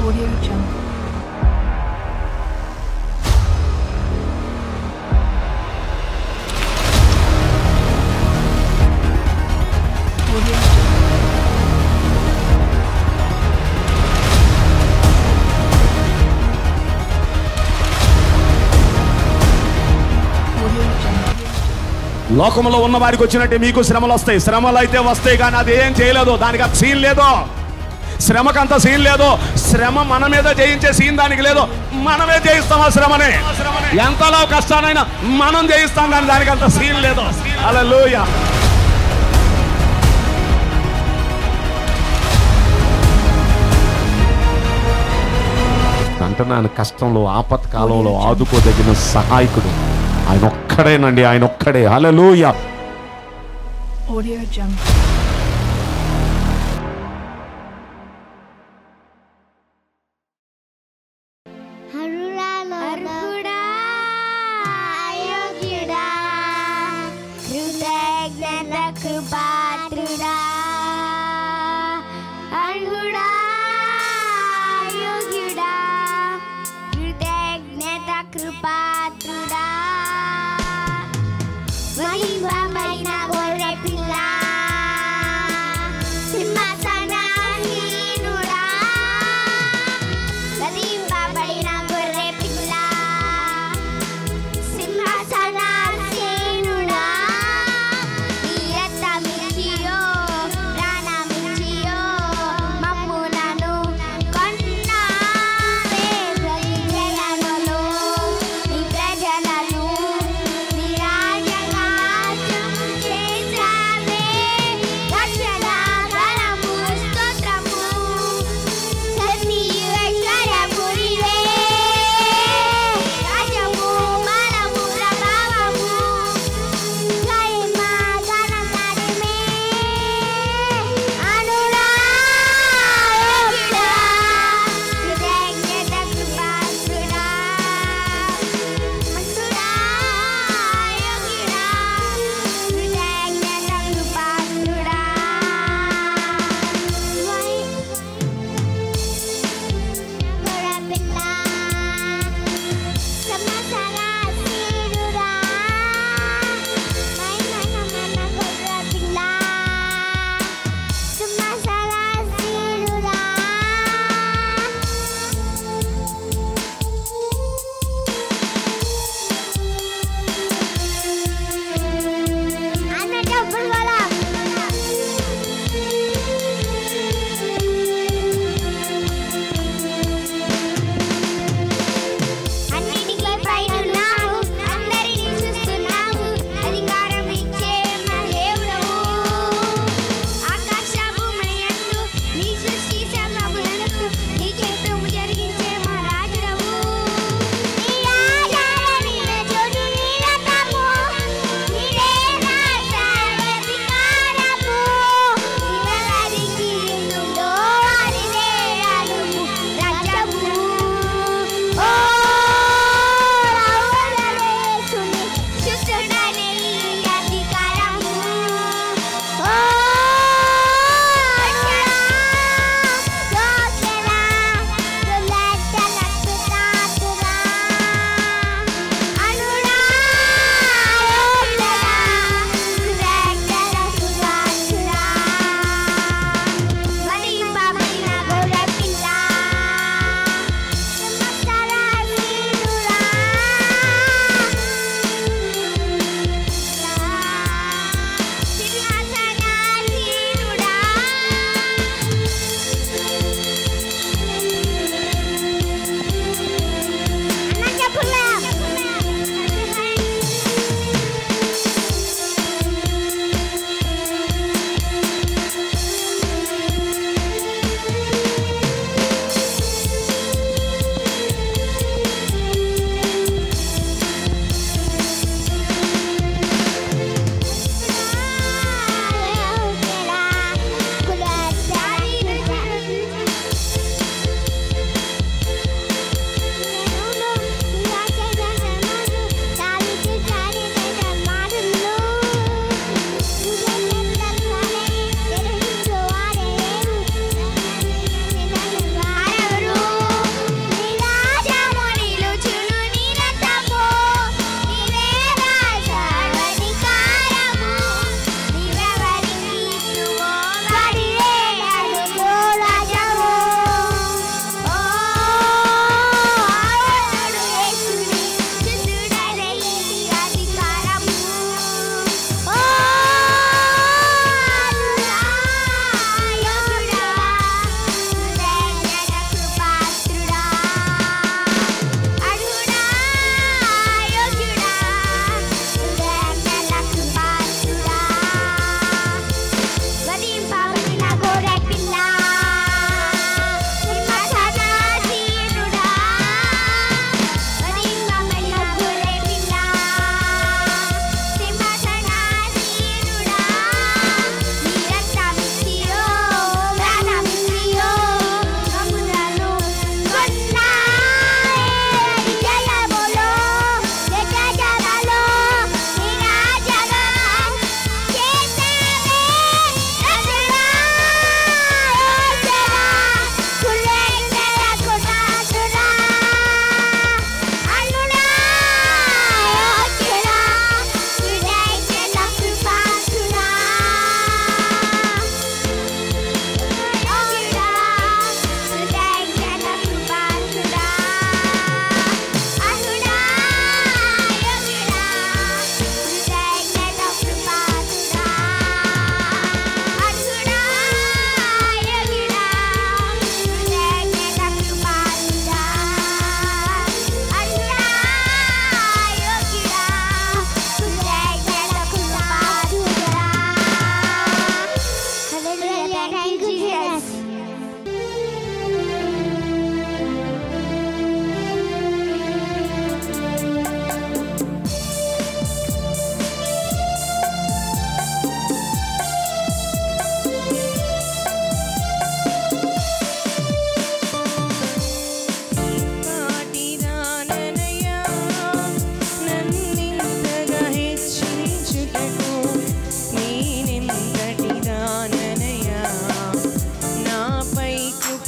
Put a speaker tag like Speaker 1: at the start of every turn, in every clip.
Speaker 1: Audio Jungle. Audio Jungle. Audio Jungle.
Speaker 2: లోకంలో ఉన్న వారికి వచ్చినట్టే మీకు శ్రమలు వస్తాయి శ్రమలు అయితే వస్తాయి కానీ అది ఏం చేయలేదు దానికి అంత సీన్ లేదు శ్రమకంత సీన్ లేదు శ్రమ మన మీద జయించే సీన్ దానికి లేదు మనమే జయిస్తాం ఆ శ్రమని ఎంతలో కష్టానైనా మనం జయిస్తాం కానీ దానికి అంత సీన్ లేదు అలా అంటున్నాను కష్టంలో ఆపత్కాలంలో ఆదుకోదగిన సహాయకుడు ఆయన ఒక్కడేనండి ఆయన ఒక్కడే హల్లెలూయా
Speaker 1: Audio Jungle.
Speaker 3: అర్హుడా అయోగ్యుడా కృతజ్ఞత కృపాత్రుడా అర్హుడా అయోగ్యుడా కృతజ్ఞత కృపాత్రుడా మహిమమైన గొర్రె పిల్ల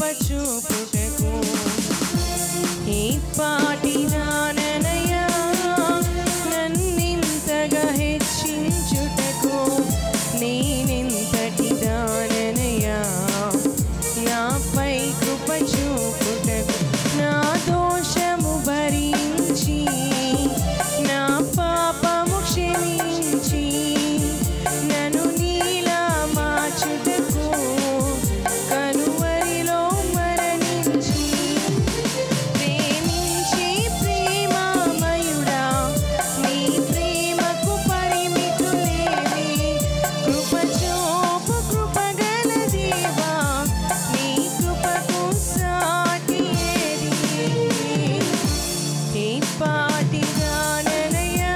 Speaker 4: చూపుటకు ఈ పాటి నాననయా నన్నింతగా హెచ్చించుటకు నేనెంతటి దాననయా నాపై కృప చూపుటకు నా దోషము భరించి నా పాపము క్షమించి నన్ను నీలా మార్చుటకు కనువరిలో మరణించి ప్రేమించే ప్రేమామయుడా నీ ప్రేమకు పరిమితులేవి కృప చూపు కృపగల దేవా నీ కృపకు సాటి ఏది ఈ పాటి దాననయా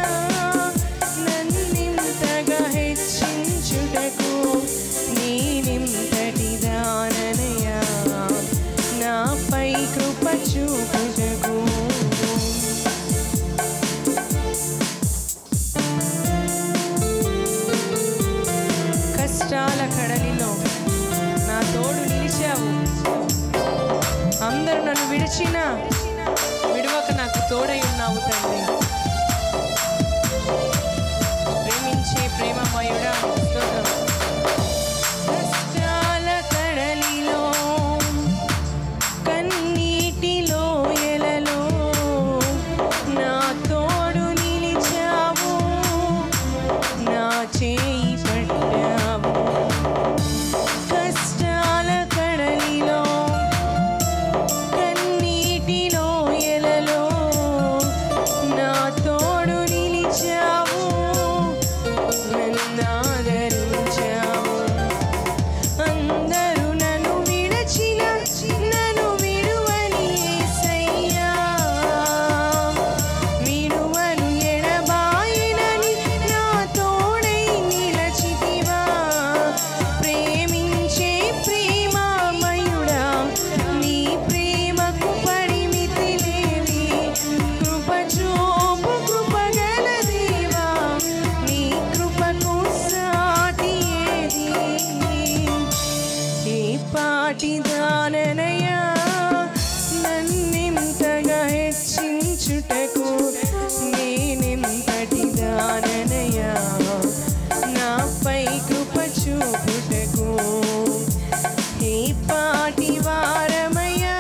Speaker 4: నన్నింతగా హెచ్చించుటకు నేనింతటి దాననయా నాపై కృప చూపుటకు కష్టాల కడలిలో నా తోడు నిలిచావు అందరూ నన్ను విడిచినా విడవక నాకు తోడై ఉన్నావు తండ్రి ప్రేమించే ప్రేమమయుడా స్తోత్రం కష్టాల కడలిలో కన్నీటిలో ఎలలో నా తోడు నిలిచావు నా చేయి పట్టావు కష్టాల కడలిలో కన్నీటిలో ఎలలో నా తోడు నిలిచావు నన్నాదరించావు అందరూ నన్ను విడచిన నన్ను విడువని యేసయ్యా విడువను ఎడబాయనని నా తోడై నిలచితివా ప్రేమించే ప్రేమామయుడా నీ ప్రేమకు పరిమితి లేవి కృప చూపు కృపగల దేవా నీ కృపకు సాటి ఏది ఈ పాటి దాననయా నన్నింతగా హెచ్చించుటకు నేనెంతటి దాననయా నాపై కృప చూపుటకు ఈ పాటి వారమయ్యా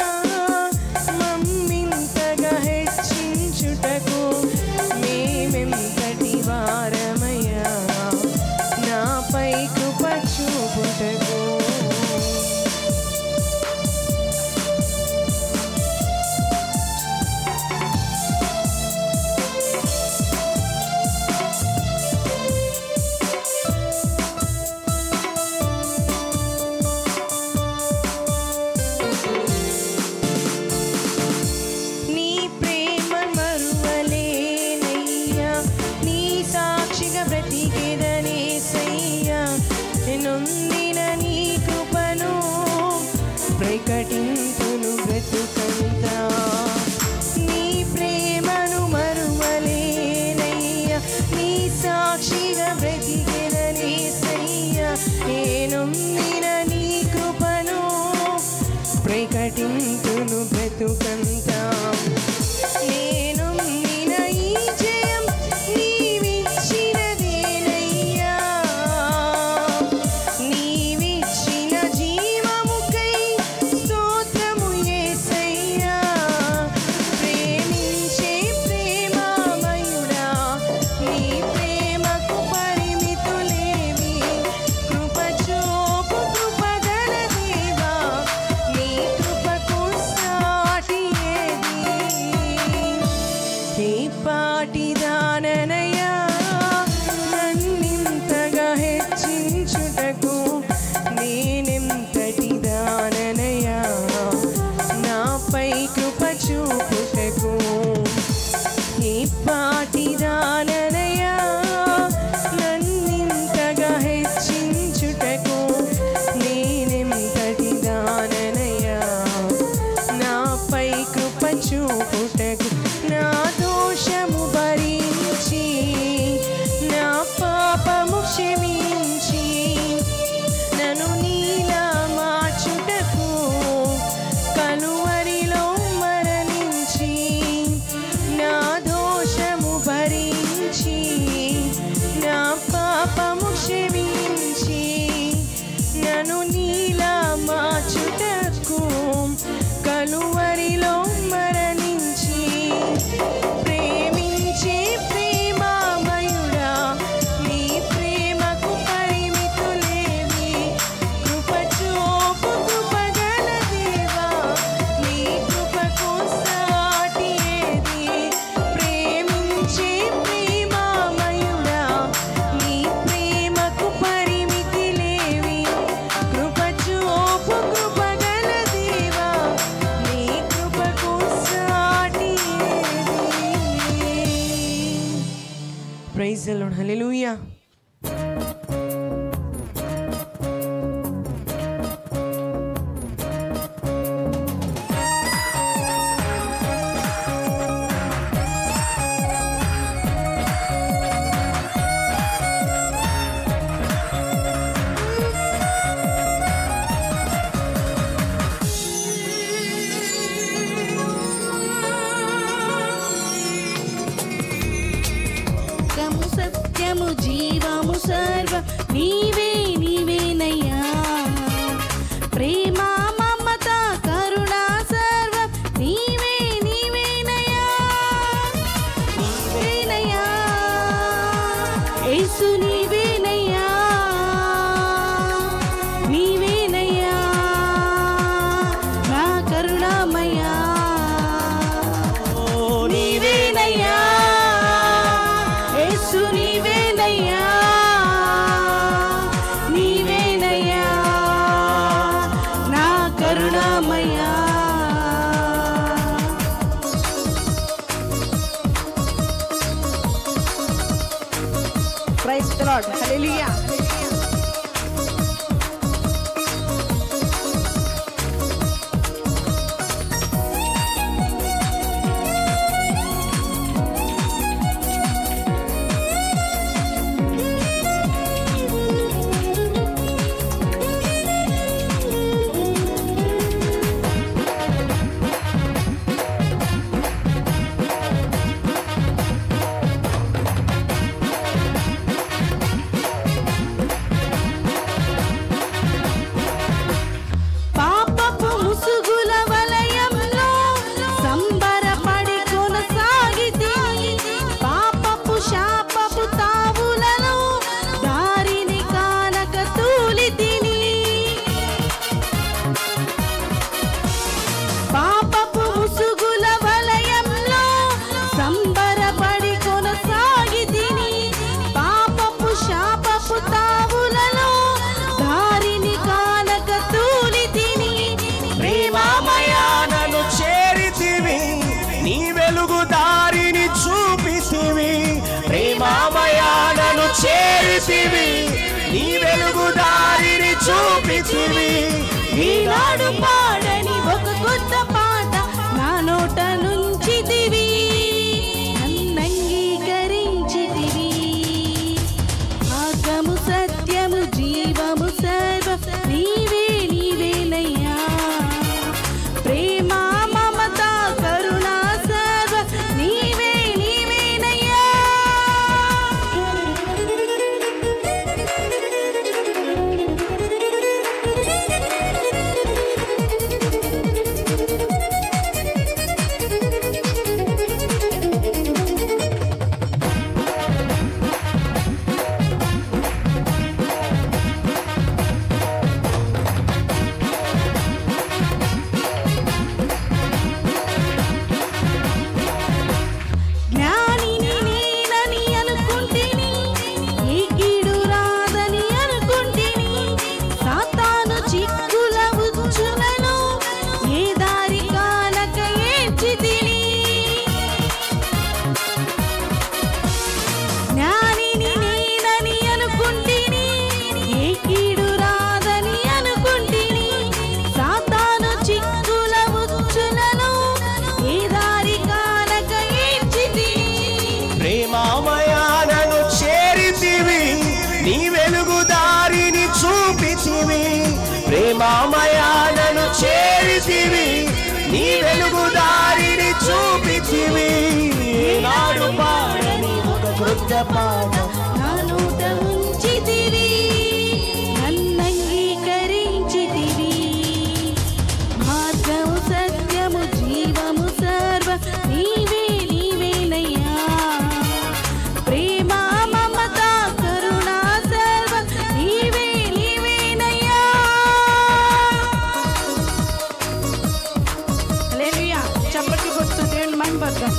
Speaker 4: మమ్మింతగా హెచ్చించుటకు మేమెంతటి వారమయ్యా నాపై కృప చూపుటకు నీ ప్రేమ మరువలేనయ్యా నీ సాక్షిగా బ్రతికేదనే సయ్యా నొందిన నీ కృపను ప్రకటింతును బ్రతుకంతా నీ ప్రేమను మరువలేనయ్యా నీ సాక్షిగా బ్రతికేదనే సయ్యా నేనొందిన నీ కృపను ప్రకటింతును బ్రతుకంతా నేను నిన ఈ జయం నీవిచ్చినదేనయ్యా నీవిచ్చిన జీవముకై స్తోత్రము యేసయ్యా ప్రేమించే ప్రేమామయుడా నీ ప్రేమకు పరిమితులేవి కృప చూపు కృపగల దేవా నీ కృపకు సాటి లోడ్ హల్లెలూయా
Speaker 5: మార్గము సత్యము జీవము సర్వ నీవే నీవేనయ్యా ప్రేమ మమత కరుణ సర్వ నీవే నీవేనయ్యా నీవేనయ్యా యేసు నీవేనయ్యా నీవేనయ్యా నా కరుణామయ్యా నీవేనయ్యా యేసు నీవేనయ్యా నీవేనయ్యా నా కరుణామయ్యా
Speaker 4: ప్రైజ్ లార్డ్ హల్లెలూయా
Speaker 5: పాపపు ముసుగుల వలయంలో సంబరపడి కొనసాగితిని పాపపు శాపపు తావులలో దారిని కానక తూలితిని పాపపు ముసుగుల వలయంలో సంబరపడి కొనసాగితిని పాపపు శాపపు తావులలో దారిని కానక తూలితిని
Speaker 6: ప్రేమామయా నన్ను చేరితివి నీ వెలుగు దారిని చూపితివి ప్రేమామయా నన్ను చేరితివి నీ వెలుగు దారిని చూపితివి
Speaker 5: ఈనాడు పాడని ఒక కొత్త పాట నా నోట నుంచి దివి నన్నంగీకరించితివి మార్గము సత్యము జీవము సర్వ నీవే నీవేనయ్యా ప్రేమ మమత కరుణ సర్వ నీవే నీవేనయ్యా జ్ఞానిని నేనని అనుకుంటిని ఈ కీడు రాదని అనుకుంటిని సాతాను చిక్కుల ఉచ్చులను ఏ దారి కానక ఏడ్చితిని జ్ఞానిని నేనని అనుకుంటిని ఏ కీడు రాదని అనుకుంటిని సాతాను చిక్కుల ఉచ్చులను ఏ దారి కానక ఏడ్చితిని
Speaker 6: ప్రేమామయా నన్ను చేరితివి నీ వెలుగు దారిని చూపితివి ప్రేమామయా నన్ను చేరితివి నీ వెలుగు దారిని చూపితివి నాడు పాడని ఒక కృత్య పాఠం
Speaker 5: నా నోట ఉంచితివి నన్నంగీకరించితివి మార్గము సత్యము జీవము సర్వ నీవే నీవేనయ్యా ప్రేమ మమత కరుణ సర్వ నీవే నీవేనయ్యా
Speaker 4: హల్లెలూయా చప్పట్లు కొడుతూ దేవుని మహిమపడదాం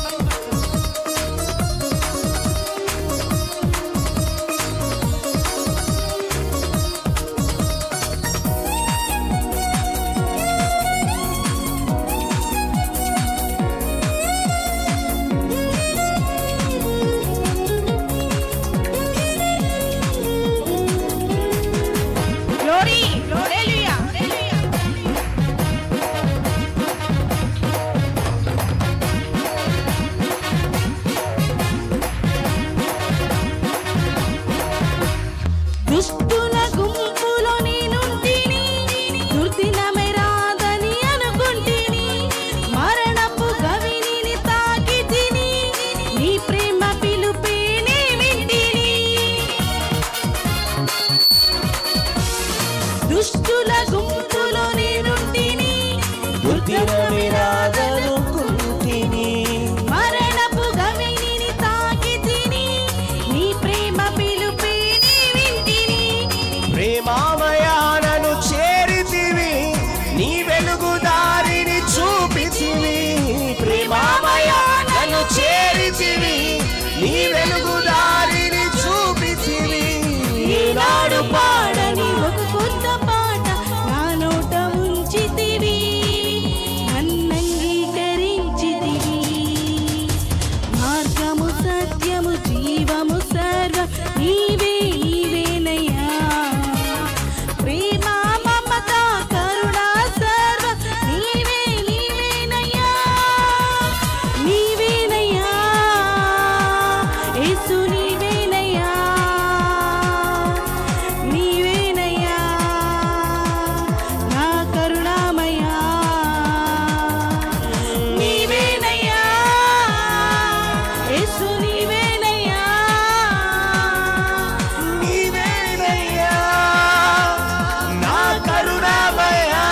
Speaker 6: మరణమే రాదనుకుంటిని
Speaker 5: మరణపు గవిని తాకి తిని నీ ప్రేమ పిలుపే నీ వింటిని
Speaker 6: ప్రేమామయానను చేరితివి నీ వెలుగు దారిని చూపితివి ప్రేమామయానను చేరితివి నీ వెలుగు దారిని చూపితివి
Speaker 5: ఈనాడు పాడని ఒక కొత్త పాట నా నోట ఉంచితివి నన్నంగీకరించితివి మార్గము సత్యము జీవము సర్వం నీవే నీవేనయ్యా ప్రేమ మమత కరుణ సర్వం నీవే నీవేనయ్యా నీవేనయ్యా యేసు నీవేనయ్యా నీవేనయ్యా నా కరుణామయ్యా నీవేనయ్యా యేసు నీవేనయ్యా
Speaker 6: నీవేనయ్యా నా కరుణామయా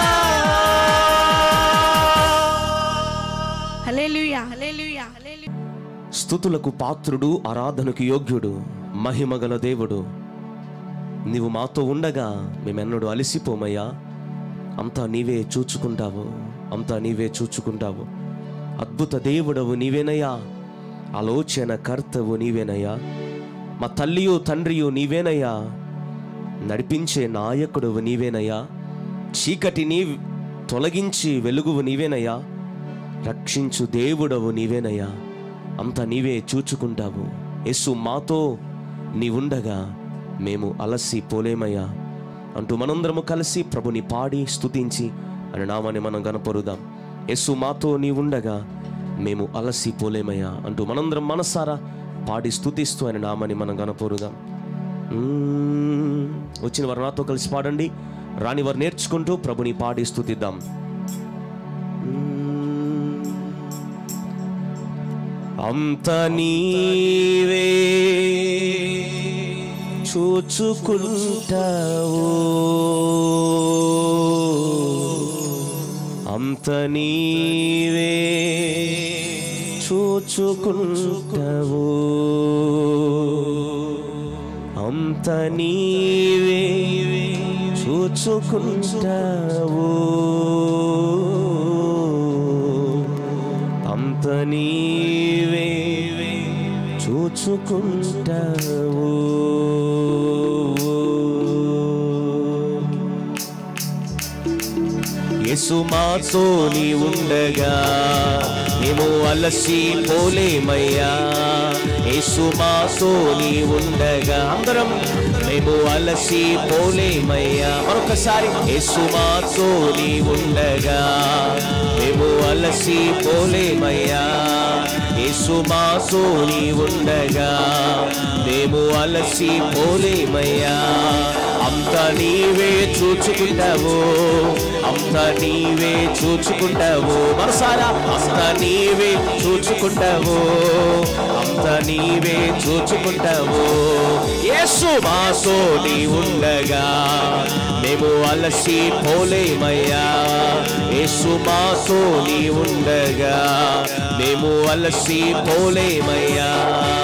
Speaker 5: హల్లెలూయా హల్లెలూయా హల్లెలూయా
Speaker 6: స్థుతులకు పాత్రుడు ఆరాధనకు యోగ్యుడు మహిమగల దేవుడు నీవు మాతో ఉండగా మేమెన్నడూ అలసిపోమయ్యా అంతా నీవే చూచుకుంటావు అంతా నీవే చూచుకుంటావు అద్భుత దేవుడవు నీవేనయ్యా ఆలోచన కర్తవు నీవేనయ్యా మా తల్లియు తండ్రియు నీవేనయ్యా నడిపించే నాయకుడువు నీవేనయ్యా చీకటిని తొలగించి వెలుగువు నీవేనయ్యా రక్షించు దేవుడవు నీవేనయ్యా అంతా నీవే చూచుకుంటావు యేసు మాతో నీవుండగా మేము అలసి పోలేమయ్యా అంటూ మనందరము కలిసి ప్రభుని పాడి స్తుతించి అని నామాన్ని మనం గనపరుదాం యేసు మాతో నీవుండగా మేము అలసి పోలేమయ్యా అంటూ మనందరం మనసారా పాడి స్తుతిస్తూ ఆయన నామాన్ని మనం గనపరుదాం మ్మ్. వచ్చిన వారు నాతో కలిసి పాడండి రాని వారు నేర్చుకుంటూ ప్రభుని పాడి స్తుతిద్దాం అంత నీవే చూచుకుంటావు అంత నీవే చూచుకుంటావు అంత నీవే చూచుకుంటావు అంత నీవే చూచుకుంటావు యేసు మాతో నీ ఉండగా మేము అలసి పోలేమయ్యా యేసు మాతో నీ ఉండగా అందరం మేము అలసి పోలేమయ్యా మరొకసారి యేసు మాతో నీ ఉండగా మేము అలసి పోలేమయ్యా యేసు మాతో నీ ఉండగా మేము అలసి పోలేమయ్యా అంత నీవే చూచుకుంటావు అంత నీవే చూచుకుంటావు మనసారా అంత నీవే చూచుకుంటావు అంత నీవే చూచుకుంటావు యేసు మాతో నీ ఉండగా మేము అలసి పోలేమయ్యా యేసు మాతో నీ ఉండగా మేము అలసి పోలేమయ్యా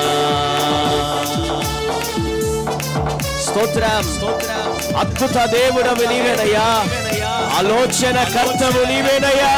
Speaker 6: స్తోత్రం అద్భుత దేవుడవు నీవేనయ్యా ఆలోచన కర్తవు నీవేనయ్యా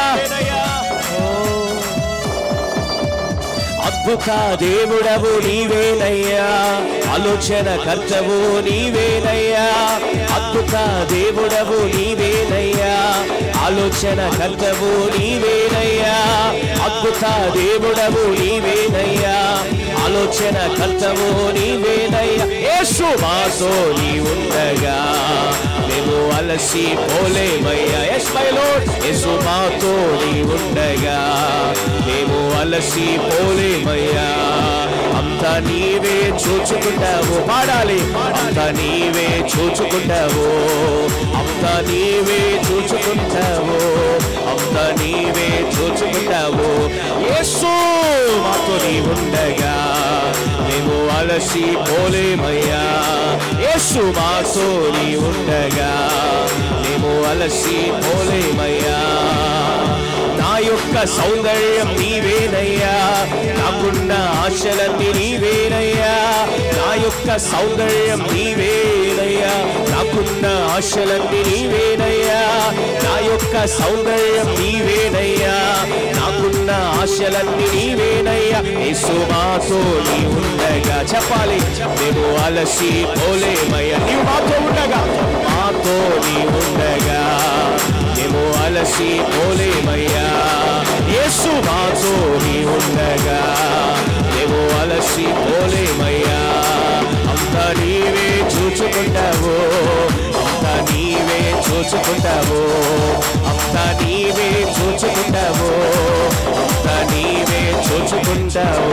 Speaker 6: అద్భుత దేవుడవు నీవేనయ్యా ఆలోచన కర్తవు నీవేనయ్యా అద్భుత దేవుడవు నీవేనయ్యా ఆలోచన కర్తవు నీవేనయ్యా అద్భుత దేవుడవు నీవేనయ్యా ఆలోచన కర్తవు నీవేనయ్యా యేసు మాతో నీ ఉండగా మేము అలసి పోలేమయ్యా ఎస్ మై లోడ్ యేసు మాతో నీ ఉండగా మేము అలసి పోలేమయ్యా అంత నీవే చూచుకుంటావు పాడాలి అంత నీవే చూచుకుంటావు అంత నీవే చూచుకుంటావు అంత నీవే చూచుకుంటావు యేసు మాతో నీ ఉండగా మేము అలసి పోలేమయ్యా యేసు మాతో నీ ఉండగా మేము అలసి పోలేమయ్యా నా యొక్క సౌందర్యం నీవేనయ్యా నాకున్న ఆశలన్నీ నీవేనయ్యా నా యొక్క సౌందర్యం నీవేనయ్యా నాకున్న ఆశలన్నీ నీవేనయ్యా నా యొక్క సౌందర్యం నీవేనయ్యా నాకున్న ఆశలన్నీ నీవేనయ్యా యేసు మాతో నీ ఉండగా చెప్పాలి మేము అలసి పోలేమయ్యా నీవు మాతో ఉండగా మాతో నీ ఉండగా మేము అలసి పోలేమయ్యా యేసు మాతో నీ ఉండగా మేము అలసి పోలేమయ్యా అంత నీవే చూచుకుంటావు అంత నీవే చూచుకుంటావు అంత నీవే చూచుకుంటావు అంత నీవే చూచుకుంటావు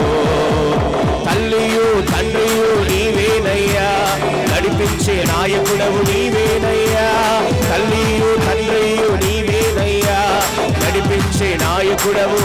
Speaker 6: తల్లియు తండ్రియు నీవేనయ్యా నడిపించే నాయకుడవు నీవేనయ్యా తల్లియు తండ్రియు నీవేనయ్యా నడిపించే నాయకుడవు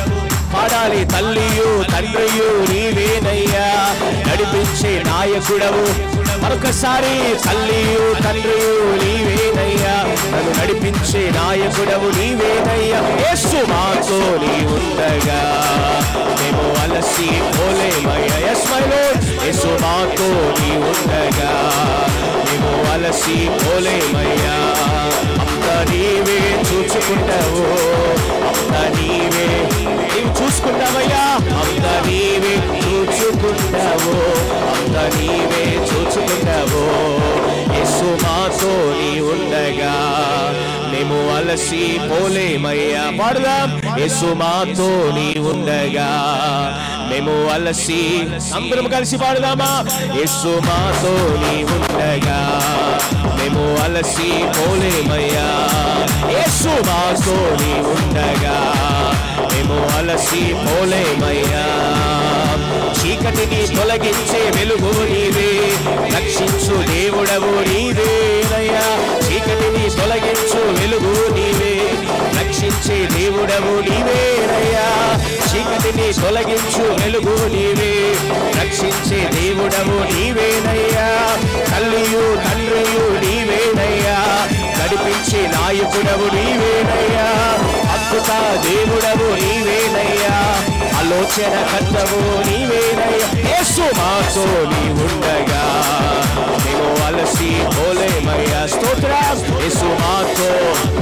Speaker 6: పాడాలి తల్లియు తండ్రియు నీవేనయ్యా నడిపించే నాయకుడవు మరొకసారి తల్లియు తండ్రియు నీవేనయ్యా నన్ను నడిపించే నాయకుడవు నీవేనయ్యా యేసు మాతో నీ ఉండగా మేము అలసి పోలేమయ్యా ఎస్ మై లోడ్ యేసు మాతో నీ ఉండగా మేము అలసి పోలేమయ్యా అంత నీవే చూచుకుంటావు అంత నీవే నీవు చూసుకుంటావయ్యా అంత నీవే చూచుకుంటావు అంత నీవే చూచుకుంటావు యేసు మాతో నీ ఉండగా మేము అలసి పోలేమయ్యా పాడుదాం యేసు మాతో నీ ఉండగా మేము అలసి అందరం కలిసి పాడుదామా యేసు మాతో నీ ఉండగా మేము అలసి పోలేమయ్యా యేసు మాతో నీ ఉండగా మేము అలసి పోలేమయ్యా చీకటిని తొలగించే వెలుగు నీవే రక్షించు దేవుడవు నీవేనయ్యా చీకటిని తొలగించు వెలుగు నీవే రక్షించే దేవుడవు నీవేనయ్యా చీకటిని తొలగించు వెలుగు నీవే రక్షించే దేవుడవు నీవేనయ్యా తల్లియు తండ్రియు నీవేనయ్యా నడిపించే నాయకుడవు నీవేనయ్యా అద్భుత దేవుడవు నీవేనయ్యా ఆలోచన కర్తవు నీవేనయ్యా యేసు మాతో నీ ఉండగా మేము అలసి పోలేమయ్యా స్తోత్ర యేసు మాతో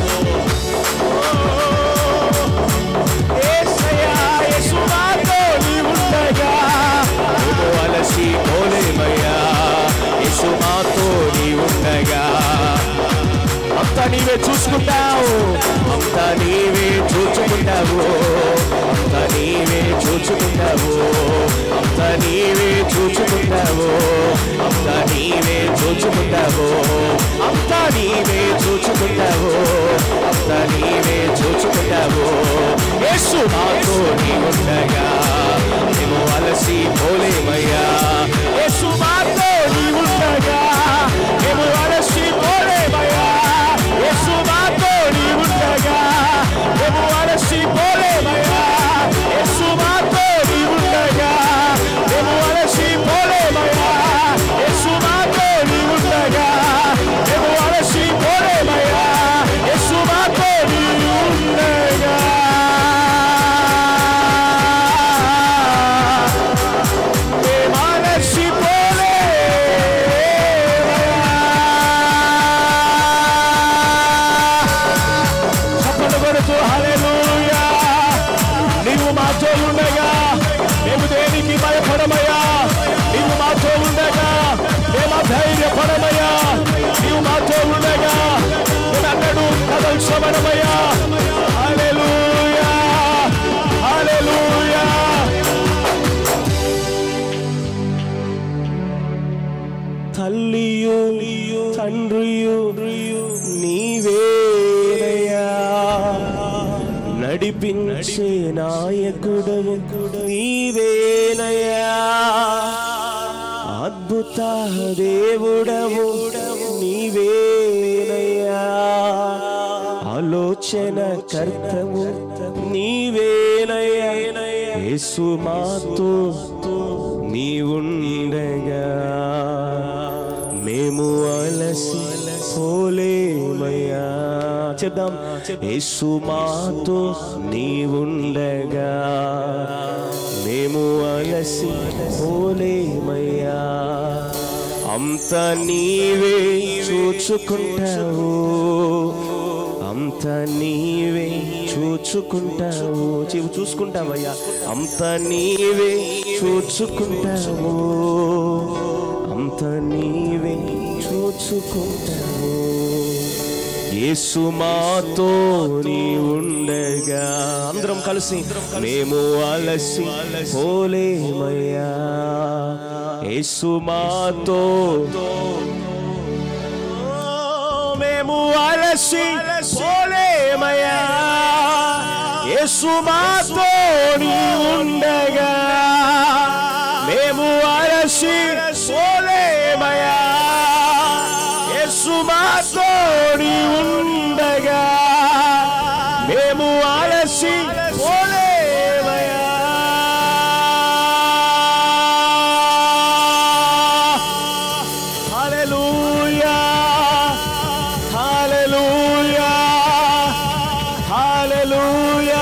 Speaker 6: యేసయ్యా, యేసు మాతో నీ ఉండగా మేము అలసి పోలేమయ్యా యేసు మాతో నీ ఉండగా అంతా నీవే చూసుకుంటావు అంతా నీవే చూచుకుంటావు అంతా నీవే చూచుకుంటావు అంతా నీవే చూచుకుంటావు అంతా నీవే చూచుకుంటావు అంతా నీవే చూచుకుంటావు అంతా నీవే చూచుకుంటావు యేసు మాతో నీ ఉండగా మేము అలసి పోలేమయ్యా యేసు మాతో నీ ఉండగా మేము అలసి పోలేమయ్యా యేసు మాతో నీ ఉండగా మేము అలసి పోలేమయ్యా యేసు మాతో నీ ఉండగా మేము అలసి పోలేమయ్యా యేసు మాతో నీ ఉండగా మేము అలసి పోలేమయ్యా యేసు మాతో నీ ఉండగా మేము అలసి చప్పట్లు కొడుతూ హల్లెలూయా నీవు మాతో ఉండగా మేము దేనికి భయపడమయ్యా నీవు మాతో ఉండగా మేము ధైర్యపడమయ్యా నీవు మాతో ఉండగా నేను అన్నడు కదల్చబడమయ్యా హల్లెలూయా హల్లెలూయా తల్లియు తండ్రియు నీవేనయ్యా నడిపించే నాయకుడవు నీవేనయ్యా అద్భుత దేవుడవు నీవేనయ్యా ఆలోచన కర్తవు నీవేనయ్యా యేసు మాతో నీ ఉండగా మేము అలసి పోలేమయ్యా చెప్దాం యేసు మాతో నీవుండగా మేము అలసి పోలేమయ్యా అంత నీవే చూచుకుంటావు అంత నీవే చూచుకుంటావు చెవు చూసుకుంటావయ్యా అంత నీవే చూచుకుంటావు అంత నీవే చూచుకుంటావు యేసు మాతో నీ ఉండగా అందరం కలిసి మేము అలసి పోలేమయ్యా యేసు మాతో మేము అలసి పోలేమయ్యా యేసు మాతో నీ ఉండగా మేము అలసి పోలేమయ్యా యేసు మాతో నీ ఉండగా మేము అలసి పోలేమయ్యా హల్లెలూయా హల్లెలూయా హల్లెలూయా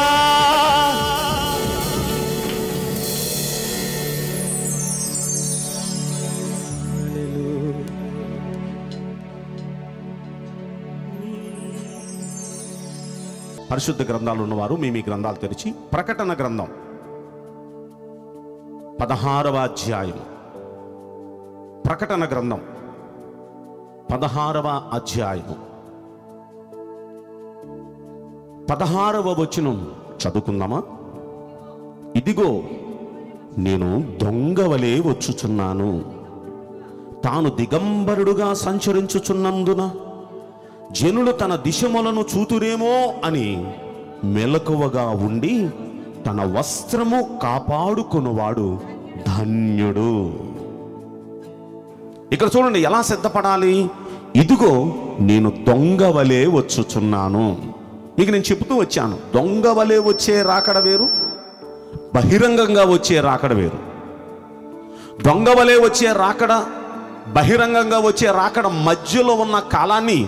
Speaker 2: పరిశుద్ధ గ్రంథాలు ఉన్నవారు మీ మీ గ్రంథాలు తెరిచి ప్రకటన గ్రంథం పదహారవ అధ్యాయం ప్రకటన గ్రంథం పదహారవ అధ్యాయము పదహారవ వచనం చదువుకుందామా ఇదిగో నేను దొంగవలే వచ్చుచున్నాను తాను దిగంబరుడుగా సంచరించుచున్నందున జనులు తన దిశములను చూతురేమో అని మెలకువగా ఉండి తన వస్త్రము కాపాడుకున్నవాడు ధన్యుడు ఇక్కడ చూడండి ఎలా సిద్ధపడాలి ఇదిగో నేను దొంగ వలె వచ్చుచున్నాను మీకు నేను చెబుతూ వచ్చాను దొంగ వలె వచ్చే రాకడ వేరు బహిరంగంగా వచ్చే రాకడ వేరు దొంగ వలె వచ్చే రాకడ బహిరంగంగా వచ్చే రాకడ మధ్యలో ఉన్న కాలాన్ని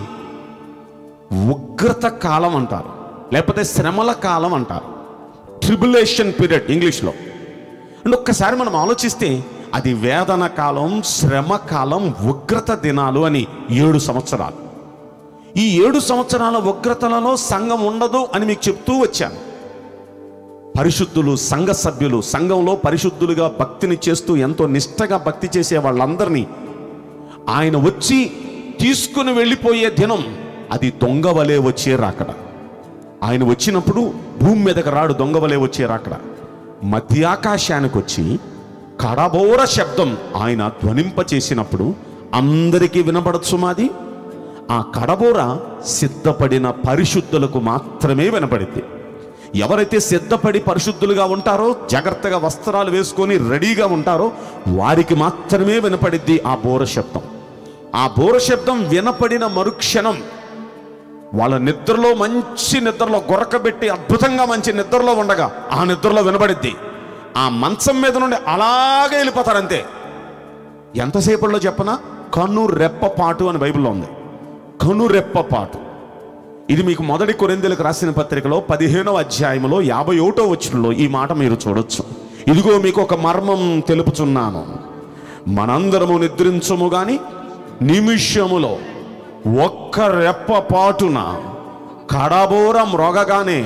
Speaker 2: ఉగ్రత కాలం అంటారు లేకపోతే శ్రమల కాలం అంటారు ట్రిబులేషన్ పీరియడ్ ఇంగ్లీష్లో అంటే ఒక్కసారి మనం ఆలోచిస్తే అది వేదన కాలం శ్రమ కాలం ఉగ్రత దినాలు అని ఏడు సంవత్సరాలు ఈ ఏడు సంవత్సరాల ఉగ్రతలలో సంఘం ఉండదు అని మీకు చెప్తూ వచ్చాను పరిశుద్ధులు సంఘ సభ్యులు సంఘంలో పరిశుద్ధులుగా భక్తిని చేస్తూ ఎంతో నిష్టగా భక్తి చేసే వాళ్ళందరినీ ఆయన వచ్చి తీసుకుని వెళ్ళిపోయే దినం అది దొంగ వలె వచ్చే రాకడ ఆయన వచ్చినప్పుడు భూమి మీదకి రాడు దొంగ వలె వచ్చే రాకడ మధ్యాకాశానికి వచ్చి కడబోర శబ్దం ఆయన ధ్వనింప చేసినప్పుడు అందరికీ వినపడచ్చు మాది ఆ కడబోర సిద్ధపడిన పరిశుద్ధులకు మాత్రమే వినపడింది ఎవరైతే సిద్ధపడి పరిశుద్ధులుగా ఉంటారో జాగ్రత్తగా వస్త్రాలు వేసుకొని రెడీగా ఉంటారో వారికి మాత్రమే వినపడిద్ది ఆ బోర శబ్దం ఆ బోర శబ్దం వినపడిన మరుక్షణం వాళ్ళ నిద్రలో మంచి నిద్రలో గొరకబెట్టి అద్భుతంగా మంచి నిద్రలో ఉండగా ఆ నిద్రలో వినబడిద్ది ఆ మంచం మీద నుండి అలాగే వెళ్ళిపోతారు అంతే ఎంతసేపట్లో చెప్పనా కను రెప్పపాటు అని బైబిల్లో ఉంది కను రెప్పపాటు ఇది మీకు మొదటి కొరిందెలకు రాసిన పత్రికలో పదిహేనవ అధ్యాయంలో యాభై ఒకటో వచ్చులో ఈ మాట మీరు చూడొచ్చు ఇదిగో మీకు ఒక మర్మం తెలుపుచున్నాను మనందరము నిద్రించము గాని నిమిషములో ఒక్క రెప్పపాటున కడబోరం రొగగానే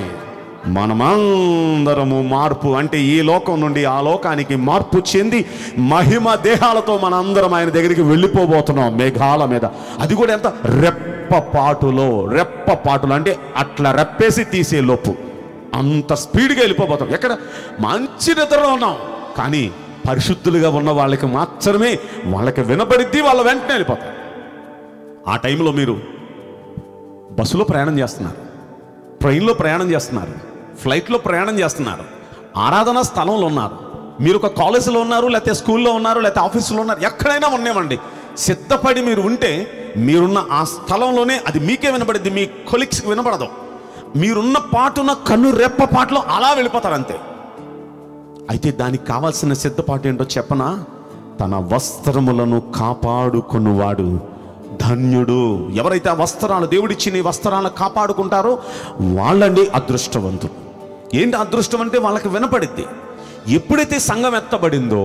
Speaker 2: మనమందరము మార్పు అంటే ఈ లోకం నుండి ఆ లోకానికి మార్పు చెంది మహిమ దేహాలతో మనందరం ఆయన దగ్గరికి వెళ్ళిపోబోతున్నాం మేఘాల మీద అది కూడా ఎంత రెప్పపాటులో రెప్పపాటులో అంటే అట్లా రెప్పేసి తీసే లోపు అంత స్పీడ్గా వెళ్ళిపోబోతాం ఎక్కడ మంచి నిద్రలో ఉన్నాం కానీ పరిశుద్ధులుగా ఉన్న వాళ్ళకి మాత్రమే వాళ్ళకి వినపడిద్ది వాళ్ళ వెంటనే వెళ్ళిపోతారు ఆ టైంలో మీరు బస్సులో ప్రయాణం చేస్తున్నారు ట్రైన్లో ప్రయాణం చేస్తున్నారు ఫ్లైట్లో ప్రయాణం చేస్తున్నారు ఆరాధన స్థలంలో ఉన్నారు మీరు ఒక కాలేజీలో ఉన్నారు లేకపోతే స్కూల్లో ఉన్నారు లేకపోతే ఆఫీసులో ఉన్నారు ఎక్కడైనా ఉన్నామండి సిద్ధపడి మీరు ఉంటే మీరున్న ఆ స్థలంలోనే అది మీకే వినపడింది మీ కొలిక్స్కి వినపడదు మీరున్న పాటున కన్ను రెప్ప పాటలో అలా వెళ్ళిపోతారు అంతే అయితే దానికి కావాల్సిన సిద్ధపాటు ఏంటో చెప్పనా తన వస్త్రములను కాపాడుకున్నవాడు ధన్యుడు ఎవరైతే ఆ వస్త్రాలు దేవుడిచ్చి నీ వస్త్రాలను కాపాడుకుంటారో వాళ్ళండి అదృష్టవంతులు ఏంటి అదృష్టం అంటే వాళ్ళకి వినపడిద్ది ఎప్పుడైతే సంఘం ఎత్తబడిందో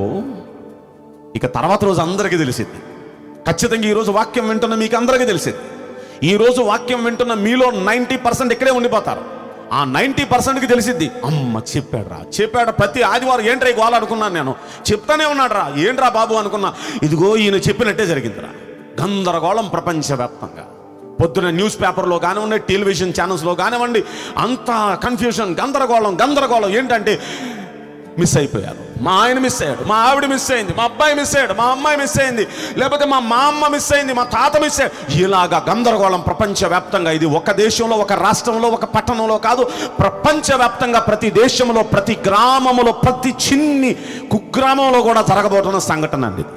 Speaker 2: ఇక తర్వాత రోజు అందరికీ తెలిసింది ఖచ్చితంగా ఈరోజు వాక్యం వింటున్న మీకు అందరికీ తెలిసింది ఈ రోజు వాక్యం వింటున్న మీలో నైంటీ పర్సెంట్ ఇక్కడే ఉండిపోతారు ఆ నైంటీ పర్సెంట్కి తెలిసిద్ది అమ్మ చెప్పాడు రా చెప్పాడు ప్రతి ఆదివారం ఏంట్రా ఈ గోల అనుకున్నాను నేను చెప్తానే ఉన్నాడు రా ఏంట్రా బాబు అనుకున్నా ఇదిగో ఈయన చెప్పినట్టే జరిగిందిరా గందరగోళం ప్రపంచవ్యాప్తంగా పొద్దున న్యూస్ పేపర్లో కానివ్వండి టెలివిజన్ ఛానల్స్లో కానివ్వండి అంత కన్ఫ్యూజన్ గందరగోళం గందరగోళం ఏంటంటే మిస్ అయిపోయారు మా ఆయన మిస్ అయ్యాడు మా ఆవిడ మిస్ అయింది మా అబ్బాయి మిస్ అయ్యాడు మా అమ్మాయి మిస్ అయింది లేకపోతే మా మా అమ్మ మిస్ అయింది మా తాత మిస్ అయ్యాడు ఇలాగా గందరగోళం ప్రపంచవ్యాప్తంగా ఇది ఒక దేశంలో ఒక రాష్ట్రంలో ఒక పట్టణంలో కాదు ప్రపంచవ్యాప్తంగా ప్రతి దేశంలో ప్రతి గ్రామంలో ప్రతి చిన్ని కుగ్రామంలో కూడా జరగబోతున్న సంఘటన అండి ఇది.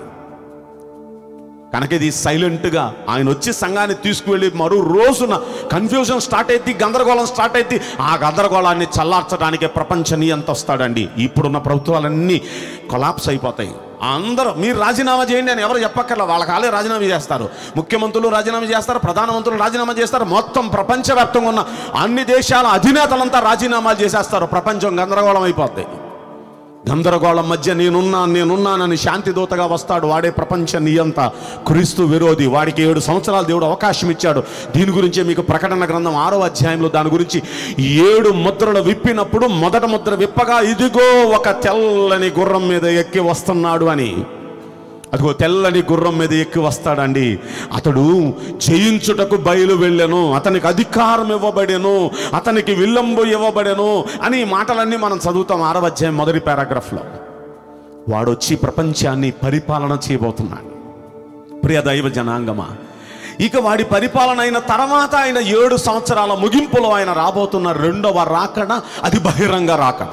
Speaker 2: కనుక ఇది సైలెంట్గా ఆయన వచ్చి సంఘాన్ని తీసుకువెళ్ళి మరో రోజున కన్ఫ్యూజన్ స్టార్ట్ అయింది గందరగోళం స్టార్ట్ అయింది ఆ గందరగోళాన్ని చల్లార్చడానికి ప్రపంచ నియంత వస్తాడండి ఇప్పుడున్న ప్రభుత్వాలన్నీ కొలాప్స్ అయిపోతాయి అందరూ మీరు రాజీనామా చేయండి అని ఎవరు చెప్పక్కర్లా వాళ్ళ కాలే రాజీనామా చేస్తారు ముఖ్యమంత్రులు రాజీనామా చేస్తారు ప్రధానమంత్రులు రాజీనామా చేస్తారు మొత్తం ప్రపంచవ్యాప్తంగా ఉన్న అన్ని దేశాల అధినేతలంతా రాజీనామాలు చేసేస్తారు ప్రపంచం గందరగోళం అయిపోద్ది గందరగోళం మధ్య నేనున్నా నేనున్నానని శాంతి దూతగా వస్తాడు వాడే ప్రపంచ నియంత క్రీస్తు విరోధి వాడికి ఏడు సంవత్సరాలు దేవుడు అవకాశం ఇచ్చాడు దీని గురించే మీకు ప్రకటన గ్రంథం ఆరో అధ్యాయంలో దాని గురించి ఏడు ముద్రలు విప్పినప్పుడు మొదట ముద్ర విప్పగా ఇదిగో ఒక తెల్లని గుర్రం మీద ఎక్కి వస్తున్నాడు అని అదిగో తెల్లని గుర్రం మీద ఎక్కి వస్తాడండి అతడు జయించుటకు బయలు వెళ్ళెను అతనికి అధికారం ఇవ్వబడెను అతనికి విల్లంబు ఇవ్వబడెను అని ఈ మాటలన్నీ మనం చదువుతాం ఆరవ అధ్యాయం మొదటి పారాగ్రాఫ్లో వాడొచ్చి ప్రపంచాన్ని పరిపాలన చేయబోతున్నాడు ప్రియ దైవ జనాంగమా ఇక వాడి పరిపాలన అయిన తర్వాత ఆయన ఏడు సంవత్సరాల ముగింపులో ఆయన రాబోతున్న రెండవ రాకడ అది బహిరంగ రాకడ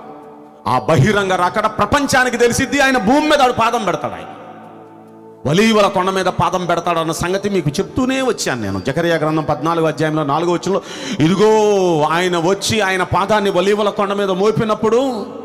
Speaker 2: ఆ బహిరంగ రాకడ ప్రపంచానికి తెలిసిద్ది ఆయన భూమి మీద ఆడు పాదం పెడతాడు ఆయన వలీవల కొండ మీద పాదం పెడతాడన్న సంగతి మీకు చెప్తూనే వచ్చాను నేను జకరియా గ్రంథం పద్నాలుగో అధ్యాయంలో నాలుగో వచ్చంలో ఇదిగో ఆయన వచ్చి ఆయన పాదాన్ని వలీవల కొండ మీద మోపినప్పుడు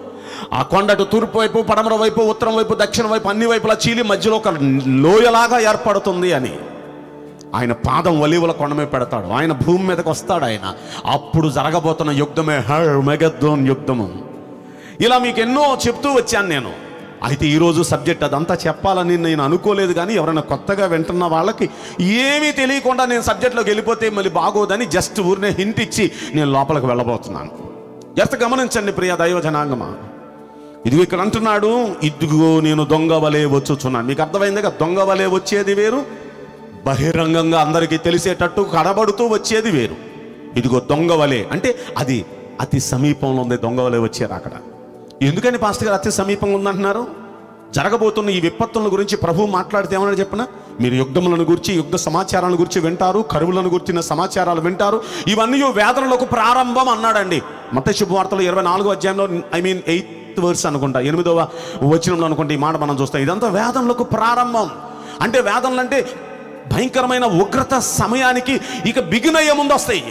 Speaker 2: ఆ కొండటు తూర్పు వైపు పడమర వైపు ఉత్తరం వైపు దక్షిణ వైపు అన్ని వైపులా చీలి మధ్యలో ఒక లోయలాగా ఏర్పడుతుంది అని ఆయన పాదం వలీవల కొండ మీద పెడతాడు ఆయన భూమి మీదకి వస్తాడు ఆయన అప్పుడు జరగబోతున్న యుద్ధమే హర్ మెగద్దోన్ యుద్ధము ఇలా మీకు ఎన్నో చెప్తూ వచ్చాను నేను అయితే ఈరోజు సబ్జెక్ట్ అదంతా చెప్పాలని నేను అనుకోలేదు కానీ ఎవరైనా కొత్తగా వింటున్న వాళ్ళకి ఏమీ తెలియకుండా నేను సబ్జెక్ట్లోకి వెళ్ళిపోతే మళ్ళీ బాగోదని జస్ట్ ఊరినే హింట్ ఇచ్చి నేను లోపలికి వెళ్ళబోతున్నాను జస్ట్ గమనించండి ప్రియ దైవ జనాంగమా ఇదిగో ఇక్కడ అంటున్నాడు ఇదిగో నేను దొంగ వలే వచ్చుచున్నాను మీకు అర్థమైంది కదా దొంగ వలే వచ్చేది వేరు బహిరంగంగా అందరికీ తెలిసేటట్టు కనబడుతూ వచ్చేది వేరు ఇదిగో దొంగ వలే అంటే అది అతి సమీపంలో ఉంది దొంగ వలే వచ్చారు అక్కడ ఎందుకని పాస్టర్ గారు అతి సమీపంగా ఉందంటున్నారు జరగబోతున్న ఈ విపత్తుల గురించి ప్రభు మాట్లాడితే ఏమని చెప్పిన మీరు యుద్ధములను గురించి యుద్ధ సమాచారాలను గురించి వింటారు కరువులను గురించిన సమాచారాలు వింటారు ఇవన్నీ వేదనలకు ప్రారంభం అన్నాడండి మత శుభవార్తలు ఇరవై నాలుగో అధ్యాయంలో ఐ మీన్ ఎయిత్ వర్స్ అనుకుంటా ఎనిమిదవ వచనంలో అనుకుంటే ఈ మాట మనం చూస్తాం ఇదంతా వేదనలకు ప్రారంభం అంటే వేదనలు అంటే భయంకరమైన ఉగ్రత సమయానికి ఇక బిగిన్ అయ్యే ముందు వస్తాయి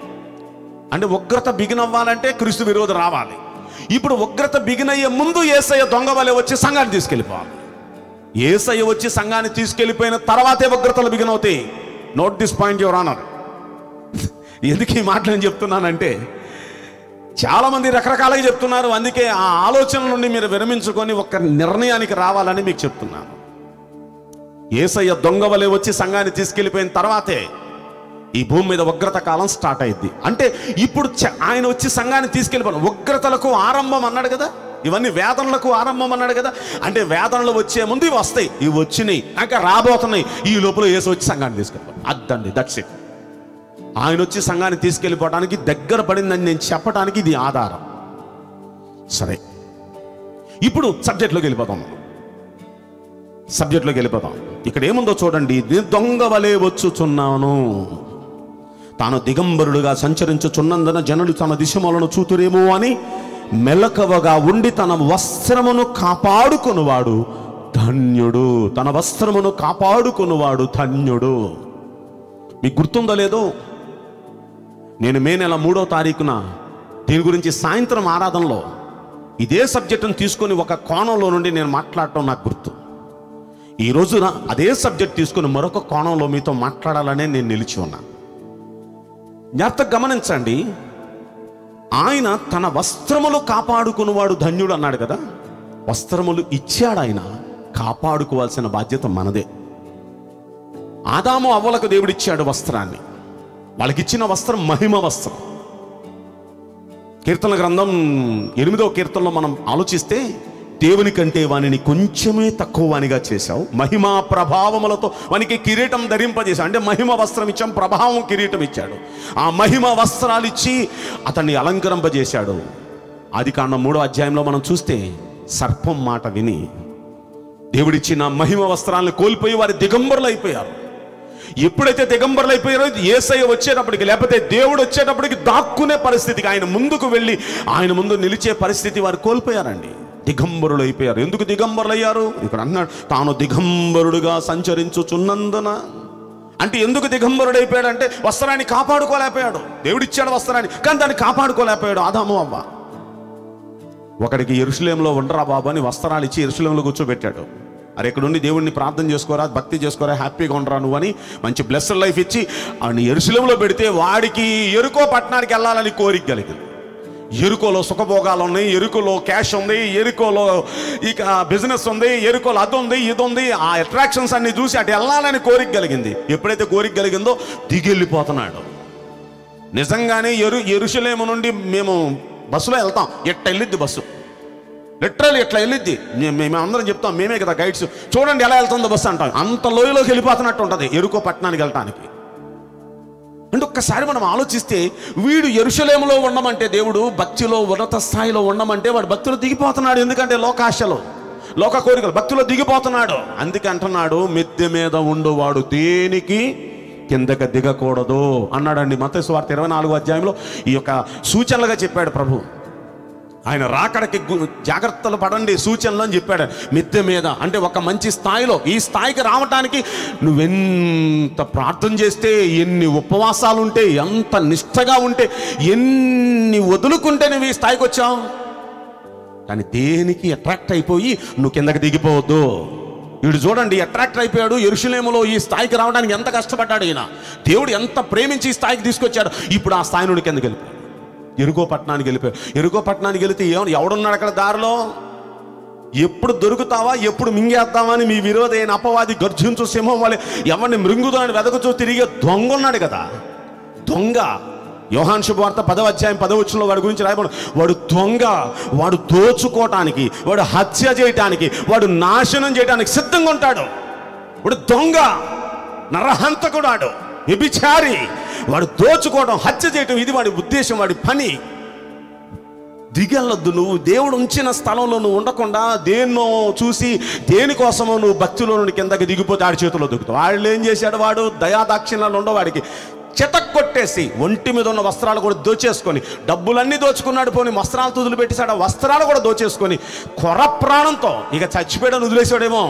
Speaker 2: అంటే ఉగ్రత బిగిన్ అవ్వాలంటే క్రీస్తు విరోధి రావాలి ఇప్పుడు ఉగ్రత బిగిన్ అయ్యే ముందు ఏసయ్య దొంగ వలె వచ్చి సంఘాన్ని తీసుకెళ్ళిపోవాలి ఏసయ్య వచ్చి సంఘాన్ని తీసుకెళ్ళిపోయిన తర్వాతే ఉగ్రతలు బిగిన్ అవుతాయి note this point your honour ఎందుకు ఈ మాటలు నేను చెప్తున్నానంటే చాలా మంది రకరకాలుగా చెప్తున్నారు అందుకే ఆ ఆలోచన నుండి మీరు విరమించుకొని ఒక నిర్ణయానికి రావాలని మీకు చెప్తున్నాను ఏసయ్య దొంగ వలె వచ్చి సంఘాన్ని తీసుకెళ్ళిపోయిన తర్వాతే ఈ భూమి మీద ఉగ్రత కాలం స్టార్ట్ అయింది అంటే ఇప్పుడు చ- ఆయన వచ్చి సంఘాన్ని తీసుకెళ్ళిపోయిన ఉగ్రతలకు ఆరంభం అన్నాడు కదా ఇవన్నీ వేదనలకు ఆరంభం అన్నాడు కదా అంటే వేదనలు వచ్చే ముందు ఇవి వస్తాయి ఇవి వచ్చినాయి ఇంకా రాబోతున్నాయి ఈ లోపల ఏసు వచ్చి సంఘాన్ని తీసుకెళ్ళిపోయి అద్దండి దట్స్ ఇట్ ఆయన వచ్చి సంఘాన్ని తీసుకెళ్ళిపోవడానికి దగ్గర పడిందని నేను చెప్పడానికి ఇది ఆధారం సరే ఇప్పుడు సబ్జెక్ట్లోకి వెళ్ళిపోతాం మనం సబ్జెక్ట్లోకి వెళ్ళిపోతాం ఇక్కడ ఏముందో చూడండి నేను దొంగ వలె వచ్చుచున్నాను తాను దిగంబరుడుగా సంచరించుచున్నందున జనులు తన దిశములను చూతురేమో అని మెలకవగా ఉండి తన వస్త్రమును కాపాడుకొనువాడు ధన్యుడు తన వస్త్రమును కాపాడుకొనువాడు ధన్యుడు మీకు గుర్తుందో లేదో నేను మే నెల మూడో తారీఖున దీని గురించి సాయంత్రం ఆరాధనలో ఇదే సబ్జెక్టును తీసుకొని ఒక కోణంలో నుండి నేను మాట్లాడటం నాకు గుర్తు ఈ రోజున అదే సబ్జెక్ట్ తీసుకుని మరొక కోణంలో మీతో మాట్లాడాలనే నేను నిలిచి ఉన్నా జ్ఞాపకం గమనించండి ఆయన తన వస్త్రములు కాపాడుకున్నవాడు ధన్యుడు అన్నాడు కదా వస్త్రములు ఇచ్చాడు ఆయన కాపాడుకోవాల్సిన బాధ్యత మనదే ఆదాము అవ్వలకు దేవుడిచ్చాడు వస్త్రాన్ని వాళ్ళకిచ్చిన వస్త్రం మహిమ వస్త్రం కీర్తన గ్రంథం ఎనిమిదో కీర్తనలో మనం ఆలోచిస్తే దేవుని కంటే వానిని కొంచెమే తక్కువ వానిగా చేశావు మహిమా ప్రభావములతో వానికి కిరీటం ధరింపజేశావు అంటే మహిమ వస్త్రం ఇచ్చాం ప్రభావం కిరీటం ఇచ్చాడు ఆ మహిమ వస్త్రాలు ఇచ్చి అతన్ని అలంకరింపజేశాడు ఆది కాండం మూడో అధ్యాయంలో మనం చూస్తే సర్పం మాట విని దేవుడిచ్చిన మహిమ వస్త్రాలను కోల్పోయి వారి దిగంబరులు అయిపోయారు ఎప్పుడైతే దిగంబరులు అయిపోయారో ఏసయ్య వచ్చేటప్పటికి లేకపోతే దేవుడు వచ్చేటప్పటికి దాక్కునే పరిస్థితికి ఆయన ముందుకు వెళ్ళి ఆయన ముందు నిలిచే పరిస్థితి వారు కోల్పోయారండి దిగంబరులు అయిపోయారు ఎందుకు దిగంబరులు అయ్యారు ఇక్కడ అన్నాడు తాను దిగంబరుడుగా సంచరించుచున్నందున అంటే ఎందుకు దిగంబరుడు అయిపోయాడంటే వస్త్రాన్ని కాపాడుకోలేకపోయాడు దేవుడిచ్చాడు వస్త్రాన్ని కానీ దాన్ని కాపాడుకోలేకపోయాడు ఆదాము అవ్వ ఒకడికి ఎరుసలేంలో ఉండరా బాబు అని వస్త్రాలు ఇచ్చి ఎరుసలేంలో కూర్చోబెట్టాడు అరే ఇక్కడుండి దేవుడిని ప్రార్థన చేసుకోరా భక్తి చేసుకోరా హ్యాపీగా ఉండరా నువ్వు అని మంచి బ్లెస్డ్ లైఫ్ ఇచ్చి ఆయన ఎరుసలేంలో పెడితే వాడికి ఎరుకో పట్టణానికి వెళ్ళాలని కోరిక కలిగింది ఎరుకోలో సుఖభోగాలు ఉన్నాయి ఎరుకోలో క్యాష్ ఉంది ఎరుకోలో ఇక బిజినెస్ ఉంది ఎరుకోలో అది ఉంది ఇది ఉంది ఆ అట్రాక్షన్స్ అన్ని చూసి అటు వెళ్ళాలని కోరిక కలిగింది ఎప్పుడైతే కోరిక కలిగిందో దిగెళ్ళిపోతున్నాడు నిజంగానే ఎరు ఎరుసలేము నుండి మేము బస్సులో వెళ్తాం ఎట్ట వెళ్ళిద్ది బస్సు లిటరల్ ఎట్లా వెళ్ళిద్ది మే- మేము అందరం చెప్తాం మేమే కదా గైడ్స్ చూడండి ఎలా వెళ్తుందో బస్సు అంటాం అంత లోయలోకి వెళ్ళిపోతున్నట్టు ఉంటుంది ఎరుకో పట్టణానికి వెళ్ళటానికి అంటే ఒక్కసారి మనం ఆలోచిస్తే వీడు ఎరుషలేములో ఉండమంటే దేవుడు భక్తిలో ఉన్నత స్థాయిలో ఉండమంటే వాడు భక్తులు దిగిపోతున్నాడు ఎందుకంటే లోకాశలో లోక కోరికలు భక్తులు దిగిపోతున్నాడు అందుకే అంటున్నాడు మిద్దె మీద ఉండువాడు దేనికి కిందకి దిగకూడదు అన్నాడండి మత వార్త ఇరవై నాలుగో అధ్యాయంలో ఈ యొక్క సూచనలుగా చెప్పాడు ప్రభు ఆయన రాకడకి గు- జాగ్రత్తలు పడండి సూచనలు అని చెప్పాడు మిద్దె మీద అంటే ఒక మంచి స్థాయిలో ఈ స్థాయికి రావటానికి నువ్వెంత ప్రార్థన చేస్తే ఎన్ని ఉపవాసాలు ఉంటే ఎంత నిష్టగా ఉంటే ఎన్ని వదులుకుంటే నువ్వు ఈ స్థాయికి వచ్చావు కానీ దేనికి అట్రాక్ట్ అయిపోయి నువ్వు కిందకి దిగిపోవద్దు వీడు చూడండి అట్రాక్ట్ అయిపోయాడు ఎరుషులేములో ఈ స్థాయికి రావడానికి ఎంత కష్టపడ్డాడు ఈయన దేవుడు ఎంత ప్రేమించి ఈ స్థాయికి తీసుకొచ్చాడు ఇప్పుడు ఆ స్థాయి నుండి కిందకి వెళ్ళిపోయాడు ఎరుకో పట్టణానికి వెళ్ళిపోయాడు ఎరుకో పట్టణానికి వెళితే ఏమన్నా ఎవడున్నాడు అక్కడ దారిలో ఎప్పుడు దొరుకుతావా ఎప్పుడు మింగేద్దామా అని మీ విరోధైన అపవాది గర్జించు సింహం వల్ల ఎవరిని మృంగుదాని వెదకుచూ తిరిగే దొంగ ఉన్నాడు కదా దొంగ యోహాన్ శుభవార్త పదవ అధ్యాయం పదవచ్చులో వాడి గురించి రాయబడు వాడు దొంగ వాడు దోచుకోవటానికి వాడు హత్య చేయటానికి వాడు నాశనం చేయటానికి సిద్ధంగా ఉంటాడు వాడు దొంగ నరహంతకుడు ఆడు వ్యభిచారి వాడు దోచుకోవడం హత్య చేయటం ఇది వాడి ఉద్దేశం వాడి పని దిగెళ్ళొద్దు నువ్వు దేవుడు ఉంచిన స్థలంలో నువ్వు ఉండకుండా దేన్నో చూసి దేనికోసమో నువ్వు భక్తిలో నుండి కిందకి దిగిపోతే ఆడి చేతిలో దిగుతావు వాళ్ళు ఏం చేశాడు వాడు దయాదాక్షిణ్యాలు ఉండవు వాడికి చెతక్ కొట్టేసి ఒంటి మీద ఉన్న వస్త్రాలు కూడా దోచేసుకొని డబ్బులన్నీ దోచుకున్నాడు పోని వస్త్రాలు తుదులు పెట్టేశాడు ఆ వస్త్రాలు కూడా దోచేసుకొని కొర ప్రాణంతో ఇక చచ్చిపోయాడని వదిలేశాడేమో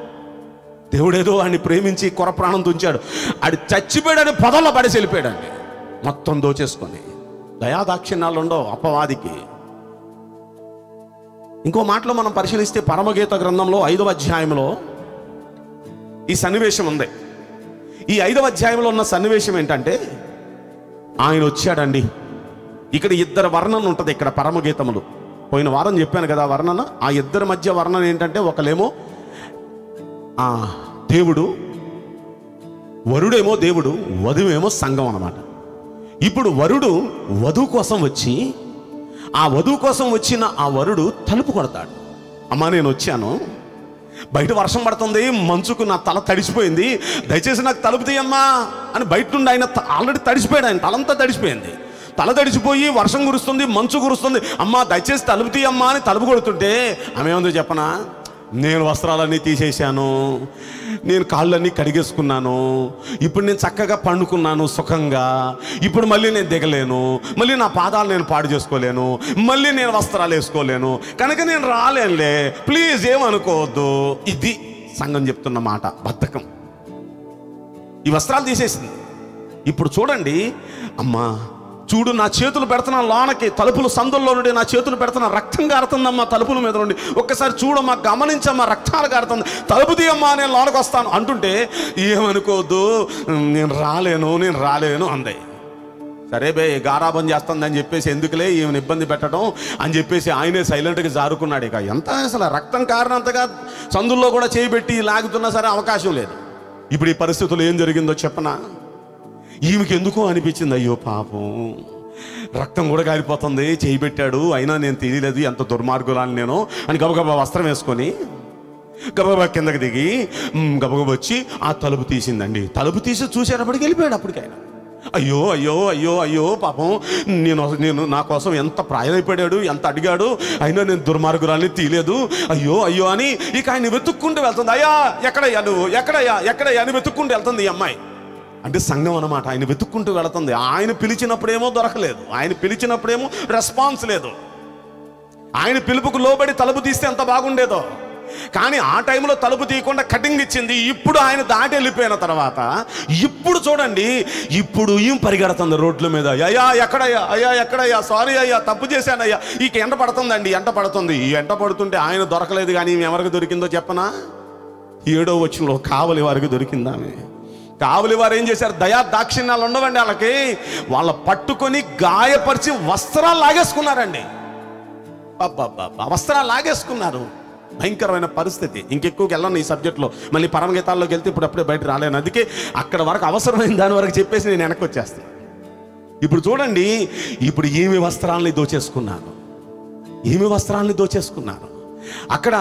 Speaker 2: దేవుడేదో వాడిని ప్రేమించి కొర ప్రాణం తుంచాడు ఆడు చచ్చిపోయాడని పొదల్లో పడేసి వెళ్ళిపోయాడండి మొత్తం దోచేసుకొని దయాదాక్షిణ్యాలు ఉండవు అపవాదికి ఇంకో మాటలో మనం పరిశీలిస్తే పరమగీత గ్రంథంలో ఐదవ అధ్యాయంలో ఈ సన్నివేశం ఉంది ఈ ఐదవ అధ్యాయంలో ఉన్న సన్నివేశం ఏంటంటే ఆయన వచ్చాడండి ఇక్కడ ఇద్దరు వర్ణన ఉంటుంది ఇక్కడ పరమగీతములు పోయిన వారం చెప్పాను కదా ఆ వర్ణన ఆ ఇద్దరి మధ్య వర్ణన ఏంటంటే ఒకలేమో ఆ దేవుడు వరుడేమో దేవుడు వధువేమో సంఘం అన్నమాట ఇప్పుడు వరుడు వధువు కోసం వచ్చి ఆ వధువు కోసం వచ్చిన ఆ వరుడు తలుపు కొడతాడు అమ్మా నేను వచ్చాను బయట వర్షం పడుతుంది మంచుకు నా తల తడిసిపోయింది దయచేసి నాకు తలుపు తీయమ్మా అని బయట నుండి ఆయన త- ఆల్రెడీ తడిసిపోయాడు ఆయన తలంతా తడిసిపోయింది తల తడిసిపోయి వర్షం కురుస్తుంది మంచు కురుస్తుంది అమ్మా దయచేసి తలుపు తీయమ్మా అని తలుపు కొడుతుంటే ఆమె ఏముందో చెప్పనా నేను వస్త్రాలన్నీ తీసేశాను నేను కాళ్ళన్నీ కడిగేసుకున్నాను ఇప్పుడు నేను చక్కగా పండుకున్నాను సుఖంగా ఇప్పుడు మళ్ళీ నేను దిగలేను మళ్ళీ నా పాదాలు నేను పాడు చేసుకోలేను మళ్ళీ నేను వస్త్రాలు వేసుకోలేను కనుక నేను రాలేనులే ప్లీజ్ ఏమనుకోవద్దు ఇది సంఘం చెప్తున్న మాట బద్ధకం ఈ వస్త్రాలు తీసేసింది ఇప్పుడు చూడండి అమ్మా చూడు నా చేతులు పెడుతున్నా లోనకి తలుపులు సందుల్లో నుండి నా చేతులు పెడుతున్నా రక్తం కారుతుందమ్మా తలుపుల మీద నుండి ఒక్కసారి చూడమ్మా గమనించమ్మా రక్తాలు కారుతుంది తలుపు తీయమ్మా నేను లోనకి వస్తాను అంటుంటే ఏమనుకోవద్దు నేను రాలేను నేను రాలేను అంది సరే బే గారాబం చేస్తుందని చెప్పేసి ఎందుకులే ఈమెను ఇబ్బంది పెట్టడం అని చెప్పేసి ఆయనే సైలెంట్గా జారుకున్నాడు ఇక ఎంత అసలు రక్తం కారణంతగా సందుల్లో కూడా చేయబెట్టి లాగుతున్నా సరే అవకాశం లేదు ఇప్పుడు ఈ పరిస్థితుల్లో ఏం జరిగిందో చెప్పనా ఈమెకి ఎందుకో అనిపించింది అయ్యో పాపం రక్తం కూడా కారిపోతుంది చేయి పెట్టాడు అయినా నేను తెలియలేదు ఎంత దుర్మార్గురాలు నేను అని గబగబా వస్త్రం వేసుకొని గబగబా కిందకి దిగి మ్, గబగబా వచ్చి ఆ తలుపు తీసిందండి తలుపు తీసి చూసేటప్పటికి వెళ్ళిపోయాడు అప్పటికైనా అయ్యో అయ్యో అయ్యో అయ్యో పాపం నేను నేను నా కోసం ఎంత ప్రాయమైపోయాడు ఎంత అడిగాడు అయినా నేను దుర్మార్గురాల్ని తీయలేదు అయ్యో అయ్యో అని ఇక ఆయన వెతుక్కుంటూ వెళ్తుంది అయ్యా ఎక్కడయ్యా నువ్వు ఎక్కడయ్యా ఎక్కడయ్యా అని వెతుక్కుంటూ వెళ్తుంది ఈ అమ్మాయి అంటే సంఘం అన్నమాట ఆయన వెతుక్కుంటూ వెళుతుంది ఆయన పిలిచినప్పుడేమో దొరకలేదు ఆయన పిలిచినప్పుడేమో రెస్పాన్స్ లేదు ఆయన పిలుపుకు లోబడి తలుపు తీస్తే ఎంత బాగుండేదో కానీ ఆ టైంలో తలుపు తీయకుండా కటింగ్ ఇచ్చింది ఇప్పుడు ఆయన దాటి వెళ్ళిపోయిన తర్వాత ఇప్పుడు చూడండి ఇప్పుడు ఏం పరిగెడుతుంది రోడ్ల మీద అయ్యా ఎక్కడయ్యా అయ్యా ఎక్కడయ్యా సారీ అయ్యా తప్పు చేశానయ్యా ఈ ఎంట పడుతుందండి ఎంట పడుతుంది ఈ ఎంట పడుతుంటే ఆయన దొరకలేదు కానీ ఈమె ఎవరికి దొరికిందో చెప్పనా ఏడో వచ్చినలో కావలి వారికి దొరికిందా ఆమె కావలి వారు ఏం చేశారు దయా దాక్షిణ్యాలు ఉండవండి వాళ్ళకి వాళ్ళ పట్టుకొని గాయపరిచి వస్త్రాలు లాగేసుకున్నారండి అబ్బబ్బబ్బా, వస్త్రాలు లాగేసుకున్నారు భయంకరమైన పరిస్థితి ఇంకెక్కువకి వెళ్ళను ఈ సబ్జెక్ట్లో మళ్ళీ పరమగీతాల్లోకి వెళ్తే ఇప్పుడు అప్పుడే బయట రాలేను అందుకే అక్కడ వరకు అవసరమైన దాని వరకు చెప్పేసి నేను వెనక్కి వచ్చేస్తాను ఇప్పుడు చూడండి ఇప్పుడు ఏమి వస్త్రాలని దోచేసుకున్నాను ఏమి వస్త్రాలని దోచేసుకున్నాను అక్కడ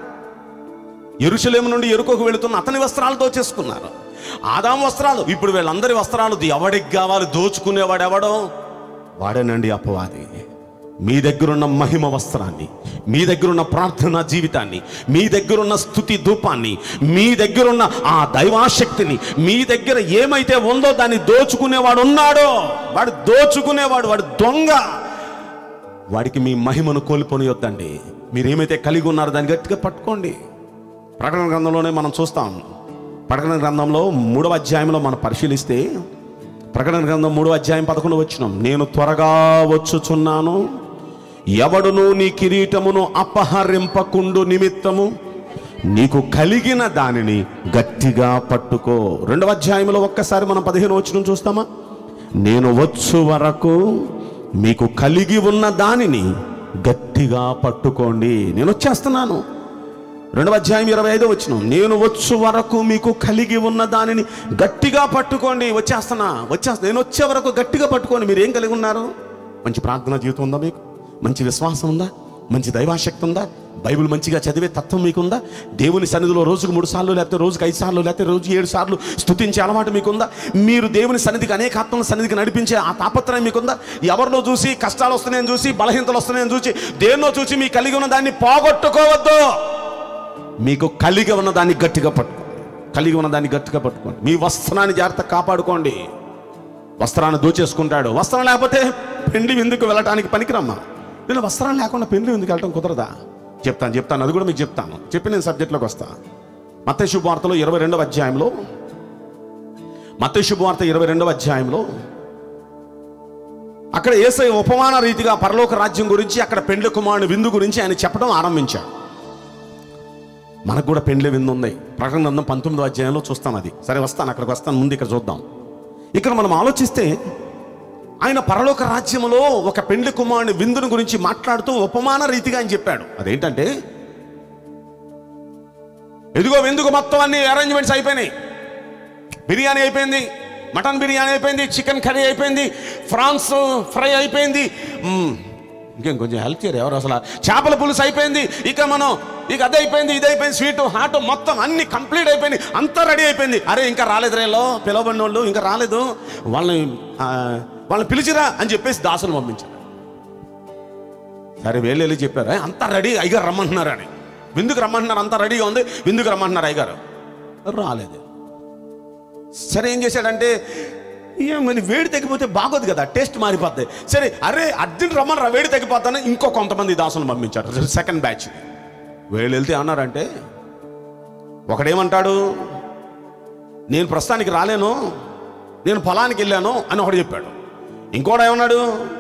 Speaker 2: ఎరుషలేము నుండి ఎరుకోకు వెళుతున్న అతని వస్త్రాలు దోచేసుకున్నారు ఆదాం వస్త్రాలు ఇప్పుడు వీళ్ళందరి వస్త్రాలు ఎవడికి కావాలి దోచుకునేవాడు ఎవడో వాడేనండి అపవాది మీ దగ్గరున్న మహిమ వస్త్రాన్ని మీ దగ్గరున్న ప్రార్థనా జీవితాన్ని మీ దగ్గరున్న స్థుతి ధూపాన్ని మీ దగ్గరున్న ఆ దైవాశక్తిని మీ దగ్గర ఏమైతే ఉందో దాన్ని దోచుకునేవాడు ఉన్నాడో వాడు దోచుకునేవాడు వాడు దొంగ వాడికి మీ మహిమను కోల్పోనియొద్దండి మీరు ఏమైతే కలిగి ఉన్నారో దాన్ని గట్టిగా పట్టుకోండి ప్రకటన గ్రంథంలోనే మనం చూస్తాం ప్రకటన గ్రంథంలో మూడవ అధ్యాయంలో మనం పరిశీలిస్తే ప్రకటన గ్రంథం మూడవ అధ్యాయం పదకొండు వచ్చినాం నేను త్వరగా వచ్చుచున్నాను ఎవడును నీ కిరీటమును అపహరింపకుండు నిమిత్తము నీకు కలిగిన దానిని గట్టిగా పట్టుకో రెండవ అధ్యాయంలో ఒక్కసారి మనం పదిహేను వచ్చిన చూస్తామా నేను వచ్చు వరకు మీకు కలిగి ఉన్న దానిని గట్టిగా పట్టుకోండి నేను వచ్చేస్తున్నాను రెండవ అధ్యాయం ఇరవై ఐదో వచ్చిన నేను వచ్చు వరకు మీకు కలిగి ఉన్న దానిని గట్టిగా పట్టుకోండి వచ్చేస్తున్నా వచ్చేస్తా నేను వచ్చే వరకు గట్టిగా పట్టుకోండి మీరు ఏం కలిగి ఉన్నారు మంచి ప్రార్థనా జీవితం ఉందా మీకు మంచి విశ్వాసం ఉందా మంచి దైవాశక్తి ఉందా బైబిల్ మంచిగా చదివే తత్వం మీకుందా దేవుని సన్నిధిలో రోజుకు మూడు సార్లు లేకపోతే రోజుకు ఐదు సార్లు లేకపోతే రోజు ఏడు సార్లు స్తుతించే అలవాటు మీకుందా మీరు దేవుని సన్నిధికి అనేక ఆత్మల సన్నిధికి నడిపించే ఆ తాపత్రయం మీకుందా ఎవరినో చూసి కష్టాలు వస్తున్నాయని చూసి బలహీనతలు వస్తున్నాయని చూసి దేన్నో చూసి మీ కలిగి ఉన్న దాన్ని పోగొట్టుకోవద్దు మీకు కలిగి ఉన్న దాన్ని గట్టిగా పట్టుకోండి కలిగి ఉన్న దాన్ని గట్టిగా పట్టుకోండి మీ వస్త్రాన్ని జాగ్రత్త కాపాడుకోండి వస్త్రాన్ని దోచేసుకుంటాడు వస్త్రం లేకపోతే పెండ్లి విందుకు వెళ్ళటానికి పనికిరమ్మా నేను వస్త్రం లేకుండా పెండ్లి విందుకు వెళ్ళటం కుదరదా చెప్తాను చెప్తాను అది కూడా మీకు చెప్తాను చెప్పి నేను సబ్జెక్ట్లోకి వస్తా మత శుభవార్తలో ఇరవై రెండవ అధ్యాయంలో మత శుభవార్త ఇరవై రెండవ అధ్యాయంలో అక్కడ ఏసై ఉపమాన రీతిగా పరలోక రాజ్యం గురించి అక్కడ పెండ్లి కుమారుని విందు గురించి ఆయన చెప్పడం ఆరంభించాడు మనకు కూడా పెండ్లి విందు ఉంది ప్రకటన గ్రంథం పంతొమ్మిదో అధ్యాయంలో చూస్తాం అది సరే వస్తాను అక్కడికి వస్తాను ముందు ఇక్కడ చూద్దాం ఇక్కడ మనం ఆలోచిస్తే ఆయన పరలోక రాజ్యములో ఒక పెండ్లి కుమారుని విందుని గురించి మాట్లాడుతూ ఉపమాన రీతిగా ఆయన చెప్పాడు అదేంటంటే ఎదుగో విందుకు మొత్తం అన్ని అరేంజ్మెంట్స్ అయిపోయినాయి బిర్యానీ అయిపోయింది మటన్ బిర్యానీ అయిపోయింది చికెన్ కర్రీ అయిపోయింది ఫ్రాన్స్ ఫ్రై అయిపోయింది మ్మ్. ఇంకేం కొంచెం హెల్ప్ చేయరు ఎవరు అసలు చేపల పులుసు అయిపోయింది ఇక మనం ఇక అది అయిపోయింది ఇది అయిపోయింది స్వీట్ హాట్ మొత్తం అన్ని కంప్లీట్ అయిపోయింది అంతా రెడీ అయిపోయింది అరే ఇంకా రాలేదు రేలో పిలవబడిన వాళ్ళు ఇంకా రాలేదు వాళ్ళని ఆ, వాళ్ళని పిలిచిరా అని చెప్పేసి దాసులు పంపించారు సరే వేళ్ళు వెళ్ళి చెప్పారు "ఏ, అంతా రెడీ అయ్యగారు రమ్మంటున్నారు అని విందుకు రమ్మంటున్నారు అంతా రెడీగా ఉంది విందుకు రమ్మంటున్నారు అయ్యగారు రాలేదు సరే ఏం చేశాడంటే ఏమని వేడి తగ్గిపోతే బాగోదు కదా టేస్ట్ మారిపోద్ది సరే అరే అర్జెంట్ రమ్మని వేడి తగ్గిపోతాను ఇంకో కొంతమంది దాసులు పంపించారు సెకండ్ బ్యాచ్ వీళ్ళు వెళ్తే అన్నారంటే ఒకడేమంటాడు నేను ప్రస్తుతానికి రాలేను నేను పొలానికి వెళ్ళాను అని ఒకడు చెప్పాడు ఇంకోడు ఏమన్నాడు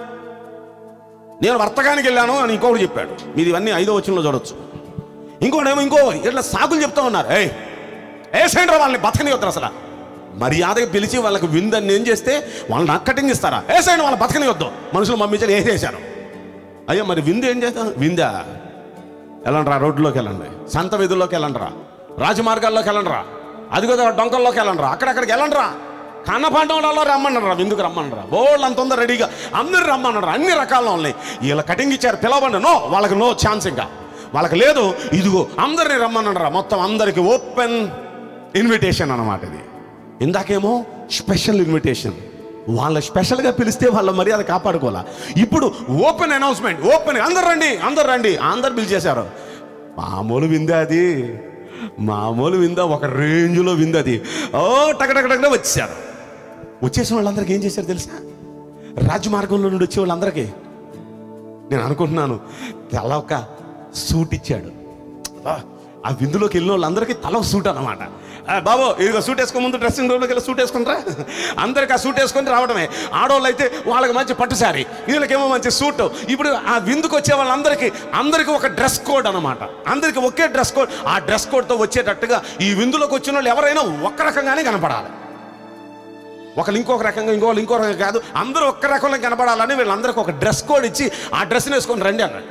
Speaker 2: నేను వర్తకానికి వెళ్ళాను అని ఇంకొకటి చెప్పాడు మీది ఇవన్నీ ఐదో వచనంలో చూడొచ్చు ఇంకోటేమో ఇంకో ఇట్లా సాకులు చెప్తా ఉన్నారు ఏయ్ ఏ సైండ్రా వాళ్ళని బతకని వద్దరు అసలు మర్యాదగా పిలిచి వాళ్ళకి విందని ఏం చేస్తే వాళ్ళని అక్కటింగ్ ఇస్తారా ఏ సైడ్ వాళ్ళని బతకని వద్దు మనుషులు మమ్మించారు వేసేసారు అయ్యో మరి విందు ఏం చేస్తాం విందా వెళ్ళండిరా రోడ్లోకి వెళ్ళండి సంత వీధుల్లోకి వెళ్ళండిరా రాజమార్గాల్లోకి వెళ్ళండిరా అదిగో డొంకల్లోకి వెళ్ళండిరా అక్కడక్కడికి వెళ్ళండిరా కన్నపాండవులలో రమ్మన్నారా విందుకు రమ్మన్నారా బోళ్ళు అంత ఉందా రెడీగా అందరు రమ్మన్నారా అన్ని రకాల్లో ఉన్నాయి వీళ్ళ కటింగ్ ఇచ్చారు పిలవండి నో వాళ్ళకి నో ఛాన్స్ ఇంకా వాళ్ళకి లేదు ఇదిగో అందరిని రమ్మన్నారా మొత్తం అందరికి ఓపెన్ ఇన్విటేషన్ అన్నమాట ఇది ఇందాకేమో స్పెషల్ ఇన్విటేషన్ వాళ్ళ స్పెషల్గా పిలిస్తే వాళ్ళ మర్యాద కాపాడుకోవాలా ఇప్పుడు ఓపెన్ అనౌన్స్మెంట్ ఓపెన్ అందరు రండి అందరు రండి అందరు పిలిచేశారు మామూలు విందా అది మామూలు విందా ఒక రేంజ్లో విందా అది ఓ టకటకటకనే వచ్చారు వచ్చేసిన వాళ్ళందరికీ ఏం చేశారు తెలుసా రాజమార్గంలో నుండి వచ్చే వాళ్ళందరికీ నేను అనుకుంటున్నాను తల ఒక సూట్ ఇచ్చాడు ఆ, ఆ విందులోకి వెళ్ళిన వాళ్ళందరికీ తల ఒక సూట్ అనమాట బాబు ఇదిగో సూట్ వేసుకో ముందు డ్రెస్సింగ్ రూమ్లోకి వెళ్ళి సూట్ వేసుకుంటారా అందరికి ఆ సూట్ వేసుకొని రావడమే ఆడవాళ్ళు అయితే వాళ్ళకి మంచి పట్టు శారీ వీళ్ళకేమో మంచి సూట్ ఇప్పుడు ఆ విందుకు వచ్చే వాళ్ళందరికీ అందరికీ ఒక డ్రెస్ కోడ్ అనమాట అందరికీ ఒకే డ్రెస్ కోడ్ ఆ డ్రెస్ కోడ్తో వచ్చేటట్టుగా ఈ విందులోకి వచ్చిన వాళ్ళు ఎవరైనా ఒక్క రకంగానే కనపడాలి ఒకళ్ళు ఇంకొక రకంగా ఇంకొకళ్ళు ఇంకో రకంగా కాదు అందరూ ఒక్క రకంలో కనపడాలని వీళ్ళందరికీ ఒక డ్రెస్ కోడ్ ఇచ్చి ఆ డ్రెస్ని వేసుకొని రండి అన్నాడు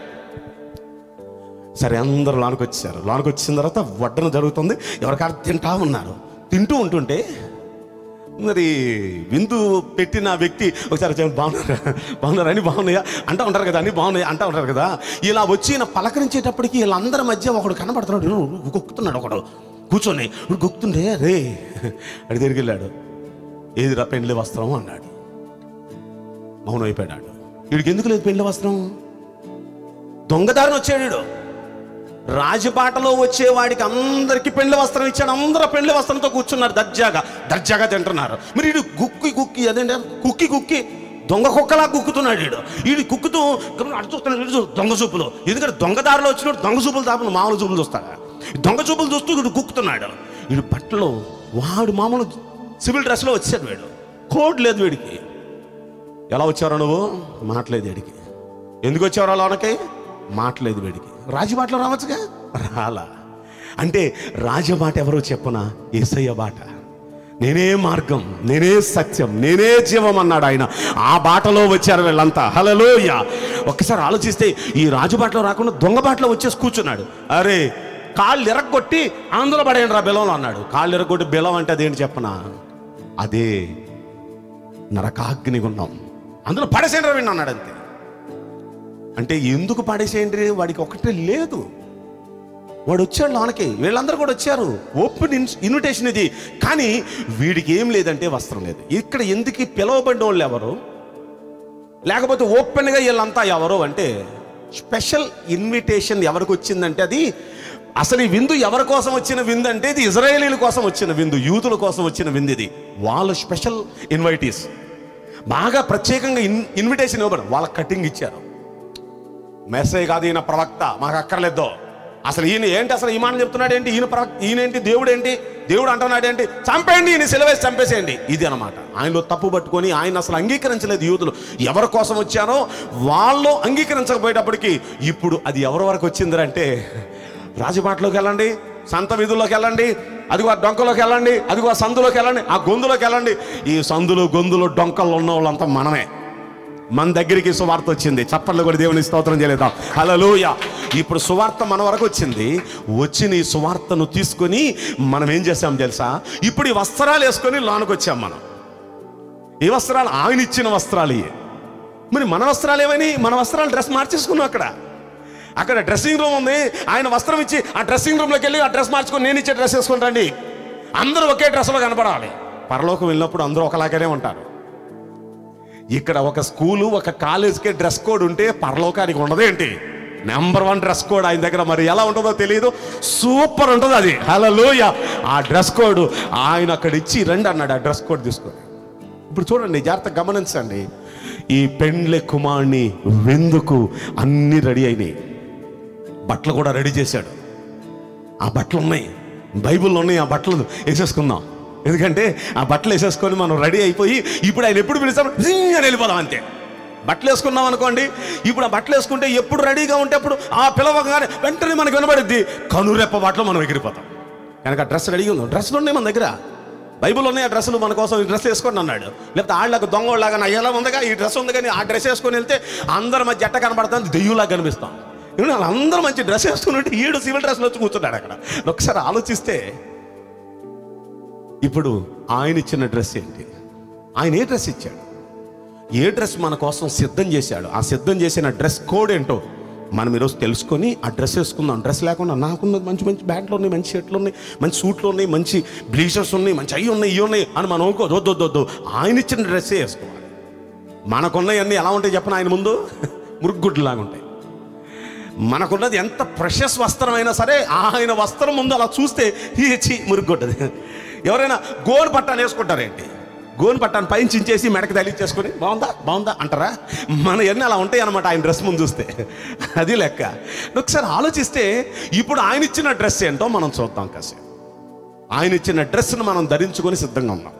Speaker 2: సరే అందరూ లోనికి వచ్చారు లోనికి వచ్చిన తర్వాత వడ్డన జరుగుతుంది ఎవరికారు తింటా ఉన్నారు తింటూ ఉంటుంటే మరి విందు పెట్టిన వ్యక్తి ఒకసారి చెప్పండి, బాగున్నారా బాగున్నారా అని బాగున్నాయా అంటూ ఉంటారు కదా అన్ని బాగున్నాయా అంటూ ఉంటారు కదా ఇలా వచ్చి ఈయన పలకరించేటప్పటికి వీళ్ళందరి మధ్య ఒకడు కనబడుతున్నాడు "నువ్వు గుక్కుతున్నాడు ఒకడు కూర్చొని "నువ్వు గుక్తుండే రే అడి దగ్గరికి వెళ్ళాడు ఏదిరా పెండ్లి వస్త్రం అన్నాడు మౌనం అయిపోయాడు వీడికి ఎందుకు లేదు పెండ్లి వస్త్రం దొంగదారిని వచ్చాడు వీడు. రాజబాటలో వచ్చేవాడికి అందరికి పెండ్లి వస్త్రం ఇచ్చాడు అందరూ పెండ్లి వస్త్రంతో కూర్చున్నారు దర్జాగా దర్జాగా తింటున్నారు మరి వీడు గుక్కి గుక్కి అదేంటి కుక్కి కుక్కి దొంగ కుక్కలా కుక్కుతున్నాడు వీడు వీడు కుక్కుతూ అటు చూస్తున్నాడు వీడు చూ- దొంగ చూపులు ఎందుకంటే దొంగదారిలో వచ్చినప్పుడు దొంగ చూపులు తాపను మామూలు చూపులు చూస్తాడా దొంగ చూపులు చూస్తూ వీడు కుక్కుతున్నాడు వీడు బట్టలో వాడు మామూలు సివిల్ డ్రెస్లో వచ్చాడు వీడు కోడ్ లేదు వీడికి ఎలా వచ్చారో నువ్వు మాట్లేదు వీడికి ఎందుకు వచ్చారో లోనకి మాట్లేదు వీడికి రాజబాటలో రావచ్చుగా రాలా అంటే రాజబాట ఎవరో చెప్పనా ఏసయ్య బాట నేనే మార్గం నేనే సత్యం నేనే జీవం అన్నాడు ఆయన ఆ బాటలో వచ్చారు వీళ్ళంతా హలలోయ ఒక్కసారి ఆలోచిస్తే ఈ రాజుబాటలో రాకుండా దొంగ బాటలో వచ్చేసి కూర్చున్నాడు అరే కాళ్ళు ఎరగొట్టి ఆందోళన పడేయండి రా బెలంలో అన్నాడు కాళ్ళు ఎరగొట్టి బెలం అంటే అదేంటి చెప్పనా అదే నరకాగ్ని ఉన్నాం అందులో పడేసేయండి రా వీడిని అన్నాడు అంతే అంటే ఎందుకు పడేసేయండి వాడికి ఒకటే లేదు వాడు వచ్చాడు లోనకి వీళ్ళందరూ కూడా వచ్చారు ఓపెన్ ఇన్ ఇన్విటేషన్ ఇది కానీ వీడికి ఏం లేదంటే వస్త్రం లేదు ఇక్కడ ఎందుకు పిలవబడిన వాళ్ళు ఎవరు లేకపోతే ఓపెన్గా వీళ్ళంతా ఎవరు అంటే స్పెషల్ ఇన్విటేషన్ ఎవరికి వచ్చిందంటే అది అసలు ఈ విందు ఎవరి కోసం వచ్చిన విందు అంటే ఇది ఇజ్రాయేలీల కోసం వచ్చిన విందు యూతుల కోసం వచ్చిన విందు ఇది వాళ్ళు స్పెషల్ ఇన్వైటీస్ బాగా ప్రత్యేకంగా ఇన్ ఇన్విటేషన్ ఇవ్వబడు వాళ్ళ కటింగ్ ఇచ్చారు మెసేజ్ కాదు ఈయన ప్రవక్త మాకు అక్కర్లేదో అసలు ఈయన ఏంటి అసలు ఈ మాట చెప్తున్నాడు ఏంటి ఈయన ప్రవక్త ఈయన ఏంటి దేవుడు ఏంటి దేవుడు అంటున్నాడు ఏంటి చంపేయండి ఈయన సిలవేసి చంపేసేయండి ఇది అనమాట ఆయనలో తప్పు పట్టుకొని ఆయన అసలు అంగీకరించలేదు యూతులు ఎవరి కోసం వచ్చానో వాళ్ళు అంగీకరించకపోయేటప్పటికి ఇప్పుడు అది ఎవరి వరకు వచ్చిందంటే రాజబాటలోకి వెళ్ళండి సంత వీధుల్లోకి వెళ్ళండి అదిగో ఆ డొంకలోకి వెళ్ళండి అదిగో ఆ సందులోకి వెళ్ళండి ఆ గొంతులోకి వెళ్ళండి ఈ సందులు గొంతులు డొంకల్లో ఉన్న వాళ్ళంతా మనమే మన దగ్గరికి సువార్త వచ్చింది చప్పట్లు కూడా దేవుని స్తోత్రం చేయలేదా హలోయ ఇప్పుడు సువార్త మన వరకు వచ్చింది వచ్చిన ఈ సువార్తను తీసుకొని మనం ఏం చేసాం తెలుసా ఇప్పుడు ఈ వస్త్రాలు వేసుకొని లోనికి వచ్చాం మనం ఈ వస్త్రాలు ఆయన ఇచ్చిన వస్త్రాలు ఇవి మరి మన వస్త్రాలు ఏమని మన వస్త్రాలు డ్రెస్ మార్చేసుకున్నాం అక్కడ అక్కడ డ్రెస్సింగ్ రూమ్ ఉంది ఆయన వస్త్రం ఇచ్చి ఆ డ్రెస్సింగ్ రూమ్లోకి వెళ్ళి ఆ డ్రెస్ మార్చుకొని నేను ఇచ్చే డ్రెస్ వేసుకుని రండి అందరూ ఒకే డ్రెస్లో కనపడాలి పరలోకం వెళ్ళినప్పుడు అందరూ ఒకలాగానే ఉంటారు ఇక్కడ ఒక స్కూలు ఒక కాలేజ్కి డ్రెస్ కోడ్ ఉంటే పరలోకానికి ఉండదేంటి నెంబర్ వన్ డ్రెస్ కోడ్ ఆయన దగ్గర మరి ఎలా ఉంటుందో తెలియదు సూపర్ ఉంటుంది అది హలోయ ఆ డ్రెస్ కోడ్ ఆయన అక్కడ ఇచ్చి రండి అన్నాడు ఆ డ్రెస్ కోడ్ తీసుకొని ఇప్పుడు చూడండి జాగ్రత్తగా గమనించండి ఈ పెండ్లె కుమార్ని వెందుకు అన్ని రెడీ అయినాయి బట్టలు కూడా రెడీ చేశాడు ఆ బట్టలు ఉన్నాయి బైబిల్లో ఉన్నాయి ఆ బట్టలు వేసేసుకుందాం ఎందుకంటే ఆ బట్టలు వేసేసుకొని మనం రెడీ అయిపోయి ఇప్పుడు ఆయన ఎప్పుడు పిలుస్తాం జింగ్ అని వెళ్ళిపోదాం అంతే బట్టలు వేసుకున్నాం అనుకోండి ఇప్పుడు ఆ బట్టలు వేసుకుంటే ఎప్పుడు రెడీగా ఉంటే అప్పుడు ఆ పిలవగానే వెంటనే మనకు వినబడిద్ది కనురెప్ప బాటలో మనం ఎగిరిపోతాం కనుక డ్రెస్ రెడీగా ఉందాం డ్రెస్సులు ఉన్నాయి మన దగ్గర బైబిల్ ఉన్నాయి ఆ డ్రెస్సులు మన కోసం ఈ డ్రెస్ వేసుకోండి అన్నాడు లేకపోతే ఆళ్ళకు దొంగలాగా నా ఎలా ఉందిగా ఈ డ్రెస్ ఉంది కానీ ఆ డ్రెస్ వేసుకొని వెళ్తే అందరి మధ్య జట్ట కనబడుతుంది దెయ్యులాగా కనిపిస్తాం ఎందుకంటే వాళ్ళందరూ మంచి డ్రెస్ వేసుకుని ఉంటే ఈడు సివిల్ డ్రెస్లో వచ్చి కూర్చున్నాడు అక్కడ ఒకసారి ఆలోచిస్తే ఇప్పుడు ఆయన ఇచ్చిన డ్రెస్ ఏంటి ఆయన ఏ డ్రెస్ ఇచ్చాడు ఏ డ్రెస్ మన కోసం సిద్ధం చేశాడు ఆ సిద్ధం చేసిన డ్రెస్ కోడ్ ఏంటో మనం ఈరోజు తెలుసుకొని ఆ డ్రెస్ వేసుకుందాం డ్రెస్ లేకుండా నాకున్నది మంచి మంచి బ్యాట్లు ఉన్నాయి మంచి షర్ట్లు ఉన్నాయి మంచి సూట్లు ఉన్నాయి మంచి బ్లీషర్స్ ఉన్నాయి మంచి అవి ఉన్నాయి ఇవి ఉన్నాయి అని మనం అనుకో వద్దు వద్దు వద్దు ఆయన ఇచ్చిన డ్రెస్సే వేసుకోవాలి మనకున్నవన్నీ ఎలా ఉంటాయి చెప్పిన ఆయన ముందు మురుగుడ్లాగా ఉంటాయి మనకున్నది ఎంత ప్రెషస్ వస్త్రమైనా సరే ఆయన వస్త్రం ముందు అలా చూస్తే ఈ మురుగుంటుంది ఎవరైనా గోను పట్టాను వేసుకుంటారేంటి గోను పట్టాను పైన చించేసి మెడకి తగిలిచ్చేసుకొని బాగుందా బాగుందా అంటారా మన ఎన్ని అలా ఉంటాయి అనమాట ఆయన డ్రెస్ ముందు చూస్తే అది లెక్క ఒకసారి ఆలోచిస్తే ఇప్పుడు ఆయన ఇచ్చిన డ్రెస్ ఏంటో మనం చూద్దాం కాసేపు ఆయన ఇచ్చిన డ్రెస్ను మనం ధరించుకొని సిద్ధంగా ఉన్నాం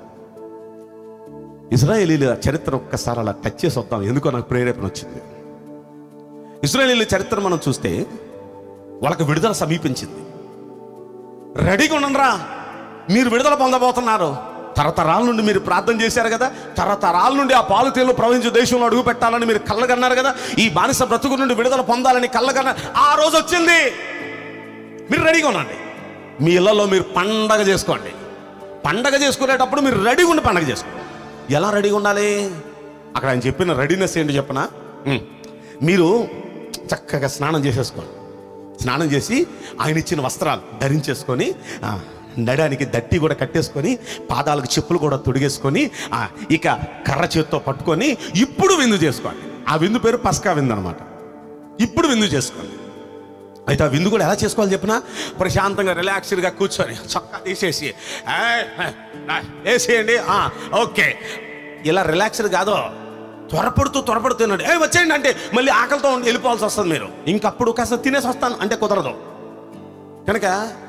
Speaker 2: ఇజ్రాయేలీల చరిత్ర ఒక్కసారి అలా టచ్ చేసి వద్దాం ఎందుకో నాకు ప్రేరేపణ వచ్చింది ఇజ్రాయేలీల చరిత్ర మనం చూస్తే వాళ్ళకి విడుదల సమీపించింది రెడీగా ఉండండిరా మీరు విడుదల పొందబోతున్నారు తరతరాల నుండి మీరు ప్రార్థన చేశారు కదా తరతరాల నుండి ఆ పాలు తేలు ప్రవహించే దేశంలో అడుగు పెట్టాలని మీరు కళ్ళగన్నారు కదా ఈ బానిస బ్రతుకు నుండి విడుదల పొందాలని కళ్ళగన్నారు ఆ రోజు వచ్చింది మీరు రెడీగా ఉండండి మీ ఇళ్లలో మీరు పండగ చేసుకోండి పండగ చేసుకునేటప్పుడు మీరు రెడీగా ఉండి పండగ చేసుకోండి ఎలా రెడీగా ఉండాలి అక్కడ ఆయన చెప్పిన రెడీనెస్ ఏంటి చెప్పనా ఉమ్. మీరు చక్కగా స్నానం చేసేసుకోండి స్నానం చేసి ఆయన ఇచ్చిన వస్త్రాలు ధరించేసుకొని ఆ, నడానికి దట్టి కూడా కట్టేసుకొని పాదాలకు చెప్పులు కూడా తొడిగేసుకొని ఆ, ఇక కర్ర చేత్తో పట్టుకొని ఇప్పుడు విందు చేసుకోండి ఆ విందు పేరు పస్కా విందు అనమాట ఇప్పుడు విందు చేసుకోండి అయితే ఆ విందు కూడా ఎలా చేసుకోవాలి చెప్పిన ప్రశాంతంగా రిలాక్స్డ్గా కూర్చొని చొక్కా తీసేసి "ఏయ్, ఏయ్, ఏయ్, వేసేయండి ఆ, ఓకే ఇలా రిలాక్స్డ్ కాదు త్వరపడుతూ త్వరపడుతున్నాడు ఏ వచ్చేయండి అంటే మళ్ళీ ఆకలితో ఉండి వెళ్ళిపోవాల్సి వస్తుంది మీరు ఇంకప్పుడు కాస్త తినేసి వస్తాను అంటే కుదరదు కనుక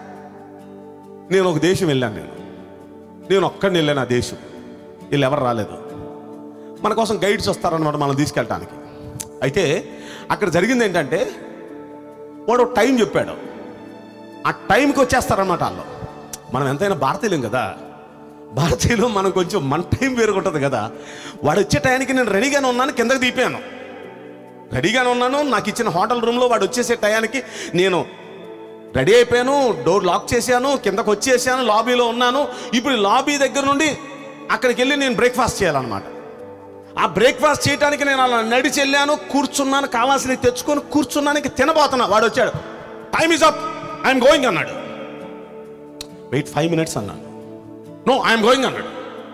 Speaker 2: నేను ఒక దేశం వెళ్ళాను నేను నేను ఒక్కడిని వెళ్ళాను ఆ దేశం వీళ్ళు ఎవరు రాలేదు మన కోసం గైడ్స్ వస్తారన్నమాట మనం తీసుకెళ్ళటానికి అయితే అక్కడ జరిగింది ఏంటంటే వాడు ఒక టైం చెప్పాడు ఆ టైంకి వచ్చేస్తారన్నమాట వాళ్ళు మనం ఎంతైనా భారతీయులం కదా భారతీయులు మనం కొంచెం మన టైం వేరుగుంటుంది కదా వాడు వచ్చే టైంకి నేను రెడీగానే ఉన్నాను కిందకి దిపాను రెడీగానే ఉన్నాను నాకు ఇచ్చిన హోటల్ రూమ్లో వాడు వచ్చేసే టయానికి నేను రెడీ అయిపోయాను డోర్ లాక్ చేశాను కిందకు వచ్చేసాను లాబీలో ఉన్నాను ఇప్పుడు ఈ లాబీ దగ్గర నుండి అక్కడికి వెళ్ళి నేను బ్రేక్ఫాస్ట్ చేయాలన్నమాట ఆ బ్రేక్ఫాస్ట్ చేయడానికి నేను అలా నడిచి వెళ్ళాను కూర్చున్నాను కావాల్సినవి తెచ్చుకొని కూర్చున్నానికి తినబోతున్నా వాడు వచ్చాడు time is up I'm going అన్నాడు వెయిట్ ఫైవ్ మినిట్స్ అన్నాను నో ఐఎమ్ గోయింగ్ అన్నాడు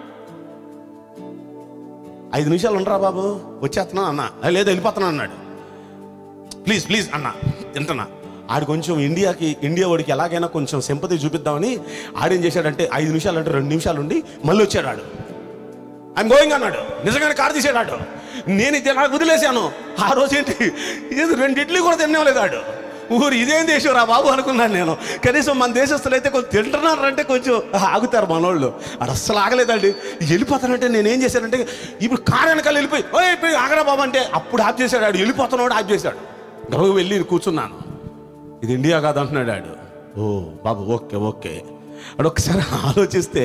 Speaker 2: ఐదు నిమిషాలు ఉండరా బాబు వచ్చేస్తున్నాను అన్న "ఏ, లేదు వెళ్ళిపోతున్నాను అన్నాడు ప్లీజ్ ప్లీజ్ అన్న తింటున్నా ఆడు కొంచెం ఇండియాకి ఇండియా వాడికి ఎలాగైనా కొంచెం సింపతి చూపిద్దామని ఆడేం చేశాడంటే ఐదు నిమిషాలు అంటే రెండు నిమిషాలు ఉండి మళ్ళీ వచ్చాడు ఆడు ఐఎమ్ గోయింగ్ అన్నాడు నిజంగానే కారు తీసాడు ఆడు నేను ఇది నాకు వదిలేశాను ఆ రోజు ఏంటి ఇది రెండు ఇడ్లీ కూడా తినేవలేదు ఆడు ఊరు ఇదేం దేశం రా బాబు అనుకున్నాను నేను కనీసం మన దేశస్తులు అయితే కొంచెం తింటున్నారంటే కొంచెం ఆగుతారు మనోళ్ళు అది అస్సలు ఆగలేదండి వెళ్ళిపోతానంటే నేను ఏం చేశానంటే ఇప్పుడు కారు వెనకాల వెళ్ళిపోయి ఓయ్ పోయి ఆగరా బాబు అంటే అప్పుడు ఆఫ్ చేశాడు ఆడు వెళ్ళిపోతున్నాడు ఆఫ్ చేశాడు గబగబా వెళ్ళి కూర్చున్నాను ఇది ఇండియా కాదు అంటున్నాడు ఆడు ఓ బాబు ఓకే ఓకే అడు ఒకసారి ఆలోచిస్తే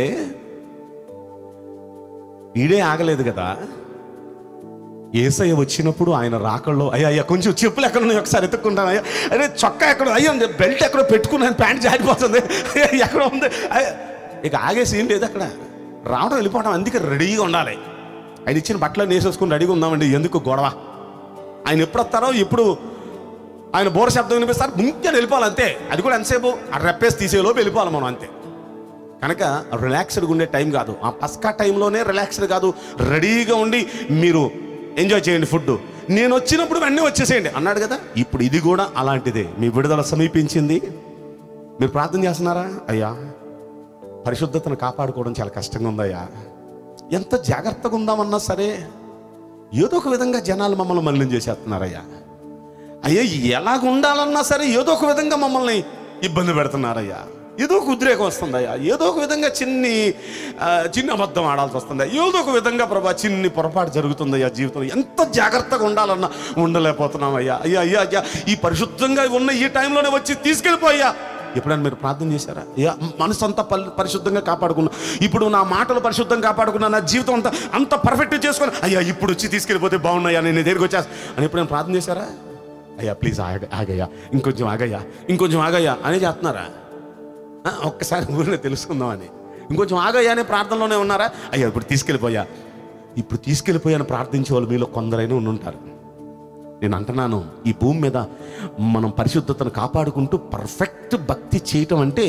Speaker 2: ఈడే ఆగలేదు కదా ఏసయ్య వచ్చినప్పుడు ఆయన రాకల్లో అయ్యా అయ్యా కొంచెం చెప్పులు ఎక్కడ ఉన్నాయి ఒకసారి ఎత్తుక్కుంటాను అయ్యా అరే చొక్కా ఎక్కడ అయ్యా బెల్ట్ ఎక్కడో పెట్టుకున్నాను ప్యాంట్ జారిపోతుంది అయ్యా, ఎక్కడ ఉంది అయ్యా, ఇక ఆగేసి ఏం లేదు అక్కడ రావడం వెళ్ళిపోవడం అందుకే రెడీగా ఉండాలి ఆయన ఇచ్చిన బట్టలు వేసేసుకుని రెడీగా ఉందామండి ఎందుకు గొడవ ఆయన ఎప్పుడు వస్తారో ఎప్పుడు ఆయన బోర శబ్దం వినిపిస్తారు ముంకే వెళ్ళిపోవాలి అంతే అది కూడా ఎంతసేపు ఆ రెప్పేసి తీసేలోపు వెళ్ళిపోవాలి మనం అంతే కనుక రిలాక్స్డ్గా ఉండే టైం కాదు ఆ పస్కా టైంలోనే రిలాక్స్డ్ కాదు రెడీగా ఉండి మీరు ఎంజాయ్ చేయండి ఫుడ్ నేను వచ్చినప్పుడు వెంటనే వచ్చేసేయండి అన్నాడు కదా ఇప్పుడు ఇది కూడా అలాంటిదే మీ విడుదల సమీపించింది మీరు ప్రార్థన చేస్తున్నారా అయ్యా పరిశుద్ధతను కాపాడుకోవడం చాలా కష్టంగా ఉందయ్యా ఎంత జాగ్రత్తగా ఉందామన్నా సరే ఏదో ఒక విధంగా జనాలు మమ్మల్ని మలినం చేసేస్తున్నారయ్యా అయ్యా ఎలాగ ఉండాలన్నా సరే ఏదో ఒక విధంగా మమ్మల్ని ఇబ్బంది పెడుతున్నారయ్యా ఏదో ఒక ఉద్రేకం వస్తుందయ్యా ఏదో ఒక విధంగా చిన్ని ఆ, చిన్న అబద్ధం ఆడాల్సి వస్తుంది ఏదో ఒక విధంగా ప్రభా చిన్ని పొరపాటు జరుగుతుందయ్యా జీవితంలో ఎంత జాగ్రత్తగా ఉండాలన్నా ఉండలేకపోతున్నాం అయ్యా అయ్యా అయ్యా అయ్యా ఈ పరిశుద్ధంగా ఉన్న ఈ టైంలోనే వచ్చి తీసుకెళ్ళిపోయా ఎప్పుడైనా మీరు ప్రార్థన చేశారా అయ్యా మనసు అంతా పల్- పరిశుద్ధంగా కాపాడుకున్నా ఇప్పుడు నా మాటలు పరిశుద్ధంగా కాపాడుకున్నా నా జీవితం అంతా అంత పర్ఫెక్ట్ చేసుకుని అయ్యా ఇప్పుడు వచ్చి తీసుకెళ్ళిపోతే బాగున్నాయా నేను నీ దగ్గరికి వచ్చా అని ఎప్పుడైనా ప్రార్థన చేశారా అయ్యా ప్లీజ్ ఆగ ఆగయ్యా ఇంకొంచెం ఆగయ్యా ఇంకొంచెం ఆగయ్యా అని చేస్తున్నారా ఆ, ఒక్కసారి ఊరిని తెలుసుకుందామని ఇంకొంచెం ఆగయ్యా అనే ప్రార్థనలోనే ఉన్నారా అయ్యా ఇప్పుడు తీసుకెళ్ళిపోయా ఇప్పుడు తీసుకెళ్ళిపోయాను ప్రార్థించే వాళ్ళు మీలో కొందరైనా ఉండుంటారు నేను అంటున్నాను ఈ భూమి మీద మనం పరిశుద్ధతను కాపాడుకుంటూ పర్ఫెక్ట్ భక్తి చేయటం అంటే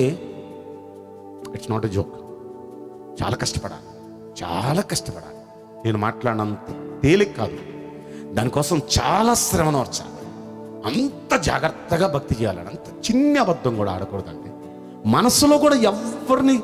Speaker 2: ఇట్స్ నాట్ ఎ జోక్ చాలా కష్టపడాలి చాలా కష్టపడాలి నేను మాట్లాడినంత తేలిక కాదు దానికోసం చాలా శ్రమను వచ్చాలి అంత జాగ్రత్తగా భక్తి చేయాలని అంత చిన్న అబద్ధం కూడా ఆడకూడదండి మనసులో కూడా ఎవరిని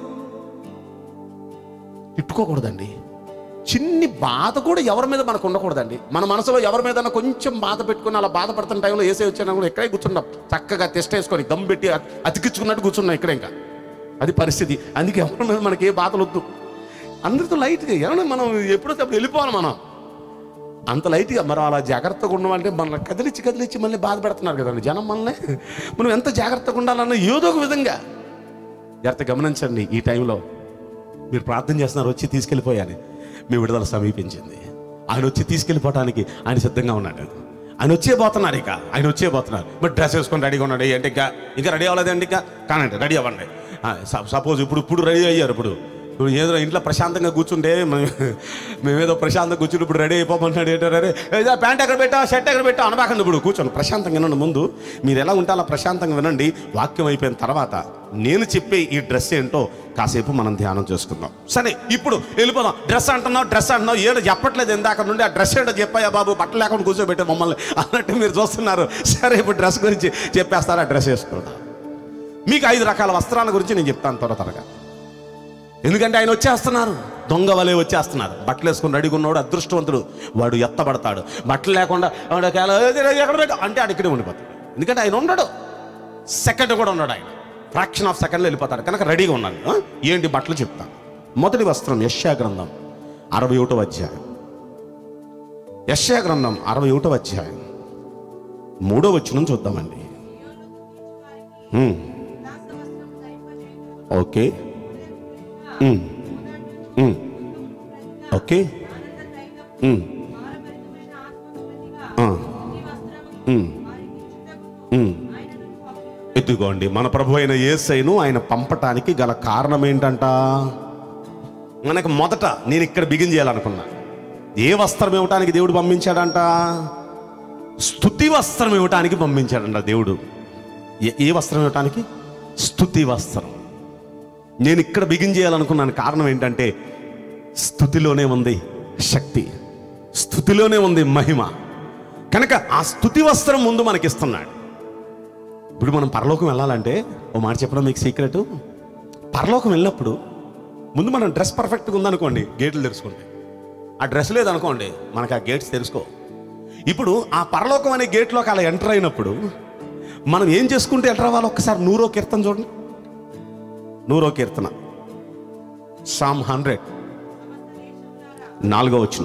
Speaker 2: తిట్టుకోకూడదండి చిన్ని బాధ కూడా ఎవరి మీద మనకు ఉండకూడదండి మన మనసులో ఎవరి మీద కొంచెం బాధ పెట్టుకుని అలా బాధపడుతున్న టైంలో వేసే వచ్చినా కూడా ఎక్కడే కూర్చున్నాం చక్కగా టెస్ట్ వేసుకొని దమ్ పెట్టి అతి- అతికించుకున్నట్టు కూర్చున్నాం ఇక్కడ ఇంకా అది పరిస్థితి అందుకే ఎవరి మీద మనకి ఏ బాధలు వద్దు అందరితో లైట్గా ఏమన్నా మనం ఎప్పుడో వెళ్ళిపోవాలి మనం అంత లైట్గా మరి అలా జాగ్రత్తగా ఉండమంటే మన కదిలిచ్చి కదిలిచ్చి మళ్ళీ బాధ పెడుతున్నారు కదండి జనం మనల్ని మనం ఎంత జాగ్రత్తగా ఉండాలన్న ఏదో ఒక విధంగా జాగ్రత్త గమనించండి ఈ టైంలో మీరు ప్రార్థన చేస్తున్నారు వచ్చి తీసుకెళ్ళిపోయాను మీ విడుదల సమీపించింది ఆయన వచ్చి తీసుకెళ్ళిపోవటానికి ఆయన సిద్ధంగా ఉన్నాడు ఆయన వచ్చే పోతున్నారు ఇక ఆయన వచ్చే పోతున్నారు మరి డ్రెస్ వేసుకొని రెడీగా ఉన్నాడు అంటే ఇంకా ఇంకా రెడీ అవ్వలేదండి ఇంకా కానండి రెడీ అవ్వండి సపోజ్ ఇప్పుడు ఇప్పుడు రెడీ అయ్యారు ఇప్పుడు ఇప్పుడు ఏదో ఇంట్లో ప్రశాంతంగా కూర్చుంటే మనం- మేమేదో ప్రశాంతంగా కూర్చుని ఇప్పుడు రెడీ అయిపోమంటున్నాడు ఏంటారు అరే ఏదో ప్యాంట్ ఎక్కడ పెట్టా షర్ట్ ఎక్కడ పెట్టా అనబాకండి ఇప్పుడు కూర్చోండి ప్రశాంతంగా వినండి ముందు మీరు ఎలా ఉంటే అలా ప్రశాంతంగా వినండి వాక్యం అయిపోయిన తర్వాత నేను చెప్పే ఈ డ్రెస్ ఏంటో కాసేపు మనం ధ్యానం చేసుకుందాం సరే ఇప్పుడు వెళ్ళిపోదాం డ్రెస్ అంటున్నావు డ్రెస్ అంటున్నావు ఏదో చెప్పట్లేదు ఇందాక నుండి ఆ డ్రెస్ ఏంటో చెప్పాయా బాబు బట్టలు లేకుండా కూర్చోబెట్టే మమ్మల్ని అన్నట్టు మీరు చూస్తున్నారు సరే ఇప్పుడు డ్రెస్ గురించి చెప్పేస్తారా డ్రెస్ వేసుకుందాం మీకు ఐదు రకాల వస్త్రాల గురించి నేను చెప్తాను త్వర త్వరగా ఎందుకంటే ఆయన వచ్చేస్తున్నారు దొంగ వలె వచ్చేస్తున్నారు బట్టలు వేసుకుని రెడీగా ఉన్నవాడు అదృష్టవంతుడు వాడు ఎత్తబడతాడు బట్టలు లేకుండా వాడు ఒకవేళ, "ఏది, ఏది, ఎక్కడ పెట్టు?" అంటే ఆడు ఇక్కడే ఉండిపోతాడు ఎందుకంటే ఆయన ఉండడు సెకండ్ కూడా ఉన్నాడు ఆయన ఫ్రాక్షన్ ఆఫ్ సెకండ్లో వెళ్ళిపోతాడు కనుక రెడీగా ఉన్నాడు ఆ? ఏంటి బట్టలు చెప్తాను మొదటి వస్త్రం యశ్యా గ్రంథం అరవై ఒకటో అధ్యాయం యశ్యా గ్రంథం అరవై ఒకటో అధ్యాయం మూడో వచ్చిన చూద్దామండి హ్మ్. ఓకే ఉమ్. ఉమ్. ఓకే ఉమ్. ఆ. ఉమ్. ఉమ్. ఎత్తుకోండి మన ప్రభు అయిన యేసైను ఆయన పంపటానికి గల కారణం ఏంటంట మనకు మొదట నేను ఇక్కడ బిగిన్ చేయాలనుకున్నా ఏ వస్త్రం ఇవ్వటానికి దేవుడు పంపించాడంట స్థుతి వస్త్రం ఇవ్వటానికి పంపించాడంట దేవుడు ఏ- ఏ వస్త్రం ఇవ్వటానికి స్థుతి వస్త్రం నేను ఇక్కడ బిగిన్ చేయాలనుకున్నాను కారణం ఏంటంటే స్థుతిలోనే ఉంది శక్తి స్థుతిలోనే ఉంది మహిమ కనుక ఆ స్థుతి వస్త్రం ముందు మనకిస్తున్నాడు ఇప్పుడు మనం పరలోకం వెళ్ళాలంటే ఓ మాట చెప్పడం మీకు సీక్రెట్ పరలోకం వెళ్ళినప్పుడు ముందు మనం డ్రెస్ పర్ఫెక్ట్గా ఉందనుకోండి గేట్లు తెరుచుకోండి ఆ డ్రెస్ లేదనుకోండి మనకు ఆ గేట్స్ తెరుచుకో ఇప్పుడు ఆ పరలోకం అనే గేట్లోకి అలా ఎంటర్ అయినప్పుడు మనం ఏం చేసుకుంటే ఎంటర్ అవ్వాలి ఒక్కసారి నూరో కీర్తన చూడండి నూరో కీర్తన సామ్ హండ్రెడ్ నాలుగో వచ్చిన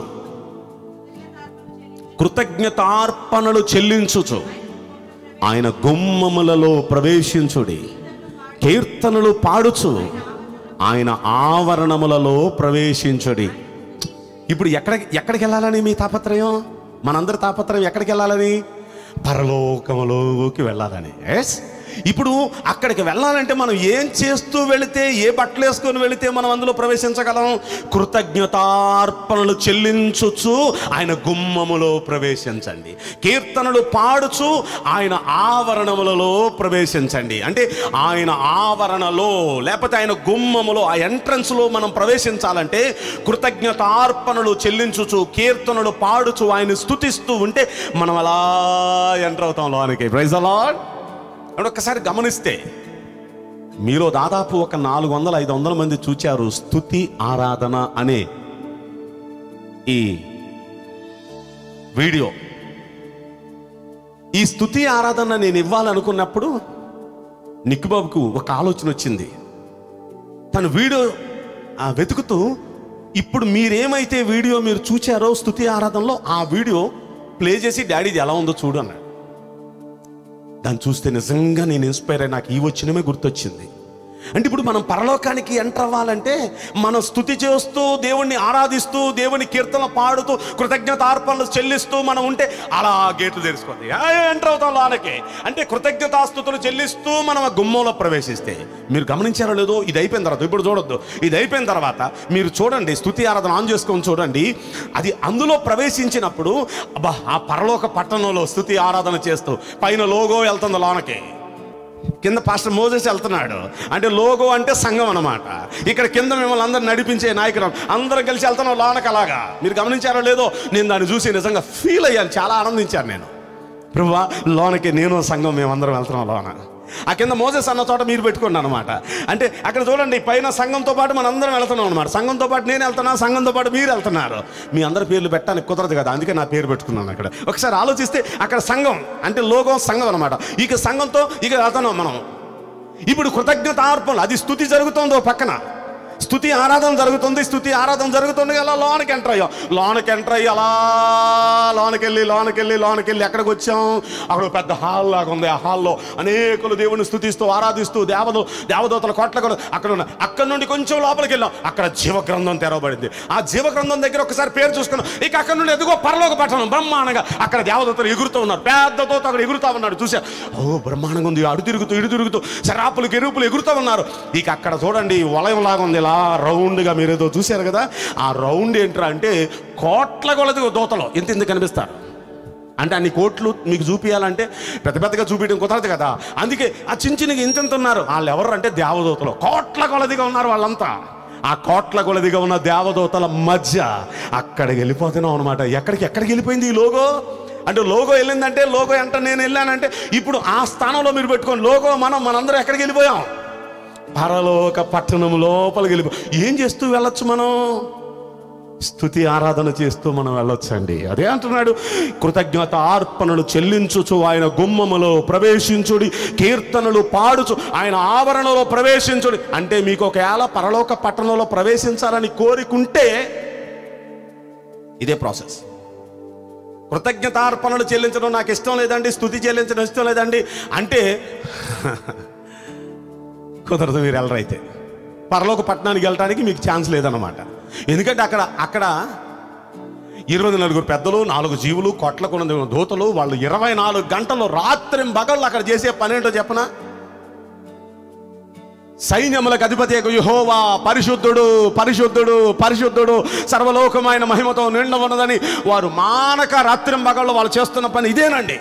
Speaker 2: కృతజ్ఞతార్పణలు చెల్లించుచు ఆయన గుమ్మములలో ప్రవేశించుడి కీర్తనలు పాడుచు ఆయన ఆవరణములలో ప్రవేశించుడి ఇప్పుడు ఎక్కడ ఎక్కడికి వెళ్ళాలని మీ తాపత్రయం మనందరి తాపత్రయం ఎక్కడికి వెళ్ళాలని పరలోకములోకి వెళ్ళాలని ఎస్ ఇప్పుడు అక్కడికి వెళ్ళాలంటే మనం ఏం చేస్తూ వెళితే ఏ బట్టలు వేసుకొని వెళితే మనం అందులో ప్రవేశించగలం కృతజ్ఞతార్పణలు చెల్లించుచు ఆయన గుమ్మములో ప్రవేశించండి కీర్తనలు పాడుచు ఆయన ఆవరణములలో ప్రవేశించండి అంటే ఆయన ఆవరణలో లేకపోతే ఆయన గుమ్మములో ఆ ఎంట్రన్స్లో మనం ప్రవేశించాలంటే కృతజ్ఞతార్పణలు చెల్లించుచు కీర్తనలు పాడుచు ఆయన స్థుతిస్తూ ఉంటే మనం అలా ఎంటర్ అవుతాం లోనికి ప్రైజ్ అలాడ్ అంటే ఒక్కసారి గమనిస్తే మీలో దాదాపు ఒక నాలుగు వందల ఐదు వందల మంది చూచారు స్థుతి ఆరాధన అనే ఈ వీడియో ఈ స్థుతి ఆరాధన నేను ఇవ్వాలనుకున్నప్పుడు
Speaker 7: నిక్కుబాబుకు ఒక ఆలోచన వచ్చింది తను వీడియో ఆ, వెతుకుతూ ఇప్పుడు మీరేమైతే వీడియో మీరు చూచారో స్థుతి ఆరాధనలో ఆ వీడియో ప్లే చేసి డాడీది ఎలా ఉందో చూడు అన్నాడు దాన్ని చూస్తే నిజంగా నేను ఇన్స్పైర్ అయ్యి నాకు ఈ వచ్చినమే గుర్తొచ్చింది అంటే ఇప్పుడు మనం పరలోకానికి ఎంటర్ అవ్వాలంటే మనం స్థుతి చేస్తూ దేవుణ్ణి ఆరాధిస్తూ దేవుని కీర్తనలు పాడుతూ కృతజ్ఞత అర్పణలు చెల్లిస్తూ మనం ఉంటే అలా గేట్లు తెరుచుకుంది ఆ, ఎంటర్ అవుతాం లోనకి అంటే కృతజ్ఞతాస్తుతులు చెల్లిస్తూ మనం ఆ గుమ్మంలో ప్రవేశిస్తే మీరు గమనించారో లేదో ఇది అయిపోయిన తర్వాత ఇప్పుడు చూడొద్దు ఇది అయిపోయిన తర్వాత మీరు చూడండి స్థుతి ఆరాధన ఆన్ చేసుకొని చూడండి అది అందులో ప్రవేశించినప్పుడు అబ్బా ఆ పరలోక పట్టణంలో స్థుతి ఆరాధన చేస్తూ పైన లోగో వెళ్తుంది లోనకి కింద పాస్టర్ మోజెస్ వెళ్తున్నాడు అంటే లోగో అంటే సంఘం అన్నమాట ఇక్కడ కింద మిమ్మల్ని అందరు నడిపించే నాయకులు అందరం కలిసి వెళ్తున్నాం లోనకి అలాగా మీరు గమనించారో లేదో నేను దాన్ని చూసి నిజంగా ఫీల్ అయ్యాను చాలా ఆనందించాను నేను ప్రభువా లోనకి నేను సంఘం మేమందరం వెళ్తున్నాం లోన ఆ కింద మోజెస్ అన్న చోట మీరు పెట్టుకోండి అనమాట అంటే అక్కడ చూడండి పైన సంఘంతో పాటు మన అందరం వెళ్తున్నాం అనమాట సంఘంతో పాటు నేను వెళ్తున్నా సంఘంతో పాటు మీరు వెళ్తున్నారు మీ అందరి పేర్లు పెట్టడానికి కుదరదు కదా అందుకే నా పేరు పెట్టుకున్నాను అక్కడ ఒకసారి ఆలోచిస్తే అక్కడ సంఘం అంటే లోగం సంఘం అనమాట ఇక సంఘంతో ఇక వెళ్తున్నాం మనం ఇప్పుడు కృతజ్ఞతార్పణలు అది స్థుతి జరుగుతుందో పక్కన స్థుతి ఆరాధన జరుగుతుంది స్థుతి ఆరాధన జరుగుతుంది అలా లోనకి ఎంటర్ అయ్యాం లోనకి ఎంటర్ అయ్యి అలా లోనకి వెళ్ళి లోనకి వెళ్ళి లోనకి వెళ్ళి ఎక్కడికి వచ్చాం అక్కడ ఒక పెద్ద హాల్ లాగా ఉంది ఆ హాల్లో అనేకులు దేవుని స్థుతిస్తూ ఆరాధిస్తూ దేవదు దేవదూతల కోట్ల కొల- అక్కడ ఉన్న అక్కడ నుండి కొంచెం లోపలికి వెళ్ళాం అక్కడ జీవ గ్రంథం తెరవబడింది ఆ జీవ గ్రంథం దగ్గర ఒకసారి పేరు చూసుకున్నాం ఇక అక్కడ నుండి ఎదుగో పరలోక పట్టణం బ్రహ్మాండంగా అక్కడ దేవదూతలు ఎగురుతూ ఉన్నారు పెద్ద దూత అక్కడ ఎగురుతా ఉన్నాడు చూసా ఓ బ్రహ్మాండంగా ఉంది అడు తిరుగుతూ ఇడు తిరుగుతూ శరాపులు కెరుపులు ఎగురుతూ ఉన్నారు ఇక అక్కడ చూడండి వలయం లాగా ఉంది ఇలా రౌండ్గా మీరు ఏదో చూశారు కదా ఆ రౌండ్ ఏంట్రా అంటే కోట్ల కొలది దూతలు ఇంత ఇంత కనిపిస్తారు అంటే అన్ని కోట్లు మీకు చూపించాలంటే పెద్ద పెద్దగా చూపించడం కుదరదు కదా అందుకే ఆ చిన్న చిన్నగా ఇంత ఇంత ఉన్నారు వాళ్ళు ఎవరు అంటే దేవదూతలు కోట్ల కొలదిగా ఉన్నారు వాళ్ళంతా ఆ కోట్ల కొలదిగా ఉన్న దేవదూతల మధ్య అక్కడికి వెళ్ళిపోతున్నాం అనమాట ఎక్కడికి ఎక్కడికి వెళ్ళిపోయింది ఈ లోగో అంటే లోగో వెళ్ళిందంటే లోగో ఎంట నేను వెళ్ళానంటే ఇప్పుడు ఆ స్థానంలో మీరు పెట్టుకోండి లోగో మనం మనందరం ఎక్కడికి వెళ్ళిపోయాం పరలోక పట్టణం లోపలికి వెళ్ళిపో ఏం చేస్తూ వెళ్ళొచ్చు మనం స్థుతి ఆరాధన చేస్తూ మనం వెళ్ళొచ్చండి అదే అంటున్నాడు కృతజ్ఞత ఆర్పణలు చెల్లించుచు ఆయన గుమ్మములో ప్రవేశించుడి కీర్తనలు పాడుచు ఆయన ఆవరణలో ప్రవేశించుడి అంటే మీకు ఒకవేళ పరలోక పట్టణంలో ప్రవేశించాలని కోరికుంటే ఇదే ప్రాసెస్ కృతజ్ఞతార్పణలు చెల్లించడం నాకు ఇష్టం లేదండి స్థుతి చెల్లించడం ఇష్టం లేదండి అంటే కుదరదు మీరు వెళ్ళరైతే పరలోక పట్టణానికి వెళ్ళడానికి మీకు ఛాన్స్ లేదన్నమాట ఎందుకంటే అక్కడ అక్కడ ఇరవై నలుగురు పెద్దలు నాలుగు జీవులు కొట్ల కొన దూతలు వాళ్ళు ఇరవై నాలుగు గంటలు రాత్రి బగళ్ళు అక్కడ చేసే పనేంటో చెప్పనా సైన్యములకు అధిపతి యహోవా పరిశుద్ధుడు పరిశుద్ధుడు పరిశుద్ధుడు సర్వలోకమైన మహిమతో నిండ ఉన్నదని వారు మానక రాత్రి బగళ్ళు వాళ్ళు చేస్తున్న పని ఇదేనండి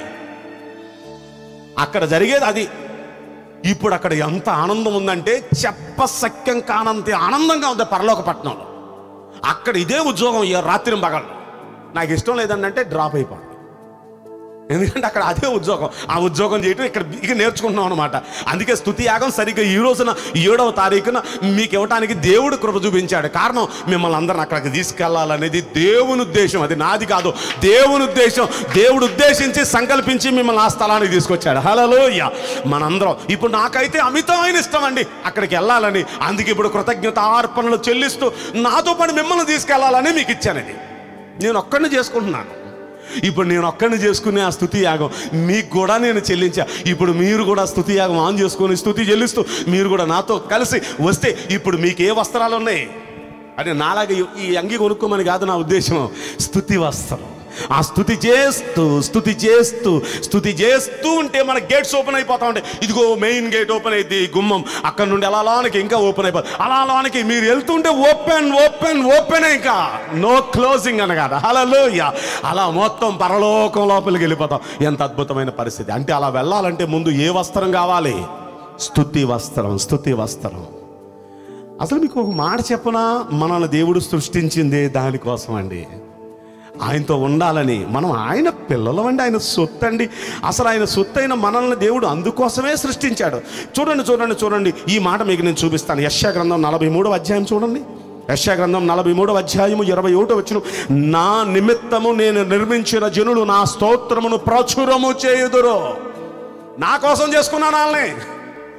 Speaker 7: అక్కడ జరిగేది అది ఇప్పుడు అక్కడ ఎంత ఆనందం ఉందంటే చెప్పసక్యం కానంత ఆనందంగా ఉంది పరలోక పట్టణంలో అక్కడ ఇదే ఉద్యోగం ఈ రాత్రి పగళ్ళు నాకు ఇష్టం లేదంటే డ్రాప్ అయిపోండి ఎందుకంటే అక్కడ అదే ఉద్యోగం ఆ ఉద్యోగం చేయటం ఇక్కడ ఇక నేర్చుకుంటున్నాం అనమాట అందుకే స్థుతి యాగం సరిగ్గా ఈ రోజున ఏడవ తారీఖున మీకు ఇవ్వటానికి దేవుడు కృప చూపించాడు కారణం మిమ్మల్ని అందరిని అక్కడికి తీసుకెళ్లాలనేది దేవుని ఉద్దేశం అది నాది కాదు దేవుని ఉద్దేశం దేవుడు ఉద్దేశించి సంకల్పించి మిమ్మల్ని ఆ స్థలానికి తీసుకొచ్చాడు హలోయ మనందరం ఇప్పుడు నాకైతే అమితమైన ఇష్టం అండి అక్కడికి వెళ్ళాలని అందుకే ఇప్పుడు కృతజ్ఞత అర్పణలు చెల్లిస్తూ నాతో పాటు మిమ్మల్ని తీసుకెళ్లాలని మీకు ఇచ్చాను ఇది నేను ఒక్కడిని చేసుకుంటున్నాను ఇప్పుడు నేను ఒక్కడిని చేసుకునే ఆ స్థుతి యాగం మీకు కూడా నేను చెల్లించా ఇప్పుడు మీరు కూడా స్థుతి యాగం ఆన్ చేసుకొని స్థుతి చెల్లిస్తూ మీరు కూడా నాతో కలిసి వస్తే ఇప్పుడు మీకు ఏ వస్త్రాలు ఉన్నాయి అంటే నాలాగా ఈ- ఈ అంగి కొనుక్కోమని కాదు నా ఉద్దేశం స్థుతి వస్త్రం ఆ స్థుతి చేస్తూ స్థుతి చేస్తూ స్థుతి చేస్తూ ఉంటే మన గేట్స్ ఓపెన్ అయిపోతా ఉంటాయి ఇదిగో మెయిన్ గేట్ ఓపెన్ అయింది గుమ్మం అక్కడ నుండి అలా లోనికి ఇంకా ఓపెన్ అయిపోతుంది అలా లోనికి మీరు వెళ్తుంటే ఓపెన్ ఓపెన్ ఓపెన్ ఇంకా నో క్లోజింగ్ అని కాదు హలో అలా మొత్తం పరలోకం లోపలికి వెళ్ళిపోతాం ఎంత అద్భుతమైన పరిస్థితి అంటే అలా వెళ్ళాలంటే ముందు ఏ వస్త్రం కావాలి స్థుతి వస్త్రం స్థుతి వస్త్రం అసలు మీకు ఒక మాట చెప్పనా మనల్ని దేవుడు సృష్టించింది దానికోసం అండి ఆయనతో ఉండాలని మనం ఆయన పిల్లలం అండి ఆయన సొత్తు అండి అసలు ఆయన సొత్తు అయిన మనల్ని దేవుడు అందుకోసమే సృష్టించాడు చూడండి చూడండి చూడండి ఈ మాట మీకు నేను చూపిస్తాను యశా గ్రంథం నలభై మూడవ అధ్యాయం చూడండి యశా గ్రంథం నలభై మూడవ అధ్యాయము ఇరవై ఒకటో వచ్చిన నా నిమిత్తము నేను నిర్మించిన జనులు నా స్తోత్రమును ప్రచురము చేయుదురు నా కోసం చేసుకున్నాను వాళ్ళని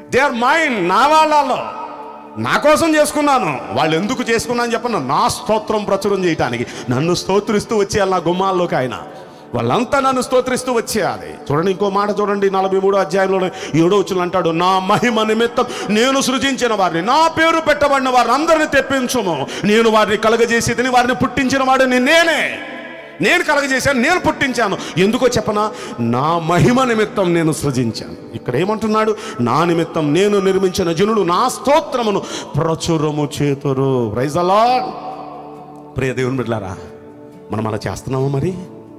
Speaker 7: దే ఆర్ మైండ్ నా వాళ్ళలో నా కోసం చేసుకున్నాను వాళ్ళు ఎందుకు చేసుకున్నాను చెప్పను నా స్తోత్రం ప్రచురం చేయటానికి నన్ను స్తోత్రిస్తూ వచ్చేయాలి నా గుమ్మాల్లోకి ఆయన వాళ్ళంతా నన్ను స్తోత్రిస్తూ వచ్చేయాలి చూడండి ఇంకో మాట చూడండి నలభై మూడో అధ్యాయంలో ఏడో వచ్చిన అంటాడు నా మహిమ నిమిత్తం నేను సృజించిన వారిని నా పేరు పెట్టబడిన వారిని అందరిని తెప్పించుము నేను వారిని కలగజేసి తిని వారిని పుట్టించిన వాడిని నేనే నేను కలగజేశాను నేను పుట్టించాను ఎందుకో చెప్పనా నా మహిమ నిమిత్తం నేను సృజించాను ఇక్కడ ఏమంటున్నాడు నా నిమిత్తం నేను నిర్మించిన జనులు నా స్తోత్రమును ప్రచురము చేతురు ప్రైజలా ప్రియ దేవుని బిడ్డలారా మనం అలా చేస్తున్నామా మరి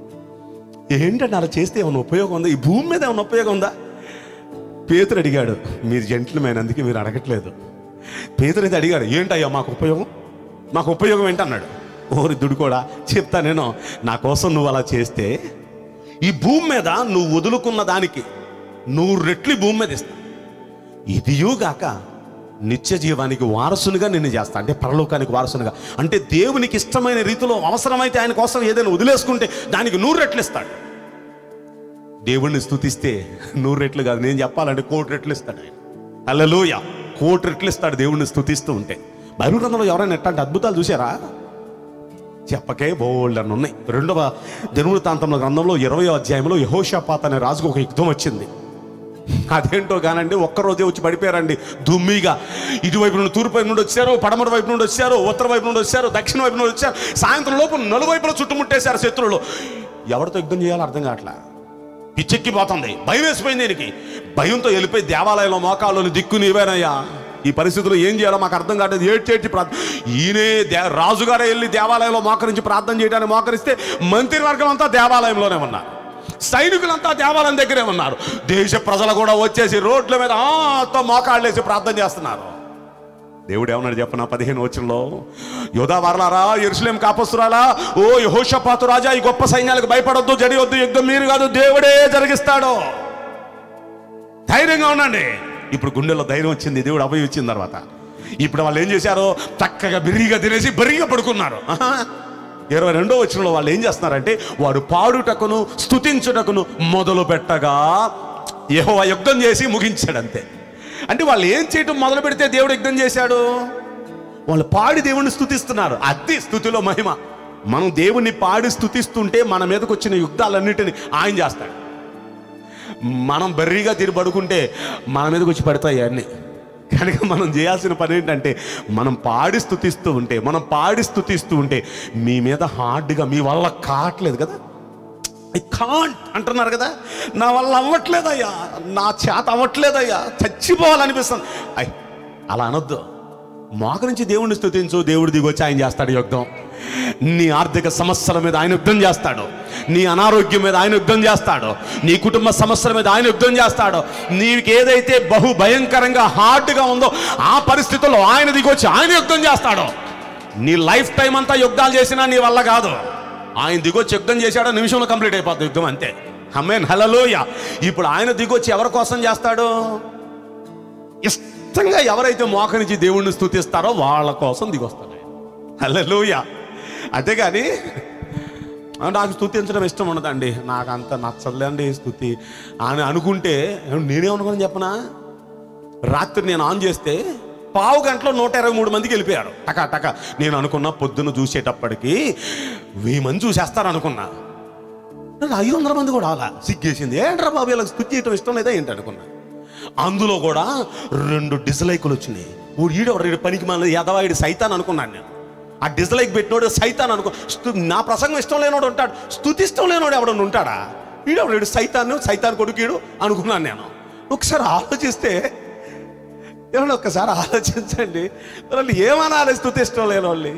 Speaker 7: ఏంటంటే అలా చేస్తే ఏమైనా ఉపయోగం ఉందా ఈ భూమి మీద ఏమైనా ఉపయోగం ఉందా పేతురు అడిగాడు మీరు జంట్లమైన అందుకే మీరు అడగట్లేదు పేతురు అయితే అడిగాడు ఏంటయ్యా మాకు ఉపయోగం మాకు ఉపయోగం ఏంటన్నాడు ఓరి దుడు కూడా చెప్తా నేను నా కోసం నువ్వు అలా చేస్తే ఈ భూమి మీద నువ్వు వదులుకున్న దానికి నువ్వు రెట్లు ఈ భూమి మీద ఇస్తా ఇదియుగాక నిత్య జీవానికి వారసునిగా నిన్ను చేస్తా అంటే పరలోకానికి వారసునిగా అంటే దేవునికి ఇష్టమైన రీతిలో అవసరమైతే ఆయన కోసం ఏదైనా వదిలేసుకుంటే దానికి నూరు రెట్లు ఇస్తాడు దేవుణ్ణి స్తుతిస్తే నూరు రెట్లు కాదు నేను చెప్పాలంటే కోటి రెట్లు ఇస్తాడు ఆయన అల్లలోయ కోటి రెట్లు ఇస్తాడు దేవుణ్ణి స్తుతిస్తూ ఉంటే బైబిల్ గ్రంథంలో ఎవరైనా ఎట్లాంటి అద్భుతాలు చూసారా చెప్పకే బోల్డ్ అని ఉన్నాయి రెండవ దినవృత్తాంతంలో గ్రంథంలో ఇరవై అధ్యాయంలో యహోషాపాత్ అనే రాజుకు ఒక యుద్ధం వచ్చింది అదేంటో కానండి ఒక్కరోజే వచ్చి పడిపోయారండి దుమ్మిగా ఇటువైపు నుండి తూర్పు వైపు నుండి వచ్చారు పడమర వైపు నుండి వచ్చారు ఉత్తర వైపు నుండి వచ్చారు దక్షిణ వైపు నుండి వచ్చారు సాయంత్రం లోపు నలువైపులో చుట్టుముట్టేశారు శత్రువులు ఎవరితో యుద్ధం చేయాలో అర్థం కావట్లా పిచ్చెక్కిపోతుంది భయం వేసిపోయింది దీనికి భయంతో వెళ్ళిపోయి దేవాలయంలో మోకాళ్ళని దిక్కు నీవేనయ్యా ఈ పరిస్థితుల్లో ఏం చేయాలో మాకు అర్థం కావట్లేదు ఏడ్చేటి ప్రార్థన ఈయనే దే రాజుగారే వెళ్ళి దేవాలయంలో మోకరించి ప్రార్థన చేయడానికి మోకరిస్తే మంత్రివర్గం అంతా దేవాలయంలోనే ఉన్నారు సైనికులంతా దేవాలయం దగ్గరే ఉన్నారు దేశ ప్రజలు కూడా వచ్చేసి రోడ్ల మీద ఆతో మోకాళ్ళేసి ప్రార్థన చేస్తున్నారు దేవుడు ఏమన్నాడు చెప్పనా పదిహేను వచనంలో యోధా వారలారా ఎరుసలేం కాపస్తురాలా ఓ యహోషపాతు రాజా ఈ గొప్ప సైన్యాలకు భయపడొద్దు జడియొద్దు యుద్ధం మీరు కాదు దేవుడే జరిగిస్తాడు ధైర్యంగా ఉండండి ఇప్పుడు గుండెలో ధైర్యం వచ్చింది దేవుడు అభయం ఇచ్చిన తర్వాత ఇప్పుడు వాళ్ళు ఏం చేశారు చక్కగా బిర్రిగా తినేసి బరిగా పడుకున్నారు ఆహా. ఇరవై రెండో వచనంలో వాళ్ళు ఏం చేస్తున్నారంటే వాడు పాడుటకును స్తుతించుటకును మొదలు పెట్టగా యెహోవా యుద్ధం చేసి ముగించాడు అంతే అంటే వాళ్ళు ఏం చేయటం మొదలు పెడితే దేవుడు యుద్ధం చేశాడు వాళ్ళు పాడి దేవుణ్ణి స్తుతిస్తున్నారు అది స్థుతిలో మహిమ మనం దేవుణ్ణి పాడి స్తుతిస్తుంటే మన మీదకి వచ్చిన యుద్ధాలన్నిటిని ఆయన చేస్తాడు మనం బర్రీగా తిరిగి పడుకుంటే మన మీదకి వచ్చి పడతాయి అన్నీ కనుక మనం చేయాల్సిన పని ఏంటంటే మనం పాడి స్థుతిస్తూ ఉంటే మనం పాడి స్థుతిస్తూ ఉంటే మీ మీద హార్డ్గా మీ వల్ల కావట్లేదు కదా ఐ కాంట్ అంటున్నారు కదా నా వల్ల అవ్వట్లేదయ్యా నా చేత అవ్వట్లేదయ్యా చచ్చిపోవాలనిపిస్తుంది అయ్ అలా అనొద్దు మోక నుంచి దేవుణ్ణి స్థుతించు దేవుడు దిగొచ్చి ఆయన చేస్తాడు యుద్ధం నీ ఆర్థిక సమస్యల మీద ఆయన యుద్ధం చేస్తాడు నీ అనారోగ్యం మీద ఆయన యుద్ధం చేస్తాడు నీ కుటుంబ సమస్యల మీద ఆయన యుద్ధం చేస్తాడు నీకు ఏదైతే బహు భయంకరంగా హార్డ్గా ఉందో ఆ పరిస్థితుల్లో ఆయన దిగొచ్చి ఆయన యుద్ధం చేస్తాడు నీ లైఫ్ టైం అంతా యుద్ధాలు చేసినా నీ వల్ల కాదు ఆయన దిగొచ్చి యుద్ధం చేశాడో నిమిషంలో కంప్లీట్ అయిపోతుంది యుద్ధం అంతే హమ్మేన్ హలలోయ ఇప్పుడు ఆయన దిగొచ్చి ఎవరి కోసం చేస్తాడు ఇష్టంగా ఎవరైతే మోకరించి దేవుణ్ణి స్తుతిస్తారో వాళ్ళ కోసం దిగొస్తాడు హలలోయ అంతేగాని "ఆ, నాకు స్తుతించడం ఇష్టం ఉండదండి నాకు అంత నచ్చదులేండి స్థుతి అని అనుకుంటే నేనేమనుకుని చెప్పనా రాత్రి నేను ఆన్ చేస్తే పావు గంటలో నూట ఇరవై మూడు మందికి వెళ్ళిపోయారు టక టక నేను అనుకున్నా పొద్దున్న చూసేటప్పటికి వెయ్యి మంది చూసేస్తారు అనుకున్నా నాకు ఐదు వందల మంది కూడా అలా సిగ్గేసింది ఏంట్రా బాబు ఇలా స్థుతి చేయటం ఇష్టం లేదా ఏంటి అనుకున్నా అందులో కూడా రెండు డిస్లైకులు వచ్చినాయి ఊడు ఈడు ఈడు పనికి మన ఎదవాయిడు సైతాన్ అనుకున్నాను నేను ఆ డిస్లైక్ పెట్టినోడు సైతాన్ అనుకో స్తు- నా ప్రసంగం ఇష్టం లేనోడు ఉంటాడు స్థుతి ఇష్టం లేనోడు ఎవడన్నా ఉంటాడా ఈడెవడు సైతాన్ సైతాన్ కొడుకీడు అనుకున్నాను నేను ఒకసారి ఆలోచిస్తే ఏమన్నా ఒక్కసారి ఆలోచించండి వాళ్ళు ఏమనాలి స్థుతి ఇష్టం లేని వాళ్ళు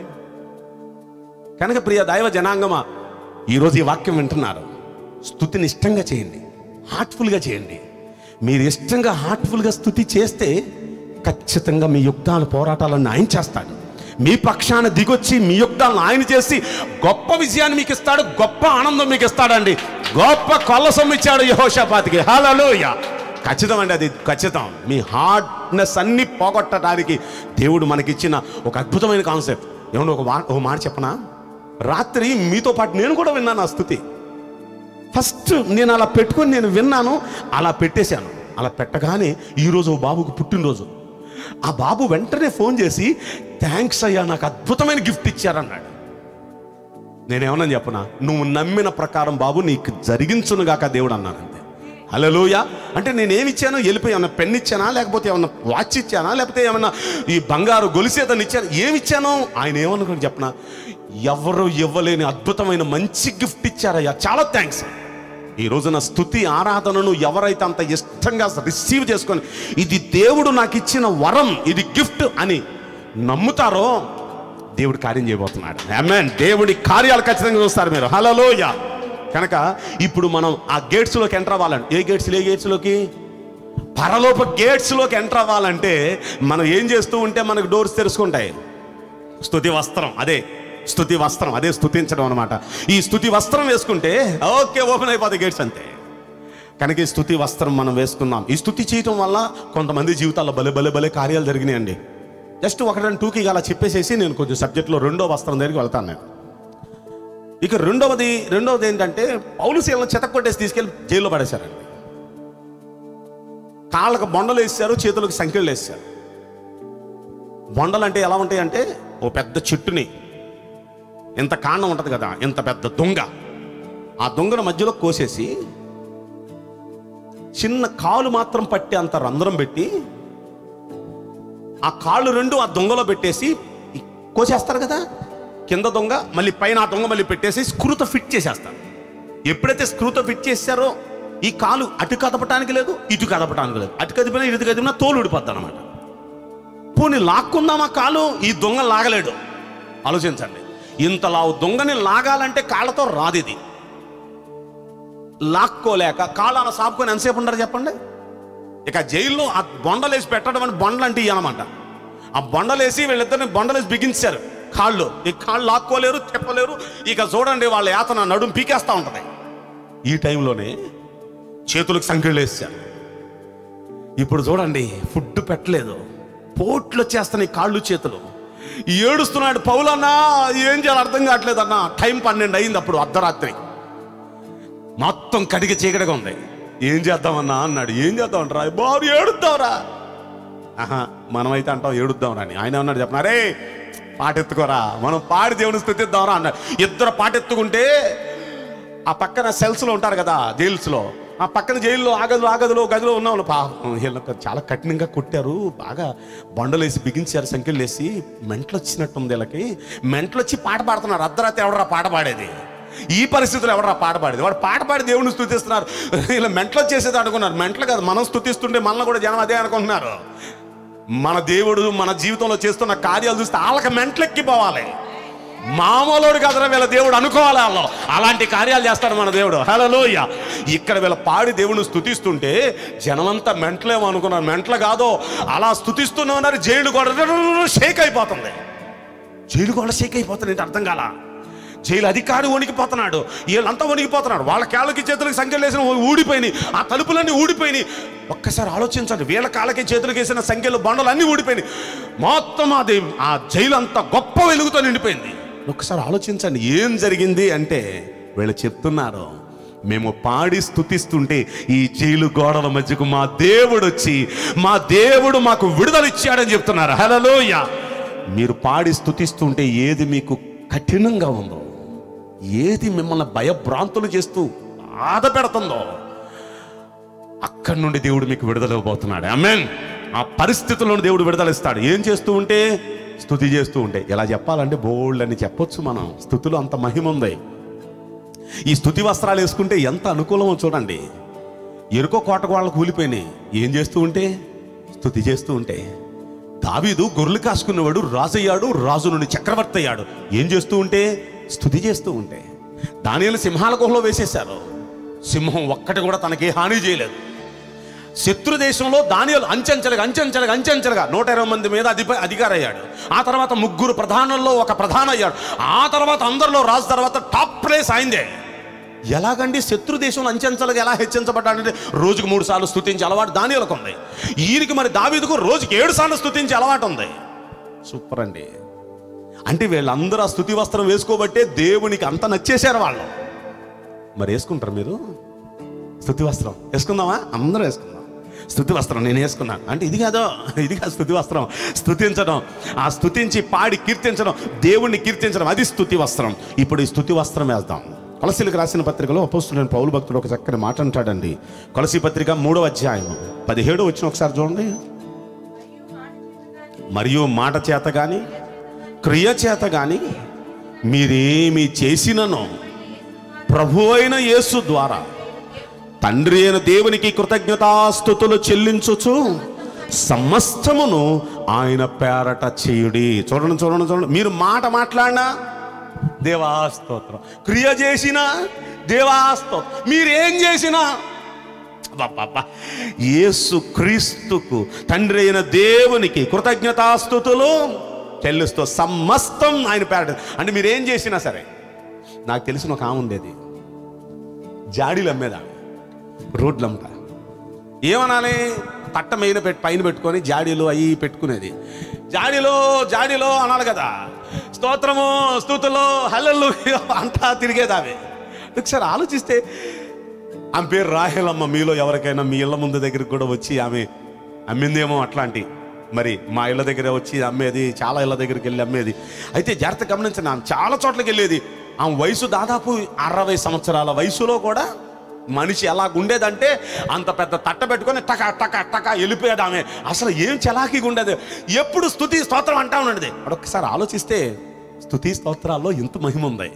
Speaker 7: కనుక ప్రియ దైవ జనాంగమా ఈరోజు ఈ వాక్యం వింటున్నారు స్థుతిని ఇష్టంగా చేయండి హార్ట్ఫుల్గా చేయండి మీరు ఇష్టంగా హార్ట్ఫుల్గా స్థుతి చేస్తే ఖచ్చితంగా మీ యుద్ధాలు పోరాటాలను ఆయన చేస్తాడు మీ పక్షాన దిగొచ్చి మీ యుద్ధాలను ఆయన చేసి గొప్ప విజయాన్ని మీకు ఇస్తాడు గొప్ప ఆనందం మీకు ఇస్తాడండి గొప్ప కొల్లసం ఇచ్చాడు యహోషాపాతికి హలోయ ఖచ్చితం అండి అది ఖచ్చితం మీ హార్డ్నెస్ అన్ని పోగొట్టడానికి దేవుడు మనకిచ్చిన ఒక అద్భుతమైన కాన్సెప్ట్ ఏమన్నా ఒక వా ఒక మాట చెప్పనా రాత్రి మీతో పాటు నేను కూడా విన్నాను ఆ స్థుతి ఫస్ట్ నేను అలా పెట్టుకొని నేను విన్నాను అలా పెట్టేశాను అలా పెట్టగానే ఈరోజు ఓ బాబుకు పుట్టినరోజు ఆ బాబు వెంటనే ఫోన్ చేసి థ్యాంక్స్ అయ్యా నాకు అద్భుతమైన గిఫ్ట్ ఇచ్చారన్నాడు నేనేమన్నా చెప్పనా నువ్వు నమ్మిన ప్రకారం బాబు నీకు జరిగించునుగాక దేవుడు అన్నాను అంతే హలోయ అంటే నేనేమి ఇచ్చాను వెళ్ళిపోయి ఏమన్నా పెన్ ఇచ్చానా లేకపోతే ఏమన్నా వాచ్ ఇచ్చానా లేకపోతే ఏమన్నా ఈ బంగారు గొలిసేతని ఇచ్చాను ఏమి ఇచ్చాను ఆయన ఏమనుకుని చెప్పనా ఎవరు ఇవ్వలేని అద్భుతమైన మంచి గిఫ్ట్ ఇచ్చారయ్యా చాలా థ్యాంక్స్ ఈ రోజున స్థుతి ఆరాధనను ఎవరైతే అంత ఇష్టంగా రిసీవ్ చేసుకొని ఇది దేవుడు నాకు ఇచ్చిన వరం ఇది గిఫ్ట్ అని నమ్ముతారో దేవుడు కార్యం చేయబోతున్నాడు ఆమేన్ దేవుడి కార్యాలు ఖచ్చితంగా చూస్తారు మీరు హలోయ కనుక ఇప్పుడు మనం ఆ గేట్స్లోకి ఎంటర్ అవ్వాలండి ఏ గేట్స్ ఏ గేట్స్లోకి పరలోప గేట్స్లోకి ఎంటర్ అవ్వాలంటే మనం ఏం చేస్తూ ఉంటే మనకు డోర్స్ తెరుచుకుంటాయి స్థుతి వస్త్రం అదే స్థుతి వస్త్రం అదే స్థుతించడం అనమాట ఈ స్థుతి వస్త్రం వేసుకుంటే ఓకే ఓపెన్ అయిపోతాయి గేట్స్ అంతే కనుక ఈ స్థుతి వస్త్రం మనం వేసుకున్నాం ఈ స్థుతి చేయటం వల్ల కొంతమంది జీవితాల్లో భలే భలే భలే కార్యాలు జరిగినాయండి జస్ట్ ఒకటి టూకి అలా చెప్పేసేసి నేను కొంచెం సబ్జెక్ట్లో రెండో వస్త్రం దగ్గరికి వెళ్తాను నేను ఇక రెండవది రెండవది ఏంటంటే పౌలు శీలను చెతకొట్టేసి తీసుకెళ్ళి జైల్లో పడేశారండి కాళ్ళకు బొండలు వేసారు చేతులకు సంఖ్యలు వేసారు బొండలు అంటే ఎలా ఉంటాయి అంటే ఓ పెద్ద చెట్టుని ఇంత కాండం ఉంటుంది కదా ఇంత పెద్ద దొంగ ఆ దొంగల మధ్యలో కోసేసి చిన్న కాలు మాత్రం పట్టి అంత రంధ్రం పెట్టి ఆ కాళ్ళు రెండు ఆ దొంగలో పెట్టేసి ఈ కోసేస్తారు కదా కింద దొంగ మళ్ళీ పైన ఆ దొంగ మళ్ళీ పెట్టేసి స్క్రూతో ఫిట్ చేసేస్తారు ఎప్పుడైతే స్క్రూతో ఫిట్ చేశారో ఈ కాలు అటు కదపటానికి లేదు ఇటు కదపటానికి లేదు అటు కదిపినా ఇటు కదిపినా తోలు ఊడిపోద్ది అనమాట పోనీ లాక్కుందాం ఆ కాలు ఈ దొంగ లాగలేడు ఆలోచించండి ఇంతలా దొంగని లాగాలంటే కాళ్ళతో రాదు ఇది లాక్కోలేక కాళ్ళ సాపుకొని ఎంతసేపు ఉండరు చెప్పండి ఇక జైల్లో ఆ బొండలేసి పెట్టడం అని బొండలు అంటే అనమాట ఆ బొండలేసి వీళ్ళిద్దరిని బొండలేసి బిగించారు కాళ్ళు ఈ కాళ్ళు లాక్కోలేరు చెప్పలేరు ఇక చూడండి వాళ్ళ యాతన నడుం పీకేస్తూ ఉంటది ఈ టైంలోనే చేతులకు సంఖ్యలు వేసారు ఇప్పుడు చూడండి ఫుడ్ పెట్టలేదు పోట్లు వచ్చేస్తున్నాయి కాళ్ళు చేతులు ఏడుస్తున్నాడు పౌలన్నా ఏం చేయాలి అర్థం కావట్లేదన్నా టైం పన్నెండు అయింది అప్పుడు అర్ధరాత్రి మొత్తం కడిగి చీకటిగా ఉంది ఏం చేద్దామన్నా అన్నాడు ఏం చేద్దామంటారా బాబు ఏడుద్దాంరా ఆహా మనమైతే అంటాం ఏడుద్దాంరా అని ఆయన అన్నాడు చెప్పనారే పాటెత్తుకోరా మనం పాడి దేవుని స్థుతిద్దాంరా అన్నాడు ఇద్దరు పాటెత్తుకుంటే ఆ పక్కన సెల్స్లో ఉంటారు కదా జైల్స్లో ఆ పక్కన జైల్లో ఆ గదిలో ఆ గదిలో గదిలో ఉన్నాం పాపం వీళ్ళకి చాలా కఠినంగా కొట్టారు బాగా బండలేసి బిగించారు సంఖ్యలు వేసి మెంటలు వచ్చినట్టుంది వీళ్ళకి మెంటలు వచ్చి పాట పాడుతున్నారు అర్ధరాత్రి ఎవడరా పాట పాడేది ఈ పరిస్థితుల్లో ఎవడరా పాట పాడేది వాడు పాట పాడి దేవుని స్థుతిస్తున్నారు ఇలా మెంటలు వచ్చేసేది అనుకున్నారు మెంటలు కాదు మనం స్థుతిస్తుంటే మనల్ని కూడా జనం అదే అనుకుంటున్నారు మన దేవుడు మన జీవితంలో చేస్తున్న కార్యాలు చూస్తే వాళ్ళకి మెంటలెక్కిపోవాలి మామూలుడు కదరా వీళ్ళ దేవుడు అనుకోవాలి వాళ్ళు అలాంటి కార్యాలు చేస్తాడు మన దేవుడు హలోయ ఇక్కడ వీళ్ళ పాడి దేవుని స్థుతిస్తుంటే జనమంతా మెంటలేమో అనుకున్నారు మెంటలు కాదో అలా స్థుతిస్తూనే ఉన్నారు జైలు కూడా షేక్ అయిపోతుంది జైలు కూడా షేక్ అయిపోతుంది ఏంటి అర్థం కాల జైలు అధికారి వణికిపోతున్నాడు వీళ్ళంతా వణికిపోతున్నాడు వాళ్ళ కాళ్ళకి చేతులకి సంఖ్యలు వేసిన ఊడిపోయినాయి ఆ తలుపులన్నీ ఊడిపోయినాయి ఒక్కసారి ఆలోచించండి వీళ్ళ కాళ్ళకి చేతులకి వేసిన సంఖ్యలు బండలు అన్నీ ఊడిపోయినాయి మొత్తం అది ఆ జైలు అంతా గొప్ప వెలుగుతో నిండిపోయింది ఒక్కసారి ఆలోచించండి ఏం జరిగింది అంటే వీళ్ళు చెప్తున్నారు మేము పాడి స్థుతిస్తుంటే ఈ జైలు గోడల మధ్యకు మా దేవుడు వచ్చి మా దేవుడు మాకు విడుదల ఇచ్చాడని చెప్తున్నారు హలోయ మీరు పాడి స్థుతిస్తుంటే ఏది మీకు కఠినంగా ఉందో ఏది మిమ్మల్ని భయభ్రాంతులు చేస్తూ బాధ పెడుతుందో అక్కడి నుండి దేవుడు మీకు విడుదల ఇవ్వబోతున్నాడు ఆమెన్ ఆ పరిస్థితుల్లో దేవుడు విడుదల ఇస్తాడు ఏం చేస్తూ ఉంటే స్థుతి చేస్తూ ఉంటే ఎలా చెప్పాలంటే బోల్డ్ అని చెప్పొచ్చు మనం స్థుతిలో అంత మహిమ ఉంది ఈ స్థుతి వస్త్రాలు వేసుకుంటే ఎంత అనుకూలమో చూడండి ఎరుకో కోటకు వాళ్ళకు కూలిపోయినాయి ఏం చేస్తూ ఉంటే స్థుతి చేస్తూ ఉంటే దావీదు గొర్రెలు కాసుకున్నవాడు రాజు అయ్యాడు రాజు నుండి చక్రవర్తి అయ్యాడు ఏం చేస్తూ ఉంటే స్థుతి చేస్తూ ఉంటే దానిని సింహాల గుహలో వేసేశారు సింహం ఒక్కటి కూడా తనకి హాని చేయలేదు శత్రు దేశంలో దానియాలు అంచెంచెలుగా అంచెంచెలుగా అంచెంచెలుగా నూట ఇరవై మంది మీద అధిప అధికారి అయ్యాడు ఆ తర్వాత ముగ్గురు ప్రధానుల్లో ఒక ప్రధాన అయ్యాడు ఆ తర్వాత అందరిలో రాజు తర్వాత టాప్ ప్లేస్ అయిందే ఎలాగండి శత్రు దేశంలో అంచెంచెలుగా ఎలా హెచ్చించబడ్డాడంటే రోజుకు మూడు సార్లు స్థుతించే అలవాటు దానియాలకు ఉంది ఈయనకి మరి దావీదుకు రోజుకి ఏడు సార్లు స్థుతించే అలవాటు ఉంది సూపర్ అండి అంటే వీళ్ళందరూ ఆ స్థుతి వస్త్రం వేసుకోబట్టే దేవునికి అంత నచ్చేశారు వాళ్ళు మరి వేసుకుంటారు మీరు స్థుతి వస్త్రం వేసుకుందామా అందరూ వేసుకుందాం స్థుతి వస్త్రం నేను వేసుకున్నాను అంటే ఇది కాదో ఇది కాదు స్థుతి వస్త్రం స్థుతించడం ఆ స్థుతించి పాడి కీర్తించడం దేవుణ్ణి కీర్తించడం అది స్థుతి వస్త్రం ఇప్పుడు ఈ స్థుతి వస్త్రం వేద్దాం కొలసీలకు రాసిన పత్రికలో అపోస్తుడైన పౌలు భక్తుడు ఒక చక్కని మాట అంటాడండి కొలసి పత్రిక మూడో అధ్యాయం పదిహేడు వచ్చిన ఒకసారి చూడండి మరియు మాట చేత కానీ క్రియ చేత కానీ మీరేమి చేసినను ప్రభు అయిన యేసు ద్వారా తండ్రి అయిన దేవునికి కృతజ్ఞతాస్థుతులు చెల్లించుచు సమస్తమును ఆయన పేరట చేయుడి చూడండి చూడండి చూడండి మీరు మాట మాట్లాడినా దేవాస్తోత్రం క్రియ చేసిన దేవాస్తోత్రం మీరేం చేసినా అబ్బబ్బబ్బా. యేసు క్రీస్తుకు తండ్రి అయిన దేవునికి కృతజ్ఞతాస్థుతులు చెల్లిస్తూ సమస్తం ఆయన పేరట అంటే మీరేం చేసినా సరే నాకు తెలిసిన ఒక ఆమె ఉండేది జాడీలు అమ్మేదా రోడ్లు అమ్మట ఏమనాలి తట్ట మీద పెట్టి పైన పెట్టుకొని జాడీలు అవి పెట్టుకునేది జాడీలో జాడీలో అనాలి కదా స్తోత్రము స్థుతులు హల్లలు అంతా తిరిగేది ఆమె ఒకసారి ఆలోచిస్తే ఆమె పేరు రాహేలమ్మ మీలో ఎవరికైనా మీ ఇళ్ళ ముందు దగ్గరికి కూడా వచ్చి ఆమె అమ్మిందేమో అట్లాంటి మరి మా ఇళ్ళ దగ్గర వచ్చి అమ్మేది చాలా ఇళ్ళ దగ్గరికి వెళ్ళి అమ్మేది అయితే జాగ్రత్త గమనించండి ఆమె చాలా చోట్లకి వెళ్ళేది ఆమె వయసు దాదాపు అరవై సంవత్సరాల వయసులో కూడా మనిషి ఎలా ఉండేదంటే అంత పెద్ద తట్ట పెట్టుకొని టక టక టక వెళ్ళిపోయేది ఆమె అసలు ఏం చలాకీగా ఉండేది ఎప్పుడు స్థుతి స్తోత్రం అంటా ఉండేది ఒక్కసారి ఆలోచిస్తే స్థుతి స్తోత్రాల్లో ఇంత మహిమ ఉంది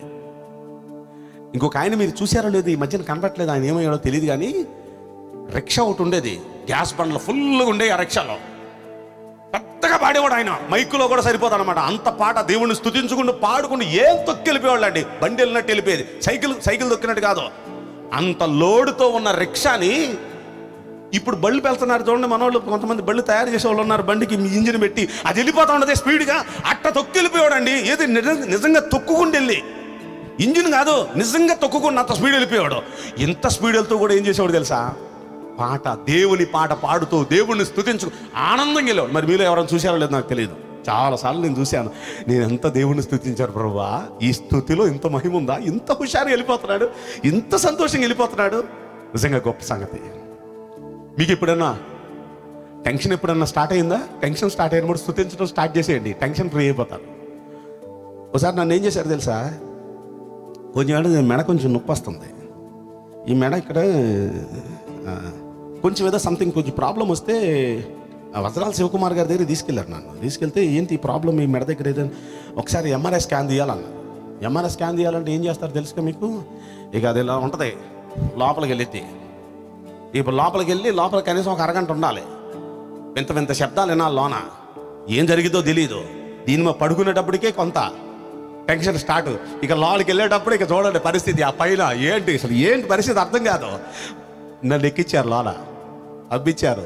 Speaker 7: ఇంకొక ఆయన మీరు చూసారో లేదు ఈ మధ్యన కనపట్లేదు ఆయన ఏమయ్యాడో తెలియదు కానీ రిక్షా ఒకటి ఉండేది గ్యాస్ బండ్లు ఫుల్గా ఉండే ఆ రిక్షాలో పెద్దగా పాడేవాడు ఆయన మైకులో కూడా సరిపోదు అనమాట అంత పాట దేవుణ్ణి స్తుతించుకుంటూ పాడుకుంటూ ఏం తొక్కి వెళ్ళిపోయేవాళ్ళు అండి బండి వెళ్ళినట్టు వెళ్ళిపోయేది సైకిల్ సైకిల్ తొక్కినట్టు కాదు అంత లోడుతో ఉన్న రిక్షాని ఇప్పుడు బళ్ళు వెళ్తున్నారు చూడండి మనోళ్ళు కొంతమంది బళ్ళు తయారు చేసే వాళ్ళు ఉన్నారు బండికి ఇంజిన్ పెట్టి అది వెళ్ళిపోతా ఉండదు స్పీడ్గా అట్ట తొక్కి వెళ్ళిపోయాడండి ఏది నిజ- నిజంగా తొక్కుకుంటూ వెళ్ళి ఇంజిన్ కాదు నిజంగా తొక్కుకున్న అంత స్పీడ్ వెళ్ళిపోయాడు ఎంత స్పీడ్ వెళ్తూ కూడా ఏం చేసేవాడు తెలుసా పాట దేవుని పాట పాడుతూ దేవుణ్ణి స్తుతించు ఆనందంగా వెళ్ళాడు మరి మీరు ఎవరైనా చూసారో లేదో నాకు తెలియదు చాలాసార్లు నేను చూశాను నేను ఎంత దేవుణ్ణి స్తుతించాను ప్రభువా ఈ స్థుతిలో ఇంత మహిమ ఉందా ఇంత హుషారు వెళ్ళిపోతున్నాడు ఇంత సంతోషంగా వెళ్ళిపోతున్నాడు నిజంగా గొప్ప సంగతి మీకు ఎప్పుడన్నా టెన్షన్ ఎప్పుడన్నా స్టార్ట్ అయిందా టెన్షన్ స్టార్ట్ అయినప్పుడు స్థుతించడం స్టార్ట్ చేసేయండి టెన్షన్ ఫ్రీ అయిపోతారు ఒకసారి నన్ను ఏం చేశారు తెలుసా కొంచెం ఏడు మెడ కొంచెం నొప్పి వస్తుంది ఈ మెడ ఇక్కడ ఆ, కొంచెం ఏదో సంథింగ్ కొంచెం ప్రాబ్లం వస్తే ఆ వజ్రాల శివకుమార్ గారి దగ్గర తీసుకెళ్ళారు నన్ను తీసుకెళ్తే ఏంటి ఈ ప్రాబ్లం ఈ మెడ దగ్గర ఏదైనా ఒకసారి ఎంఆర్ఐ స్కాన్ తీయాలన్న ఎంఆర్ఐ స్కాన్ తీయాలంటే ఏం చేస్తారు తెలుసుగా మీకు ఇక అది ఇలా ఉంటుంది లోపలికి వెళ్ళిద్ది ఇప్పుడు లోపలికి వెళ్ళి లోపల కనీసం ఒక అరగంట ఉండాలి వింత వింత శబ్దాలు వినాలి లోన ఏం జరిగిందో తెలియదు దీని మీద పడుకునేటప్పటికే కొంత టెన్షన్ స్టార్ట్ ఇక లోపలికి వెళ్ళేటప్పుడు ఇక చూడండి పరిస్థితి ఆ పైన ఏంటి అసలు ఏంటి పరిస్థితి అర్థం కాదు నన్ను ఎక్కిచ్చారు లోన అబ్బిచ్చారు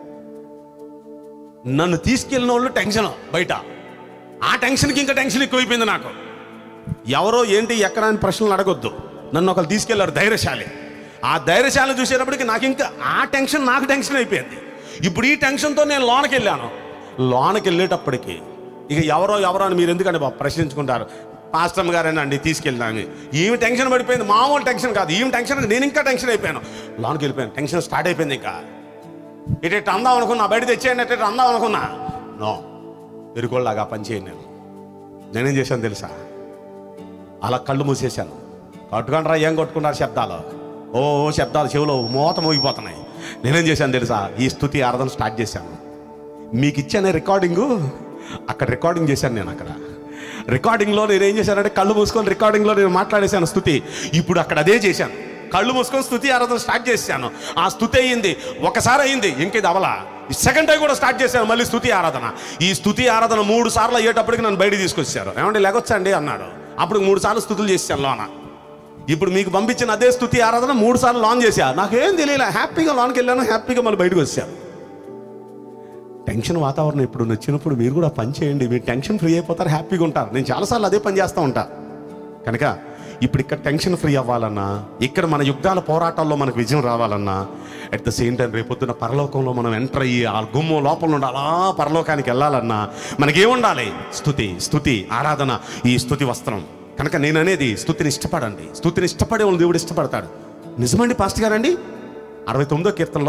Speaker 7: నన్ను తీసుకెళ్ళిన వాళ్ళు టెన్షన్ బయట ఆ టెన్షన్కి ఇంకా టెన్షన్ ఎక్కువైపోయింది నాకు ఎవరో ఏంటి ఎక్కడ అని ప్రశ్నలు అడగొద్దు నన్ను ఒకరు తీసుకెళ్లారు ధైర్యశాలి ఆ ధైర్యశాల చూసేటప్పటికి నాకు ఇంకా ఆ టెన్షన్ నాకు టెన్షన్ అయిపోయింది ఇప్పుడు ఈ టెన్షన్తో నేను లోనకి వెళ్ళాను లోనకి వెళ్ళేటప్పటికి ఇక ఎవరో ఎవరో అని మీరు ఎందుకంటే బాబు ప్రశ్నించుకుంటారు పాస్టమ్ గారేనండి తీసుకెళ్ళాను ఈమె టెన్షన్ పడిపోయింది మామూలు టెన్షన్ కాదు ఈమె టెన్షన్ నేను ఇంకా టెన్షన్ అయిపోయాను లోనకి వెళ్ళిపోయాను టెన్షన్ స్టార్ట్ అయిపోయింది ఇంకా ఇటు ఇటు అందాం అనుకున్నా బయట తెచ్చేయండి ఇటు ఇటు అందాం అనుకున్నా నో ఎరుకోళ్ళలాగా పని చేయండి నేను నేనేం చేశాను తెలుసా అలా కళ్ళు మూసేశాను కొట్టుకుంటారా ఏం కొట్టుకున్నారు శబ్దాలు ఓ ఓ శబ్దాలు చెవులో మోత మోగిపోతున్నాయి నేనేం చేశాను తెలుసా ఈ స్థుతి ఆరాధన స్టార్ట్ చేశాను మీకు ఇచ్చానే రికార్డింగు అక్కడ రికార్డింగ్ చేశాను నేను అక్కడ రికార్డింగ్లో నేను ఏం చేశానంటే కళ్ళు మూసుకొని రికార్డింగ్లో నేను మాట్లాడేశాను స్థుతి ఇప్పుడు అక్కడ అదే చేశాను కళ్ళు మూసుకొని స్థుతి ఆరాధన స్టార్ట్ చేశాను ఆ స్థుతి అయ్యింది ఒకసారి అయింది ఇంకేది అవలా సెకండ్ టైం కూడా స్టార్ట్ చేశాను మళ్ళీ స్థుతి ఆరాధన ఈ స్థుతి ఆరాధన మూడు సార్లు అయ్యేటప్పటికి నన్ను బయట తీసుకొచ్చారు ఏమంటే లేకొచ్చండి అన్నాడు అప్పుడు మూడు సార్లు స్థుతులు చేశాను లోన ఇప్పుడు మీకు పంపించిన అదే స్థుతి ఆరాధన మూడు సార్లు లాన్ చేశా నాకేం తెలియలే హ్యాపీగా లోన్కి వెళ్ళాను హ్యాపీగా మళ్ళీ బయటకు వచ్చాను టెన్షన్ వాతావరణం ఇప్పుడు నచ్చినప్పుడు మీరు కూడా పని చేయండి మీరు టెన్షన్ ఫ్రీ అయిపోతారు హ్యాపీగా ఉంటారు నేను చాలాసార్లు అదే పని చేస్తూ ఉంటా కనుక ఇప్పుడు ఇక్కడ టెన్షన్ ఫ్రీ అవ్వాలన్నా ఇక్కడ మన యుద్ధాల పోరాటాల్లో మనకు విజయం రావాలన్నా అట్ ద సేమ్ టైం రేపొద్దున పరలోకంలో మనం ఎంటర్ అయ్యి ఆ గుమ్మం లోపల నుండి అలా పరలోకానికి వెళ్ళాలన్నా మనకేముండాలి స్థుతి స్థుతి ఆరాధన ఈ స్థుతి వస్త్రం కనుక నేను అనేది స్థుతిని ఇష్టపడండి స్థుతిని ఇష్టపడే వాళ్ళు దేవుడు ఇష్టపడతాడు నిజమండి పాస్టర్ గారండి అరవై తొమ్మిదో కీర్తనలో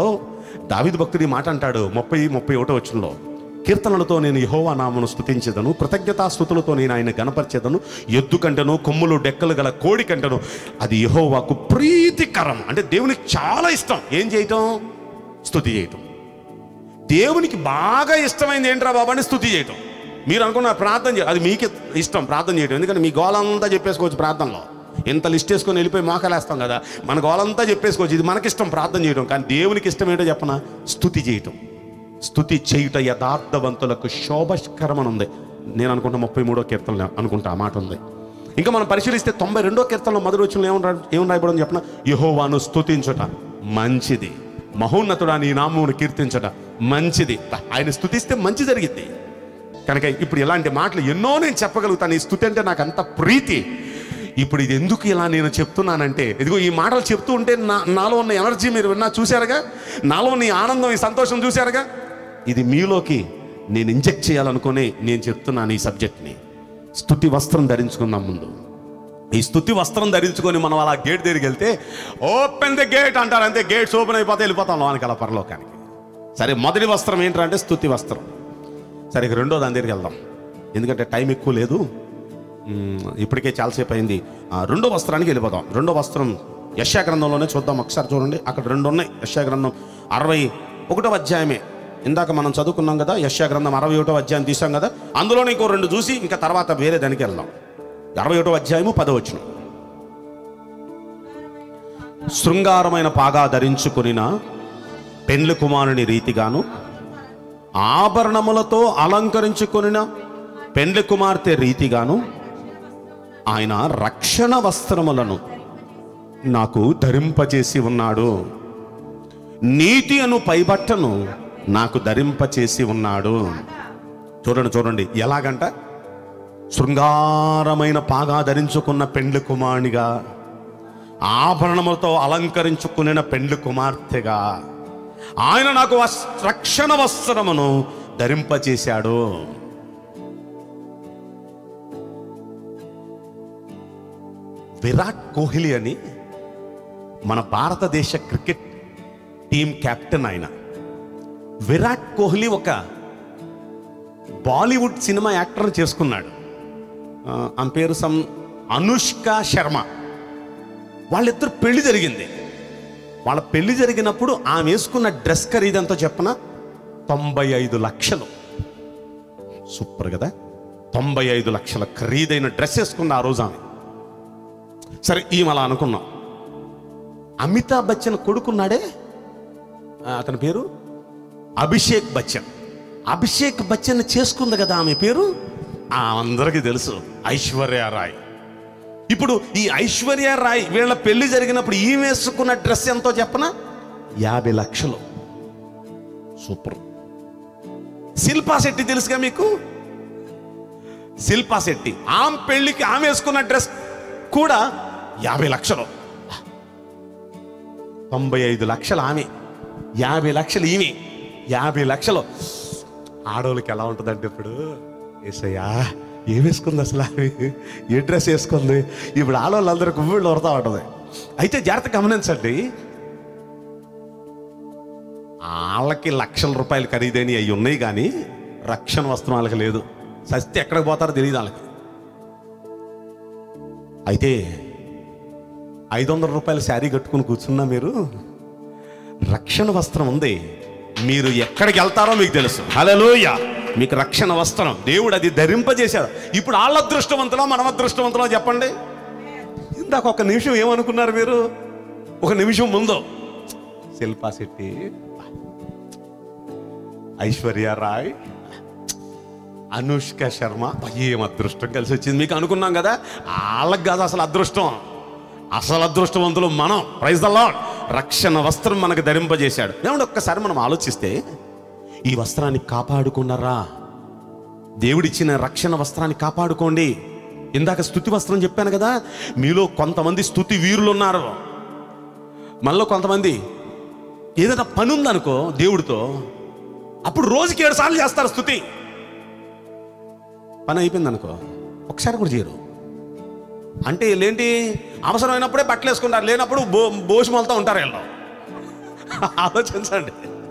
Speaker 7: దావిదు భక్తుడు ఈ మాట అంటాడు ముప్పై ముప్పై ఒకటో వచ్చంలో కీర్తనలతో నేను యహోవా నామను స్తుతించదను కృతజ్ఞతాస్థుతులతో నేను ఆయన గణపరిచేదను ఎద్దు కంటను కొమ్ములు డెక్కలు గల కోడి కంటను అది యహోవాకు ప్రీతికరం అంటే దేవునికి చాలా ఇష్టం ఏం చేయటం స్తుతి చేయటం దేవునికి బాగా ఇష్టమైంది ఏంట్రా బాబా అని స్తుతి చేయటం మీరు అనుకున్న ప్రార్థన చేయ అది మీకు ఇష్టం ప్రార్థన చేయటం ఎందుకంటే మీ గోలంతా చెప్పేసుకోవచ్చు ప్రార్థనలో ఎంత లిస్ట్ వేసుకొని వెళ్ళిపోయి మోకలేస్తాం కదా మన గోలంతా చెప్పేసుకోవచ్చు ఇది మనకిష్టం ప్రార్థన చేయడం కానీ దేవునికి ఇష్టం ఏంటో చెప్పన స్తుతి చేయటం స్తుతి చేయుట యథార్థవంతులకు శోభస్కరమని ఉంది నేను అనుకుంటా ముప్పై మూడో కీర్తన అనుకుంటా ఆ మాట ఉంది ఇంకా మనం పరిశీలిస్తే తొంభై రెండో కీర్తనలో మొదటి వచ్చిన ఏమన్నా ఏమని రాయబడని చెప్పిన యహోవాను స్తుతించుట మంచిది మహోన్నతుడా నీ నామమును కీర్తించట మంచిది ఆయన స్తుతిస్తే మంచి జరిగింది కనుక ఇప్పుడు ఇలాంటి మాటలు ఎన్నో నేను చెప్పగలుగుతాను ఈ స్థుతి అంటే నాకు అంత ప్రీతి ఇప్పుడు ఇది ఎందుకు ఇలా నేను చెప్తున్నానంటే ఇదిగో ఈ మాటలు చెప్తూ ఉంటే నా నాలో ఉన్న ఎనర్జీ మీరు విన్నా చూశారుగా నాలో ఉన్న ఈ ఆనందం ఈ సంతోషం చూశారుగా ఇది మీలోకి నేను ఇంజెక్ట్ చేయాలనుకుని నేను చెప్తున్నాను ఈ సబ్జెక్ట్ని స్థుతి వస్త్రం ధరించుకుందాం ముందు ఈ స్థుతి వస్త్రం ధరించుకొని మనం అలా గేట్ దగ్గరికి వెళ్తే ఓపెన్ ద గేట్ అంటారు అంతే గేట్స్ ఓపెన్ అయిపోతే వెళ్ళిపోతాం లోనికి అలా పరలోకానికి సరే మొదటి వస్త్రం ఏంటంటే స్థుతి వస్త్రం సరే ఇక రెండో దాని దగ్గరికి వెళ్దాం ఎందుకంటే టైం ఎక్కువ లేదు మ్మ్, ఇప్పటికే చాలాసేపు అయింది ఆ, రెండో వస్త్రానికి వెళ్ళిపోదాం రెండో వస్త్రం యశా గ్రంథంలోనే చూద్దాం ఒకసారి చూడండి అక్కడ రెండు ఉన్నాయి యశా గ్రంథం అరవై ఒకటో అధ్యాయమే ఇందాక మనం చదువుకున్నాం కదా యశా గ్రంథం అరవై ఒకటో అధ్యాయం తీసాం కదా అందులోనే ఇంకో రెండు చూసి ఇంకా తర్వాత వేరే దానికి వెళ్దాం అరవై ఒకటో అధ్యాయము పదవచ్చును శృంగారమైన పాగా ధరించుకునిన పెండ్లి కుమారుని రీతిగాను ఆభరణములతో అలంకరించుకొనిన పెండ్లి కుమార్తె రీతిగాను ఆయన రక్షణ వస్త్రములను నాకు ధరింపచేసి ఉన్నాడు నీతి అను పైబట్టను నాకు ధరింపచేసి ఉన్నాడు చూడండి చూడండి ఎలాగంట శృంగారమైన పాగా ధరించుకున్న పెండ్లి కుమారునిగా ఆభరణములతో అలంకరించుకున్న పెండ్లి కుమార్తెగా ఆయన నాకు వస్- రక్షణ వస్త్రమును ధరింపచేశాడు విరాట్ కోహ్లీ అని మన భారతదేశ క్రికెట్ టీం కెప్టెన్ ఆయన విరాట్ కోహ్లీ ఒక బాలీవుడ్ సినిమా యాక్టర్ చేసుకున్నాడు ఆ, ఆమె పేరు సమ్ అనుష్క శర్మ వాళ్ళిద్దరు పెళ్లి జరిగింది వాళ్ళ పెళ్లి జరిగినప్పుడు ఆమె వేసుకున్న డ్రెస్ ఖరీదంతో చెప్పన తొంభై ఐదు లక్షలు సూపర్ కదా తొంభై ఐదు లక్షల ఖరీదైన డ్రెస్ వేసుకుంది ఆ రోజు ఆమె సరే ఈమె అలా అనుకున్నాం అమితాబ్ బచ్చన్ కొడుకున్నాడే ఆ, అతని పేరు అభిషేక్ బచ్చన్ అభిషేక్ బచ్చన్ చేసుకుంది కదా ఆమె పేరు ఆ అందరికీ తెలుసు ఐశ్వర్య రాయ్ ఇప్పుడు ఈ ఐశ్వర్య రాయ్ వీళ్ళ పెళ్లి జరిగినప్పుడు ఈ వేసుకున్న డ్రెస్ ఎంతో చెప్పనా యాభై లక్షలు సూపర్ శిల్పా శెట్టి తెలుసుగా మీకు శిల్పా శెట్టి ఆమె పెళ్లికి ఆమె వేసుకున్న డ్రెస్ కూడా యాభై లక్షలు తొంభై ఐదు లక్షలు ఆమె యాభై లక్షలు ఈమె యాభై లక్షలు ఆడవాళ్ళకి ఎలా ఉంటుందంటే ఇప్పుడు ఏసయ్యా ఏం వేసుకుంది అసలు ఆమె ఏ డ్రెస్ వేసుకుంది ఇప్పుడు ఆడవాళ్ళందరూ కువ్విళ్ళు వరతా ఉంటుంది అయితే జాగ్రత్త గమనించండి వాళ్ళకి లక్షల రూపాయలు ఖరీదైనవి అవి ఉన్నాయి కానీ రక్షణ వస్త్రం వాళ్ళకి లేదు సస్తే ఎక్కడికి పోతారో తెలియదు వాళ్ళకి అయితే ఐదు వందల రూపాయల శారీ కట్టుకుని కూర్చున్నా మీరు రక్షణ వస్త్రం ఉంది మీరు ఎక్కడికి వెళ్తారో మీకు తెలుసు హలోయ మీకు రక్షణ వస్త్రం దేవుడు అది ధరింపజేశాడు ఇప్పుడు వాళ్ళ అదృష్టవంతులో మనం అదృష్టవంతులో చెప్పండి ఇందాక ఒక నిమిషం ఏమనుకున్నారు మీరు ఒక నిమిషం ముందు శిల్పా శెట్టి ఐశ్వర్య రాయ్ అనుష్క శర్మ ఏం అదృష్టం కలిసి వచ్చింది మీకు అనుకున్నాం కదా వాళ్ళకి కాదు అసలు అదృష్టం అసలు అదృష్టవంతులు మనం ప్రైజ్ ద లాడ్ రక్షణ వస్త్రం మనకు ధరింపజేశాడు ఏమంటే ఒక్కసారి మనం ఆలోచిస్తే ఈ వస్త్రాన్ని కాపాడుకున్నారా దేవుడిచ్చిన రక్షణ వస్త్రాన్ని కాపాడుకోండి ఇందాక స్థుతి వస్త్రం చెప్పాను కదా మీలో కొంతమంది స్థుతి వీరులు ఉన్నారు మనలో కొంతమంది ఏదైనా పని ఉందనుకో దేవుడితో అప్పుడు రోజుకి ఏడు సార్లు చేస్తారు స్థుతి పని అయిపోయింది అనుకో ఒకసారి కూడా చేయరు అంటే వీళ్ళేంటి అవసరమైనప్పుడే బట్టలు వేసుకుంటారు లేనప్పుడు బో బోసి మొలతా ఉంటారు వీళ్ళు ఆలోచించండి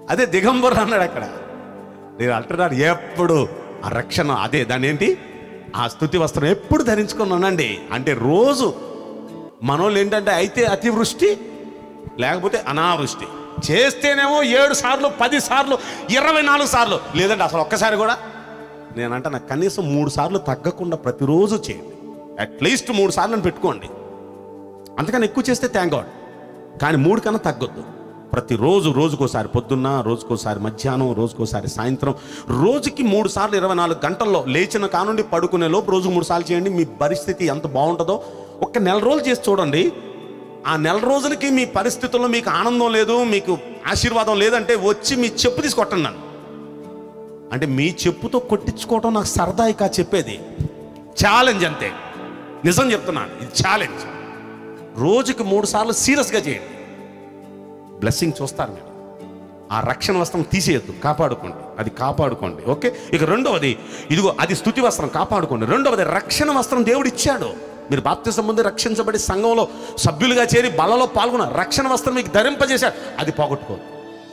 Speaker 7: అదే దిగంబరు అన్నాడు అక్కడ నేను అంటున్నాను ఎప్పుడు ఆ రక్షణ అదే దాని ఏంటి ఆ స్థుతి వస్త్రం ఎప్పుడు ధరించుకున్నానండి అంటే రోజు మనోళ్ళు ఏంటంటే అయితే అతివృష్టి లేకపోతే అనావృష్టి చేస్తేనేమో ఏడు సార్లు పది సార్లు ఇరవై నాలుగు సార్లు లేదంటే అసలు ఒక్కసారి కూడా నేనంటే నాకు కనీసం మూడు సార్లు తగ్గకుండా ప్రతిరోజు చేయండి అట్లీస్ట్ మూడు సార్లు అని పెట్టుకోండి అంతకని ఎక్కువ చేస్తే థ్యాంక్ గాడ్ కానీ మూడు కన్నా తగ్గొద్దు ప్రతిరోజు రోజుకోసారి పొద్దున్న రోజుకోసారి మధ్యాహ్నం రోజుకోసారి సాయంత్రం రోజుకి మూడు సార్లు ఇరవై నాలుగు గంటల్లో లేచిన కానుండి పడుకునే లోపు రోజు మూడు సార్లు చేయండి మీ పరిస్థితి ఎంత బాగుంటుందో ఒక్క నెల రోజులు చేసి చూడండి ఆ నెల రోజులకి మీ పరిస్థితుల్లో మీకు ఆనందం లేదు మీకు ఆశీర్వాదం లేదంటే వచ్చి మీ చెప్పు తీసి కొట్టండి నన్ను అంటే మీ చెప్పుతో కొట్టించుకోవటం నాకు సరదా ఇక చెప్పేది ఛాలెంజ్ అంతే నిజం చెప్తున్నాను ఇది ఛాలెంజ్ రోజుకి మూడు సార్లు సీరియస్గా చేయండి బ్లెస్సింగ్ చూస్తారు మీరు ఆ రక్షణ వస్త్రం తీసేయద్దు కాపాడుకోండి అది కాపాడుకోండి ఓకే ఇక రెండవది ఇదిగో అది స్థుతి వస్త్రం కాపాడుకోండి రెండవది రక్షణ వస్త్రం దేవుడు ఇచ్చాడు మీరు బాప్తిసం ముందు రక్షించబడి సంఘంలో సభ్యులుగా చేరి బలలో పాల్గొన్న రక్షణ వస్త్రం మీకు ధరింపజేశాడు అది పోగొట్టుకోండి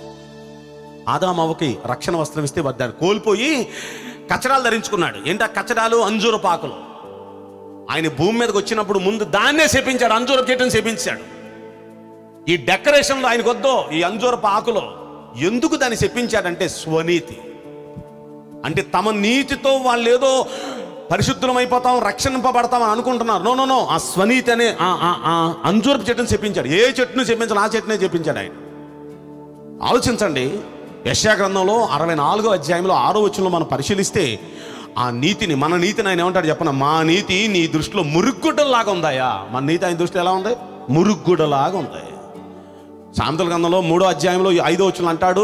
Speaker 7: ఆదామవ్వకి రక్షణ వస్త్రం ఇస్తే వాడు దాన్ని కోల్పోయి కచరాలు ధరించుకున్నాడు ఏంటి ఆ కచరాలు అంజూర పాకులు ఆయన భూమి మీదకి వచ్చినప్పుడు ముందు దాన్నే చేపించాడు అంజూరపు చెట్టుని చేపించాడు ఈ డెకరేషన్లో ఆయనకు వద్దో ఈ అంజూరపు ఆకులో ఎందుకు దాన్ని చెప్పించాడంటే స్వనీతి అంటే తమ నీతితో వాళ్ళు ఏదో పరిశుద్ధం అయిపోతాం రక్షింపబడతాం అని అనుకుంటున్నారు నో నో నో ఆ స్వనీతి అనే ఆ- ఆ- ఆ అంజూరపు చెట్టుని చెప్పించాడు ఏ చెట్టును చెప్పించాలి ఆ చెట్టునే చెప్పించాడు ఆయన ఆలోచించండి యశా గ్రంథంలో అరవై నాలుగో అధ్యాయంలో ఆరో వచనంలో మనం పరిశీలిస్తే ఆ నీతిని మన నీతిని ఆయన ఏమంటాడు చెప్పన మా నీతి నీ దృష్టిలో మురుగుడ్డలాగా ఉందాయా మన నీతి ఆయన దృష్టిలో ఎలా ఉంది మురుగుడ్డలాగా ఉంది సాంతల గ్రంథంలో మూడో అధ్యాయంలో ఈ ఐదో వచనం అంటాడు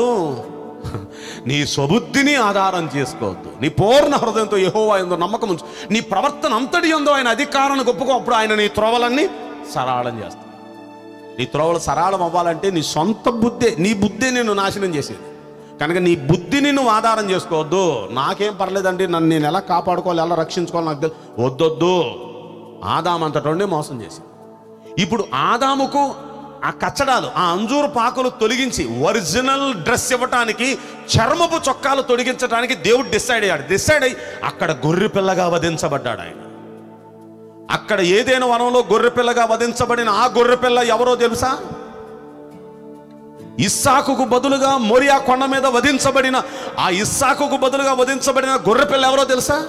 Speaker 7: నీ స్వబుద్ధిని ఆధారం చేసుకోవద్దు నీ పూర్ణ హృదయంతో యెహోవా ఎందో నమ్మకం ఉంచు నీ ప్రవర్తన అంతటి ఎందో ఆయన అధికారాన్ని గొప్పగా అప్పుడు ఆయన నీ త్రోవలన్నీ సరళం చేస్తాడు నీ త్రోవలు సరళం అవ్వాలంటే నీ సొంత బుద్ధే నీ బుద్ధే నిన్ను నాశనం చేసేది కనుక నీ బుద్ధిని నువ్వు ఆధారం చేసుకోవద్దు నాకేం పర్లేదండి నన్ను నేను ఎలా కాపాడుకోవాలి ఎలా రక్షించుకోవాలి నాకు తెలు- వద్దొద్దు ఆదాం అంతటోనే మోసం చేసి ఇప్పుడు ఆదాముకు ఆ కచ్చడాలు ఆ అంజూరు పాకులు తొలగించి ఒరిజినల్ డ్రెస్ ఇవ్వటానికి చర్మపు చొక్కాలు తొలగించడానికి దేవుడు డిసైడ్ అయ్యాడు డిసైడ్ అయ్యి అక్కడ గొర్రె పిల్లగా వధించబడ్డాడు ఆయన అక్కడ ఏదైనా వనంలో గొర్రె పిల్లగా వధించబడిన ఆ గొర్రె పిల్ల ఎవరో తెలుసా ఇస్సాకుకు బదులుగా మోరియా కొండ మీద వధించబడిన ఆ ఇస్సాకుకు బదులుగా వధించబడిన గొర్రె పిల్ల ఎవరో తెలుసా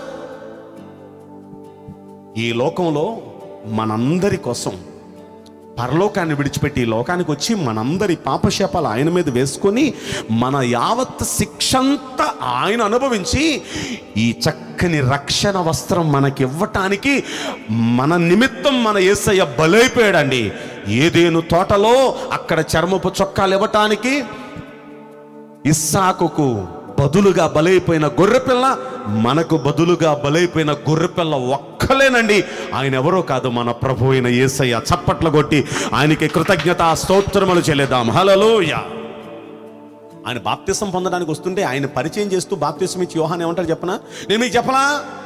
Speaker 7: ఈ లోకంలో మనందరి కోసం పరలోకాన్ని విడిచిపెట్టి ఈ లోకానికి వచ్చి మనందరి పాపశాపాలు ఆయన మీద వేసుకొని మన యావత్ శిక్షంతా ఆయన అనుభవించి ఈ చక్కని రక్షణ వస్త్రం మనకి ఇవ్వటానికి మన నిమిత్తం మన యేసయ్య బలైపోయాడండి ఏదేను తోటలో అక్కడ చర్మపు చొక్కాలు ఇవ్వటానికి ఇస్సాకుకు బదులుగా బలైపోయిన గొర్రెపిల్ల మనకు బదులుగా బలైపోయిన గొర్రెపిల్ల ఒక్కలేనండి ఆయన ఎవరో కాదు మన ప్రభు అయిన యేసయ్య చప్పట్లు కొట్టి ఆయనకి కృతజ్ఞత స్తోత్రములు చెల్లిద్దాం హలలోయ ఆయన బాప్తిసం పొందడానికి వస్తుంటే ఆయన పరిచయం చేస్తూ బాప్తిసం ఇచ్చి యోహాన్ ఏమంటారు చెప్పనా నేను మీకు చెప్పనా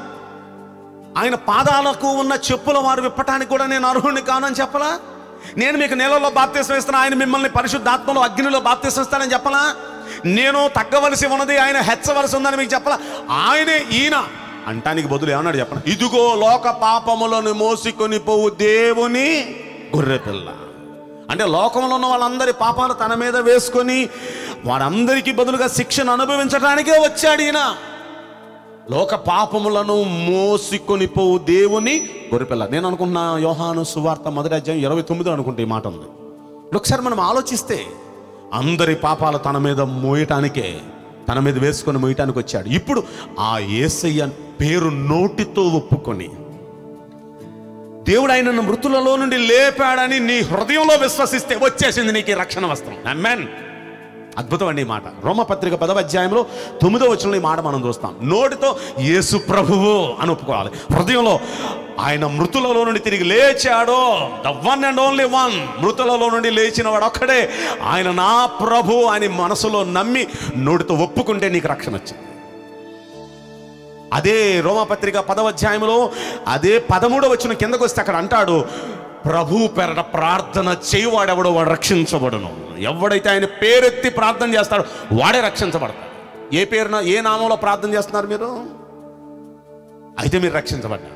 Speaker 7: ఆయన పాదాలకు ఉన్న చెప్పుల వారు విప్పటానికి కూడా నేను అర్హుడిని కానని చెప్పలా నేను మీకు నీళ్ళలో బాప్తీసం ఇస్తాను ఆయన మిమ్మల్ని పరిశుద్ధాత్మలో అగ్నిలో బాప్తీసం ఇస్తానని చెప్పలా నేను తగ్గవలసి ఉన్నది ఆయన హెచ్చవలసి ఉందని మీకు చెప్పలా ఆయనే ఈయన అంటానికి బదులు ఏమన్నాడు చెప్పన ఇదిగో లోక పాపములను మోసుకొని పోవు దేవుని గొర్రెపిల్ల అంటే లోకంలో ఉన్న వాళ్ళందరి పాపాలు తన మీద వేసుకొని వారందరికీ బదులుగా శిక్షను అనుభవించడానికే వచ్చాడు ఈయన లోక పాపములను మోసికొని పోవు దేవుని గొర్రెపిల్ల నేను అనుకుంటున్నా యోహాను సువార్త మొదటి అధ్యాయం ఇరవై తొమ్మిది అనుకుంటే ఈ మాట ఉంది ఇప్పుడు ఒకసారి మనం ఆలోచిస్తే అందరి పాపాలు తన మీద మోయటానికే తన మీద వేసుకొని మోయటానికి వచ్చాడు ఇప్పుడు ఆ యేసయ్య పేరు నోటితో ఒప్పుకొని దేవుడు ఆయనను మృతులలో నుండి లేపాడని నీ హృదయంలో విశ్వసిస్తే వచ్చేసింది నీకు ఈ రక్షణ వస్త్రం అమ్మాన్ అద్భుతం అండి ఈ మాట రోమపత్రిక పదవ అధ్యాయంలో తొమ్మిదో వచనంలో ఈ మాట మనం చూస్తాం నోటితో యేసు ప్రభువు అని ఒప్పుకోవాలి హృదయంలో ఆయన మృతులలో నుండి తిరిగి లేచాడో the one and only one మృతులలో నుండి లేచిన వాడు ఒక్కడే ఆయన నా ప్రభు అని మనసులో నమ్మి నోటితో ఒప్పుకుంటే నీకు రక్షణ వచ్చింది అదే రోమపత్రిక పదవ అధ్యాయంలో అదే పదమూడవ వచ్చిన కిందకు వస్తే అక్కడ అంటాడు ప్రభు పెరట ప్రార్థన చేయవాడెవడో వాడు రక్షించబడును ఎవడైతే ఆయన పేరెత్తి ప్రార్థన చేస్తాడో వాడే రక్షించబడతాడు ఏ పేరున ఏ నామంలో ప్రార్థన చేస్తున్నారు మీరు అయితే మీరు రక్షించబడ్డారు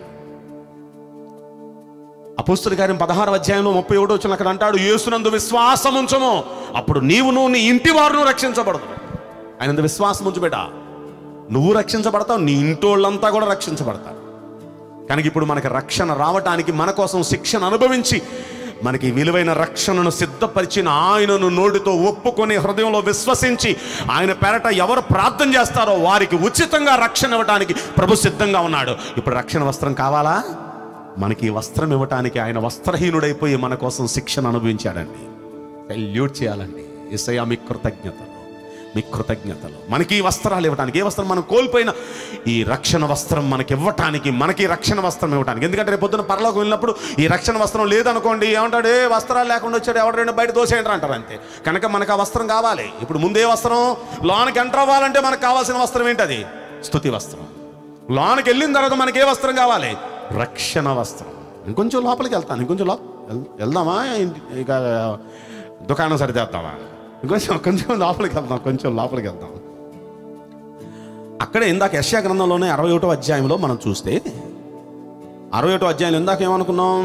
Speaker 7: అపోస్తుల కార్యం పదహారు అధ్యాయంలో ముప్పై ఒకటి వచ్చిన అక్కడ అంటాడు యేసునందు విశ్వాసం ఉంచము అప్పుడు నీవును నీ ఇంటి వారును రక్షించబడదు ఆయన విశ్వాసం ఉంచు బిడ్డ నువ్వు రక్షించబడతావు నీ ఇంటోళ్ళంతా కూడా రక్షించబడతారు కనుక ఇప్పుడు మనకి రక్షణ రావటానికి మన కోసం శిక్షణ అనుభవించి మనకి విలువైన రక్షణను సిద్ధపరిచిన ఆయనను నోటితో ఒప్పుకొని హృదయంలో విశ్వసించి ఆయన పెరట ఎవరు ప్రార్థన చేస్తారో వారికి ఉచితంగా రక్షణ ఇవ్వటానికి ప్రభు సిద్ధంగా ఉన్నాడు ఇప్పుడు రక్షణ వస్త్రం కావాలా మనకి ఈ వస్త్రం ఇవ్వటానికి ఆయన వస్త్రహీనుడైపోయి మన కోసం శిక్షణ అనుభవించాడండి సెల్యూట్ చేయాలండి ఇసయా మీ కృతజ్ఞతలు మీ కృతజ్ఞతలు మనకి ఈ వస్త్రాలు ఇవ్వడానికి ఏ వస్త్రం మనం కోల్పోయిన ఈ రక్షణ వస్త్రం మనకి ఇవ్వటానికి మనకి ఈ రక్షణ వస్త్రం ఇవ్వటానికి ఎందుకంటే రేపు పొద్దున పరలోకి వెళ్ళినప్పుడు ఈ రక్షణ వస్త్రం లేదనుకోండి ఏమంటాడు ఏ వస్త్రాలు లేకుండా వచ్చాడు ఎవడు రెండు బయట దోసేయండి అంటారు అంతే కనుక మనకు ఆ వస్త్రం కావాలి ఇప్పుడు ముందే వస్త్రం లోనికి ఎంటర్ అవ్వాలంటే మనకు కావాల్సిన వస్త్రం ఏంటది స్తుతి వస్త్రం లోనికి వెళ్ళిన తర్వాత మనకి ఏ వస్త్రం కావాలి రక్షణ వస్త్రం ఇంకొంచెం లోపలికి వెళ్తాను ఇంకొంచెం లోప వెల్- వెళ్దామా ఇంటి- ఇక దుకాణం సరిదేద్దామా ఇంకొంచెం కొంచెం లోపలికి వెళ్దాం కొంచెం లోపలికి వెళ్దాం అక్కడే ఇందాక యశ్యా గ్రంథంలోనే అరవై ఒకటో అధ్యాయంలో మనం చూస్తే అరవై ఒకటో అధ్యాయంలో ఇందాక ఏమనుకున్నాం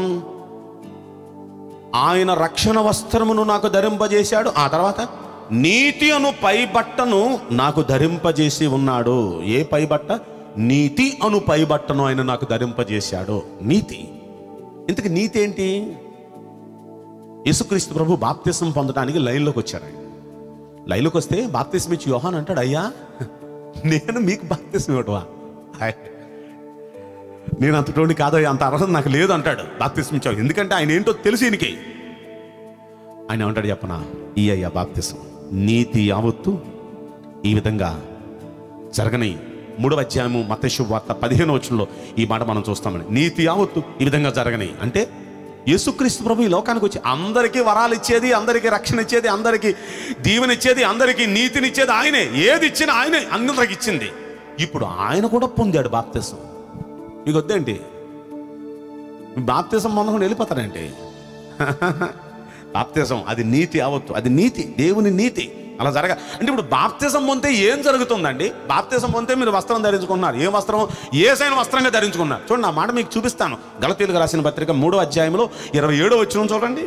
Speaker 7: ఆయన రక్షణ వస్త్రమును నాకు ధరింపజేశాడు ఆ తర్వాత నీతి అను పైబట్టను నాకు ధరింపజేసి ఉన్నాడు ఏ పైబట్ట నీతి అను పైబట్టను ఆయన నాకు ధరింపజేశాడు నీతి ఇంతకు నీతి ఏంటి యేసుక్రీస్తు ప్రభు బాప్తిసం పొందడానికి లైన్లోకి వచ్చారు ఆయన లైన్లోకి వస్తే బాప్తిసం ఇచ్చి యోహాన్ అంటాడు అయ్యా నేను మీకు బాప్తిసం ఇవ్వటవా హాయ్. నేను అంతటోని కాదయ్యా అంత అర్హత నాకు లేదు అంటాడు బాప్తిసం ఇచ్చావు ఎందుకంటే ఆయన ఏంటో తెలుసు ఈయనకి ఆయన ఏమంటాడు చెప్పనా ఈ అయ్యా బాప్తిసం నీతి యావత్తు ఈ విధంగా జరగని మూడవ అధ్యాయము మతేషు వార్త పదిహేను వచనంలో ఈ మాట మనం చూస్తామని నీతి యావత్తు ఈ విధంగా జరగని అంటే యేసుక్రీస్తు ప్రభు ఈ లోకానికి వచ్చి అందరికీ వరాలు ఇచ్చేది అందరికీ రక్షణ ఇచ్చేది అందరికీ దీవెన ఇచ్చేది అందరికీ నీతిని ఇచ్చేది ఆయనే ఏది ఇచ్చినా ఆయనే అందరికి ఇచ్చింది ఇప్పుడు ఆయన కూడా పొందాడు బాప్తిసం మీకు వద్దేంటి మీ బాప్తిసం పొందకుండా వెళ్ళిపోతారంటే బాప్తిజం అది నీతి అవత్తు అది నీతి దేవుని నీతి అలా జరగ అంటే ఇప్పుడు బాప్తిజం పొందితే ఏం జరుగుతుందండి బాప్తిజం పొందితే మీరు వస్త్రం ధరించుకున్నారు ఏ వస్త్రం ఏసైన వస్త్రంగా ధరించుకున్నారు చూడండి ఆ మాట మీకు చూపిస్తాను గలతీలకు రాసిన పత్రిక మూడో అధ్యాయంలో ఇరవై ఏడో వచ్చిన చూడండి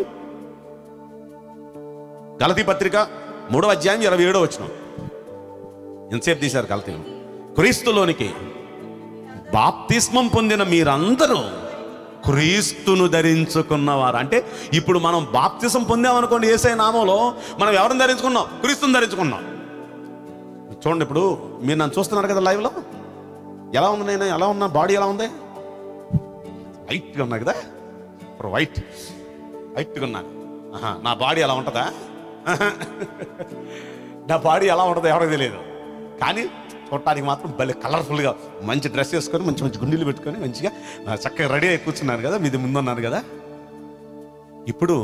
Speaker 7: గలతీ పత్రిక మూడో అధ్యాయం ఇరవై ఏడో వచ్చిన ఎంతసేపు తీశారు గలతీలు క్రీస్తులోనికి బాప్తిస్మం పొందిన మీరందరూ క్రీస్తును ధరించుకున్నవారు అంటే ఇప్పుడు మనం బాప్తిసం పొందామనుకోండి ఏసై నామంలో మనం ఎవరిని ధరించుకున్నాం క్రీస్తుని ధరించుకున్నాం చూడండి ఇప్పుడు మీరు నన్ను చూస్తున్నారు కదా లైవ్లో ఎలా ఉంది నేను ఎలా ఉన్నా బాడీ ఎలా ఉంది వైట్గా ఉన్నా కదా ఇప్పుడు వైట్ వైట్గా ఉన్నాను ఆహా, నా బాడీ ఎలా ఉంటుందా ఆహా. నా బాడీ ఎలా ఉంటుందో ఎవరికి తెలియదు కానీ చూడటానికి మాత్రం భలే కలర్ఫుల్గా మంచి డ్రెస్ వేసుకొని మంచి మంచి గుండీలు పెట్టుకొని మంచిగా ఆ, చక్కగా రెడీ అయి కూర్చున్నారు కదా మీది ముందున్నారు కదా ఇప్పుడు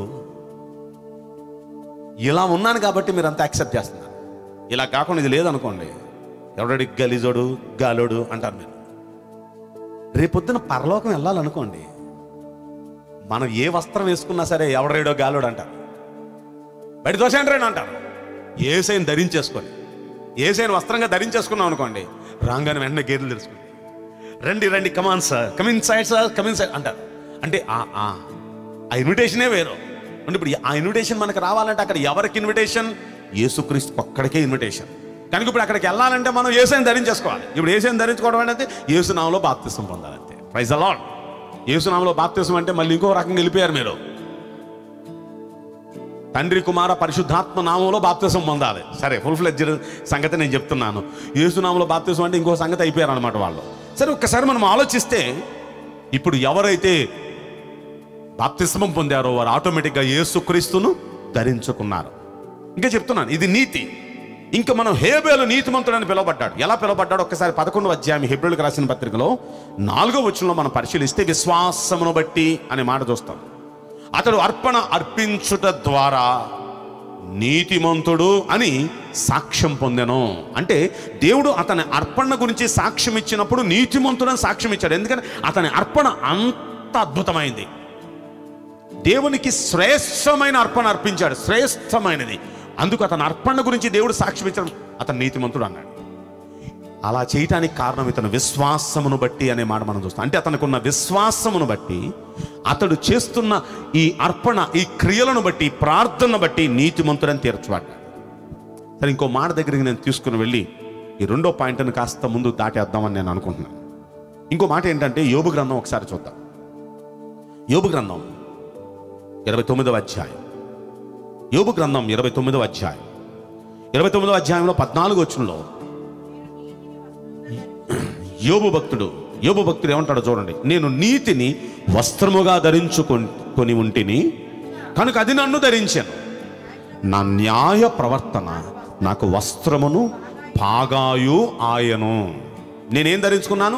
Speaker 7: ఇలా ఉన్నాను కాబట్టి మీరు అంతా యాక్సెప్ట్ చేస్తున్నారు ఇలా కాకుండా ఇది లేదనుకోండి ఎవడడి గలిజోడు గాలోడు అంటారు మీరు రేపొద్దున పరలోకం వెళ్ళాలనుకోండి మనం ఏ వస్త్రం వేసుకున్నా సరే ఎవడరేడో గాలోడు అంటారు బయట దోషండ్రేని అంటారు ఏసైని ధరించేసుకొని ఏసైని వస్త్రంగా ధరించేసుకున్నాం అనుకోండి రాగానే వెంటనే గేర్లు తెలుసుకుంది రండి రండి come on sir come in side sir come in side అంటారు అంటే ఆ ఆ ఆ ఇన్విటేషనే వేరు అంటే ఇప్పుడు ఆ ఇన్విటేషన్ మనకు రావాలంటే అక్కడ ఎవరికి ఇన్విటేషన్ యేసుక్రీస్తు ఒక్కడికే ఇన్విటేషన్ కనుక ఇప్పుడు అక్కడికి వెళ్ళాలంటే మనం ఏసైని ధరించేసుకోవాలి ఇప్పుడు ఏసైని ధరించుకోవడం అంటే ఏసునామంలో బాప్తిసం పొందాలంతే ప్రైజ్ అలాడ్ ఏసునామంలో బాప్తిసం అంటే మళ్ళీ ఇంకో రకంగా వెళ్ళిపోయారు మీరు తండ్రి కుమార పరిశుద్ధాత్మ నామంలో బాప్తిసం పొందాలి సరే ఫుల్ ఫ్లెడ్జర్ సంగతి నేను చెప్తున్నాను యేసునామంలో బాప్తిసం అంటే ఇంకో సంగతి అయిపోయారు అనమాట వాళ్ళు సరే ఒక్కసారి మనం ఆలోచిస్తే ఇప్పుడు ఎవరైతే బాప్తిస్మం పొందారో వారు ఆటోమేటిక్గా యేసుక్రీస్తును ధరించుకున్నారు ఇంకా చెప్తున్నాను ఇది నీతి ఇంకా మనం హేబేలు నీతిమంతుడని పిలువబడ్డాడు ఎలా పిలువబడ్డాడు ఒక్కసారి పదకొండు అధ్యాయం హెబ్రిల్కి రాసిన పత్రికలో నాలుగో వచనంలో మనం పరిశీలిస్తే విశ్వాసమును బట్టి అనే మాట చూస్తాం అతడు అర్పణ అర్పించుట ద్వారా నీతిమంతుడు అని సాక్ష్యం పొందెను అంటే దేవుడు అతని అర్పణ గురించి సాక్ష్యం ఇచ్చినప్పుడు నీతిమంతుడని సాక్ష్యం ఇచ్చాడు ఎందుకంటే అతని అర్పణ అంత అద్భుతమైంది దేవునికి శ్రేష్టమైన అర్పణ అర్పించాడు శ్రేష్టమైనది అందుకు అతని అర్పణ గురించి దేవుడు సాక్ష్యం ఇచ్చడం అతను నీతిమంతుడు అన్నాడు అలా చేయటానికి కారణం ఇతను విశ్వాసమును బట్టి అనే మాట మనం చూస్తాం అంటే అతనికి ఉన్న విశ్వాసమును బట్టి అతడు చేస్తున్న ఈ అర్పణ ఈ క్రియలను బట్టి ఈ ప్రార్థనను బట్టి నీతిమంతుడని తీర్చబడ్డాడు సరే ఇంకో మాట దగ్గరికి నేను తీసుకుని వెళ్ళి ఈ రెండో పాయింట్ని కాస్త ముందు దాటేద్దామని నేను అనుకుంటున్నాను ఇంకో మాట ఏంటంటే యోబు గ్రంథం ఒకసారి చూద్దాం యోబు గ్రంథం ఇరవై తొమ్మిదవ అధ్యాయం యోబు గ్రంథం ఇరవై తొమ్మిదవ అధ్యాయం ఇరవై తొమ్మిదవ అధ్యాయంలో పద్నాలుగు వచ్చంలో యోబు భక్తుడు యోబు భక్తుడు ఏమంటాడో చూడండి నేను నీతిని వస్త్రముగా ధరించుకొని ఉంటిని కనుక అది నన్ను ధరించాను నా న్యాయ ప్రవర్తన నాకు వస్త్రమును పాగాయు ఆయను నేనేం ధరించుకున్నాను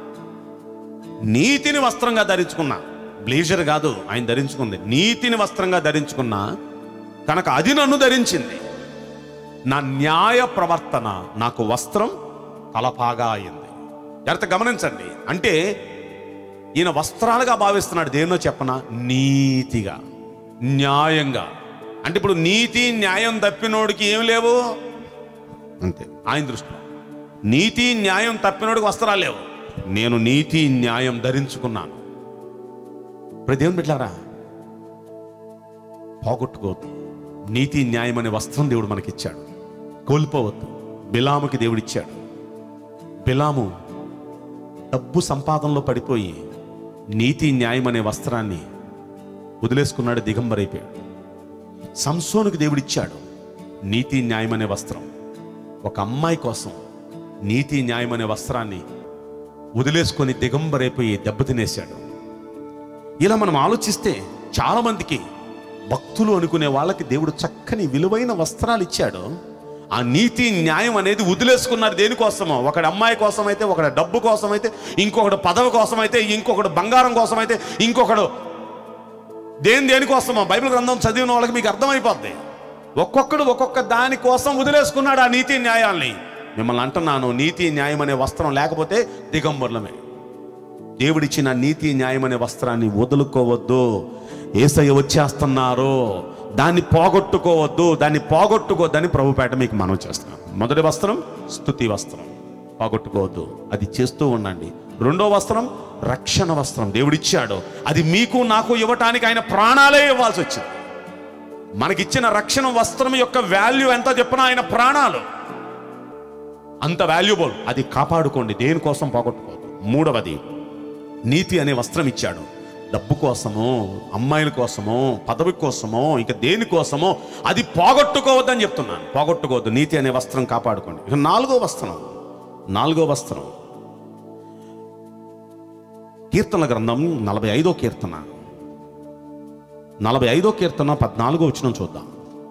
Speaker 7: నీతిని వస్త్రంగా ధరించుకున్నా బ్లేజర్ కాదు ఆయన ధరించుకుంది నీతిని వస్త్రంగా ధరించుకున్నా కనుక అది నన్ను ధరించింది నా న్యాయ ప్రవర్తన నాకు వస్త్రం తలపాగా అయింది జాగ్రత్త గమనించండి అంటే ఈయన వస్త్రాలుగా భావిస్తున్నాడు దేన్నో చెప్పన నీతిగా న్యాయంగా అంటే ఇప్పుడు నీతి న్యాయం తప్పినోడికి ఏం లేవు అంతే ఆయన దృష్టిలో నీతి న్యాయం తప్పినోడికి వస్త్రాలు లేవు నేను నీతి న్యాయం ధరించుకున్నాను ఇప్పుడు దేవుని బిడ్డారా పోగొట్టుకోవద్దు నీతి న్యాయం అనే వస్త్రం దేవుడు మనకిచ్చాడు కోల్పోవద్దు బిలాముకి దేవుడిచ్చాడు బిలాము డబ్బు సంపాదనలో పడిపోయి నీతి న్యాయం అనే వస్త్రాన్ని వదిలేసుకున్నాడు దిగంబరైపోయాడు సంసోనుకు దేవుడిచ్చాడు నీతి న్యాయం అనే వస్త్రం ఒక అమ్మాయి కోసం నీతి న్యాయం అనే వస్త్రాన్ని వదిలేసుకొని దిగంబరైపోయి దెబ్బతినేశాడు ఇలా మనం ఆలోచిస్తే చాలా మందికి భక్తులు అనుకునే వాళ్ళకి దేవుడు చక్కని విలువైన వస్త్రాలు ఇచ్చాడు ఆ నీతి న్యాయం అనేది వదిలేసుకున్నారు దేనికోసమో ఒకటి అమ్మాయి కోసం అయితే ఒకటి డబ్బు కోసం అయితే ఇంకొకటి పదవి కోసం అయితే ఇంకొకటి బంగారం కోసం అయితే ఇంకొకడు దేని దేనికోసమో బైబిల్ గ్రంథం చదివిన వాళ్ళకి మీకు అర్థమైపోద్ది ఒక్కొక్కడు ఒక్కొక్క దాని కోసం వదిలేసుకున్నాడు ఆ నీతి న్యాయాల్ని మిమ్మల్ని అంటున్నాను నీతి న్యాయం అనే వస్త్రం లేకపోతే దిగంబర్లమే దేవుడిచ్చిన నీతి న్యాయం అనే వస్త్రాన్ని వదులుకోవద్దు ఏసయ్య వచ్చేస్తున్నారు దాన్ని పోగొట్టుకోవద్దు దాన్ని పోగొట్టుకోవద్దని ప్రభుపేట మీకు మనం చేస్తున్నాం మొదటి వస్త్రం స్తుతి వస్త్రం పోగొట్టుకోవద్దు అది చేస్తూ ఉండండి రెండో వస్త్రం రక్షణ వస్త్రం దేవుడిచ్చాడు అది మీకు నాకు ఇవ్వటానికి ఆయన ప్రాణాలే ఇవ్వాల్సి వచ్చింది మనకిచ్చిన రక్షణ వస్త్రం యొక్క వాల్యూ ఎంత చెప్పిన ఆయన ప్రాణాలు అంత వాల్యుబుల్ అది కాపాడుకోండి దేనికోసం పోగొట్టుకోవద్దు మూడవది నీతి అనే వస్త్రం ఇచ్చాడు డబ్బు కోసమో అమ్మాయిల కోసమో పదవి కోసమో ఇంకా దేనికోసమో అది పోగొట్టుకోవద్దని చెప్తున్నాను పోగొట్టుకోవద్దు నీతి అనే వస్త్రం కాపాడుకోండి ఇక నాలుగో వస్త్రం నాలుగో వస్త్రం కీర్తన గ్రంథం నలభై ఐదో కీర్తన నలభై ఐదో కీర్తన పద్నాలుగో వచ్చిన చూద్దాం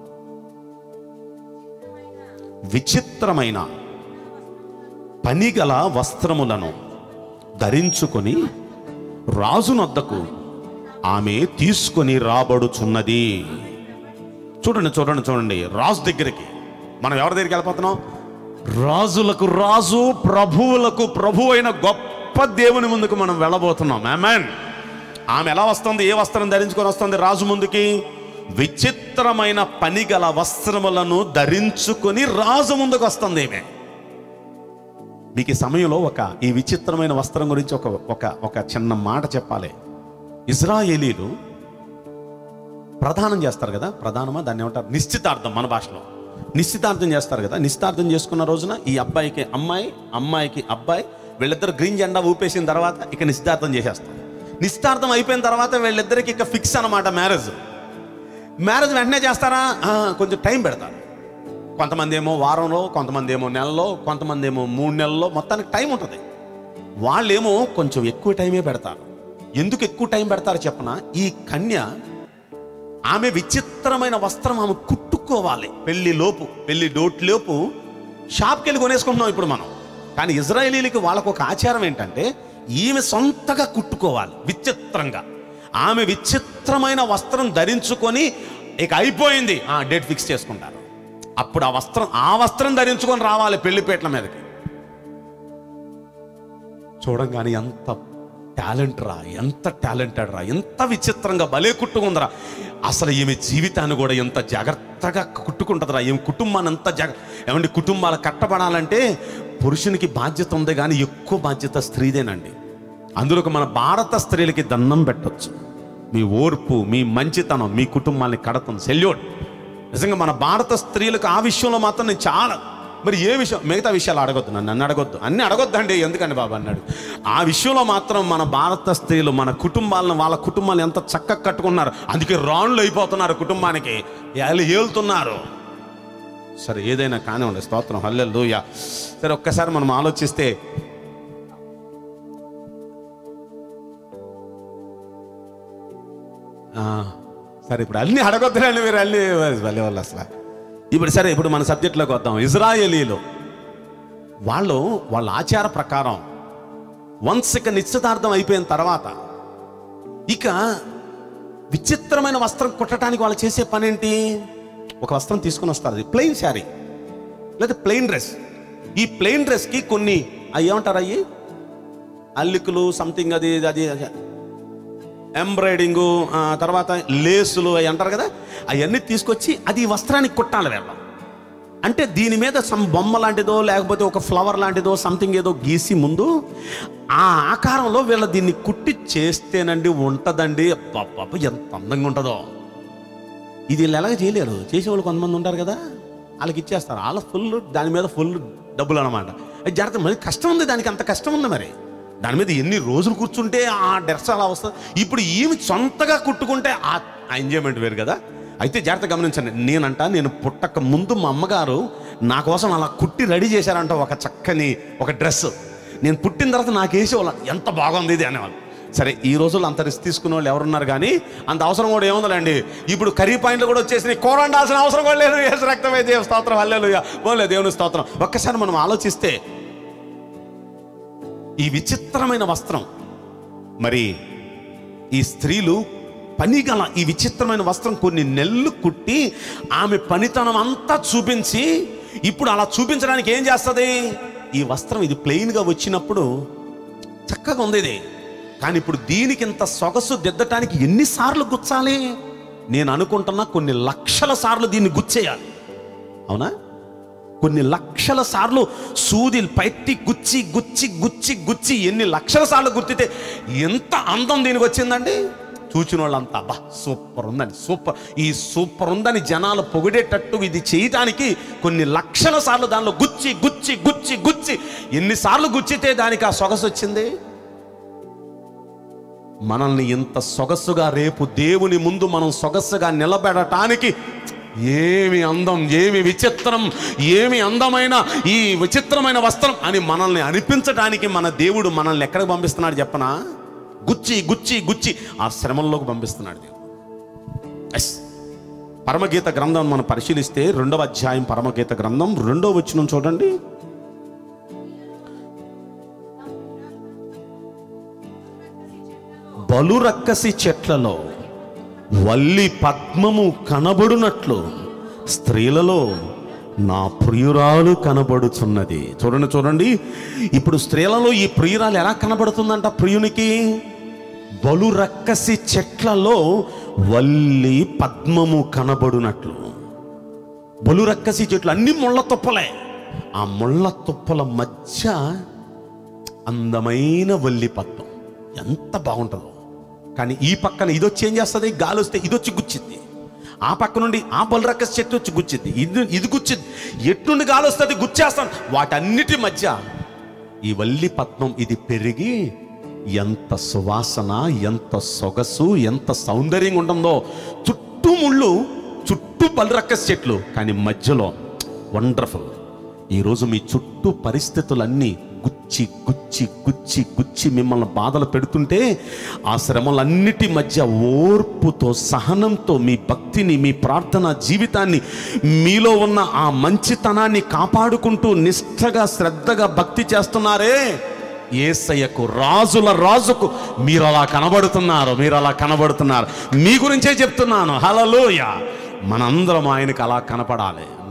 Speaker 7: విచిత్రమైన పనిగల వస్త్రములను ధరించుకొని రాజునొద్దకు ఆమె తీసుకొని రాబడుచున్నది చూడండి చూడండి చూడండి రాజు దగ్గరికి మనం ఎవరి దగ్గరికి వెళ్ళిపోతున్నాం రాజులకు రాజు ప్రభువులకు ప్రభు అయిన గొప్ప దేవుని ముందుకు మనం వెళ్ళబోతున్నాం ఆమెన్ ఆమె ఎలా వస్తుంది ఏ వస్త్రం ధరించుకొని వస్తుంది రాజు ముందుకి విచిత్రమైన పనిగల వస్త్రములను ధరించుకొని రాజు ముందుకు వస్తుంది ఈమె మీకు ఈ సమయంలో ఒక ఈ విచిత్రమైన వస్త్రం గురించి ఒక ఒక ఒక చిన్న మాట చెప్పాలి ఇజ్రాయేలీలు ప్రధానం చేస్తారు కదా ప్రధానమా దాన్ని ఏమంటారు నిశ్చితార్థం మన భాషలో నిశ్చితార్థం చేస్తారు కదా నిశ్చితార్థం చేసుకున్న రోజున ఈ అబ్బాయికి అమ్మాయి అమ్మాయికి అబ్బాయి వీళ్ళిద్దరు గ్రీన్ జెండా ఊపేసిన తర్వాత ఇక నిశ్చితార్థం చేసేస్తారు నిశ్చితార్థం అయిపోయిన తర్వాత వీళ్ళిద్దరికి ఇక ఫిక్స్ అన్నమాట మ్యారేజ్ మ్యారేజ్ వెంటనే చేస్తారా ఆ, కొంచెం టైం పెడతారు కొంతమంది ఏమో వారంలో కొంతమంది ఏమో నెలలో కొంతమంది ఏమో మూడు నెలల్లో మొత్తానికి టైం ఉంటుంది వాళ్ళేమో కొంచెం ఎక్కువ టైమే పెడతారు ఎందుకు ఎక్కువ టైం పెడతారు చెప్పన ఈ కన్య ఆమె విచిత్రమైన వస్త్రం ఆమె కుట్టుకోవాలి పెళ్లి లోపు పెళ్లి డోట్ లోపు షాప్కి వెళ్ళి కొనేసుకుంటున్నాం ఇప్పుడు మనం కానీ ఇజ్రాయేలీలకి వాళ్ళకు ఒక ఆచారం ఏంటంటే ఈమె సొంతగా కుట్టుకోవాలి విచిత్రంగా ఆమె విచిత్రమైన వస్త్రం ధరించుకొని ఇక అయిపోయింది ఆ డేట్ ఫిక్స్ చేసుకుంటారు అప్పుడు ఆ వస్త్రం ఆ వస్త్రం ధరించుకొని రావాలి పెళ్లిపేటల మీదకి చూడంగానే ఎంత టాలెంట్ రా ఎంత టాలెంటెడ్ రా ఎంత విచిత్రంగా భలే కుట్టుకుందరా అసలు ఈమె జీవితాన్ని కూడా ఎంత జాగ్రత్తగా కుట్టుకుంటుందిరా ఈమె కుటుంబాన్ని ఎంత జాగ్ర ఏమండి కుటుంబాలు కట్టబడాలంటే పురుషునికి బాధ్యత ఉంది కానీ ఎక్కువ బాధ్యత స్త్రీదేనండి అందులో మన భారత స్త్రీలకి దండం పెట్టొచ్చు మీ ఓర్పు మీ మంచితనం మీ కుటుంబాన్ని కడతాం సెల్యూట్ నిజంగా మన భారత స్త్రీలకు ఆ విషయంలో మాత్రం నేను చాలా మరి ఏ విషయం మిగతా విషయాలు అడగొద్దు నన్ను నన్ను అడగొద్దు అన్ని అడగొద్దండి ఎందుకండి బాబు అన్నాడు ఆ విషయంలో మాత్రం మన భారత స్త్రీలు మన కుటుంబాలను వాళ్ళ కుటుంబాలను ఎంత చక్కగా కట్టుకున్నారు అందుకే రాళ్ళు అయిపోతున్నారు కుటుంబానికి వాళ్ళు ఏలుతున్నారు సరే ఏదైనా కానివ్వండి స్తోత్రం హల్లెలూయా సరే ఒక్కసారి మనం ఆలోచిస్తే ఆ, సరే ఇప్పుడు అన్ని అడగొద్దురండి మీరు అన్ని వెళ్ళే వాళ్ళు అసలు ఇప్పుడు సరే ఇప్పుడు మన సబ్జెక్ట్లోకి వద్దాం ఇజ్రాయేలీలు వాళ్ళు వాళ్ళ ఆచార ప్రకారం వన్స్ ఇక నిశ్చితార్థం అయిపోయిన తర్వాత ఇక విచిత్రమైన వస్త్రం కుట్టడానికి వాళ్ళు చేసే పని ఏంటి ఒక వస్త్రం తీసుకుని వస్తారు అది ప్లెయిన్ శారీ లేదా ప్లెయిన్ డ్రెస్ ఈ ప్లెయిన్ డ్రెస్కి కొన్ని అవి ఏమంటారు అయ్యి అల్లికలు సంథింగ్ అది అది అది ఎంబ్రాయిడింగు తర్వాత లేసులు అవి అంటారు కదా అవన్నీ తీసుకొచ్చి అది ఈ వస్త్రానికి కుట్టాలి వీళ్ళం అంటే దీని మీద సమ్ బొమ్మ లాంటిదో లేకపోతే ఒక ఫ్లవర్ లాంటిదో సంథింగ్ ఏదో గీసి ముందు ఆ ఆకారంలో వీళ్ళ దీన్ని కుట్టి చేస్తేనండి ఉంటదండి అబ్బబ్బబ్బ ఎంత అందంగా ఉంటుందో ఇది వీళ్ళు ఎలాగ చేయలేరు చేసేవాళ్ళు కొంతమంది ఉంటారు కదా వాళ్ళకి ఇచ్చేస్తారు వాళ్ళ ఫుల్ దాని మీద ఫుల్ డబ్బులు అనమాట అది జాగ్రత్త మరి కష్టం ఉంది దానికి అంత కష్టం ఉంది మరి దాని మీద ఎన్ని రోజులు కూర్చుంటే ఆ డ్రెస్ అలా వస్తుంది ఇప్పుడు ఈమె సొంతగా కుట్టుకుంటే ఆ ఎంజాయ్మెంట్ వేరు కదా అయితే జాగ్రత్త గమనించండి నేనంట నేను పుట్టక ముందు మా అమ్మగారు నా కోసం అలా కుట్టి రెడీ చేశారంట ఒక చక్కని ఒక డ్రెస్ నేను పుట్టిన తర్వాత నాకు వేసేవాళ్ళు ఎంత బాగుంది ఇది అనేవాళ్ళు సరే ఈ రోజుల్లో అంత రిస్క్ తీసుకునే వాళ్ళు ఎవరున్నారు కానీ అంత అవసరం కూడా ఏముందండి ఇప్పుడు కర్రీ పాయింట్లు కూడా వచ్చేసి కూర వండాల్సిన అవసరం కూడా లేదు ఏసు రక్తమే దేవ స్తోత్రం అల్లెలుయ పోలే దేవుని స్తోత్రం ఒక్కసారి మనం ఆలోచిస్తే ఈ విచిత్రమైన వస్త్రం మరి ఈ స్త్రీలు పనిగల ఈ విచిత్రమైన వస్త్రం కొన్ని నెలలు కుట్టి ఆమె పనితనం అంతా చూపించి ఇప్పుడు అలా చూపించడానికి ఏం చేస్తుంది ఈ వస్త్రం ఇది ప్లెయిన్గా వచ్చినప్పుడు చక్కగా ఉంది ఇది కానీ ఇప్పుడు దీనికి ఇంత సొగసు దిద్దటానికి ఎన్నిసార్లు గుచ్చాలి నేను అనుకుంటున్నా కొన్ని లక్షల సార్లు దీన్ని గుచ్చేయాలి అవునా కొన్ని లక్షల సార్లు సూది పైట్టి గుచ్చి గుచ్చి గుచ్చి గుచ్చి ఎన్ని లక్షల సార్లు గుర్తితే ఎంత అందం దీనికి వచ్చిందండి చూచిన వాళ్ళంతా అబ్బా సూపర్ ఉందని సూపర్ ఈ సూపర్ ఉందని జనాలు పొగిడేటట్టు ఇది చేయటానికి కొన్ని లక్షల సార్లు దానిలో గుచ్చి గుచ్చి గుచ్చి గుచ్చి ఎన్నిసార్లు గుచ్చితే దానికి ఆ సొగసు వచ్చింది మనల్ని ఇంత సొగసుగా రేపు దేవుని ముందు మనం సొగసుగా నిలబెడటానికి ఏమి అందం ఏమి విచిత్రం ఏమి అందమైన ఈ విచిత్రమైన వస్త్రం అని మనల్ని అనిపించడానికి మన దేవుడు మనల్ని ఎక్కడికి పంపిస్తున్నాడు చెప్పనా గుచ్చి గుచ్చి గుచ్చి ఆ శ్రమంలోకి పంపిస్తున్నాడు దేవుడు ఎస్ పరమగీత గ్రంథం మనం పరిశీలిస్తే రెండవ అధ్యాయం పరమగీత గ్రంథం రెండవ వచనం చూడండి బలురక్కసి చెట్లలో వల్లి పద్మము కనబడునట్లు స్త్రీలలో నా ప్రియురాలు కనబడుచున్నది చూడండి చూడండి ఇప్పుడు స్త్రీలలో ఈ ప్రియురాలు ఎలా కనబడుతుందంట ప్రియునికి బలురక్కసి చెట్లలో వల్లి పద్మము కనబడునట్లు బలురక్కసి చెట్లు అన్ని ముళ్ళ తుప్పలే ఆ ముళ్ళ తుప్పల మధ్య అందమైన వల్లి పద్మం ఎంత బాగుంటుందో కానీ ఈ పక్కన ఇది వచ్చి ఏం చేస్తుంది గాలి వస్తే ఇది వచ్చి గుచ్చింది ఆ పక్క నుండి ఆ బలరక్క చెట్టు వచ్చి గుచ్చింది ఇది ఇది గుచ్చింది ఎట్నుండి గాలి వస్తుంది గుచ్చేస్తాను వాటన్నిటి మధ్య ఈ వల్లి పద్మం ఇది పెరిగి ఎంత సువాసన ఎంత సొగసు ఎంత సౌందర్యంగా ఉంటుందో చుట్టూ ముళ్ళు చుట్టూ బలరక్కస్ చెట్లు కానీ మధ్యలో వండర్ఫుల్ ఈరోజు మీ చుట్టూ పరిస్థితులన్నీ గుచ్చి గుచ్చి గుచ్చి గుచ్చి మిమ్మల్ని బాధలు పెడుతుంటే ఆ శ్రమలన్నిటి మధ్య ఓర్పుతో సహనంతో మీ భక్తిని మీ ప్రార్థన జీవితాన్ని మీలో ఉన్న ఆ మంచితనాన్ని కాపాడుకుంటూ నిష్ఠగా శ్రద్ధగా భక్తి చేస్తున్నారే ఏసయ్యకు రాజుల రాజుకు మీరు అలా కనబడుతున్నారు మీరు అలా కనబడుతున్నారు మీ గురించే చెప్తున్నాను హలలోయ మనందరం ఆయనకు అలా కనపడాలి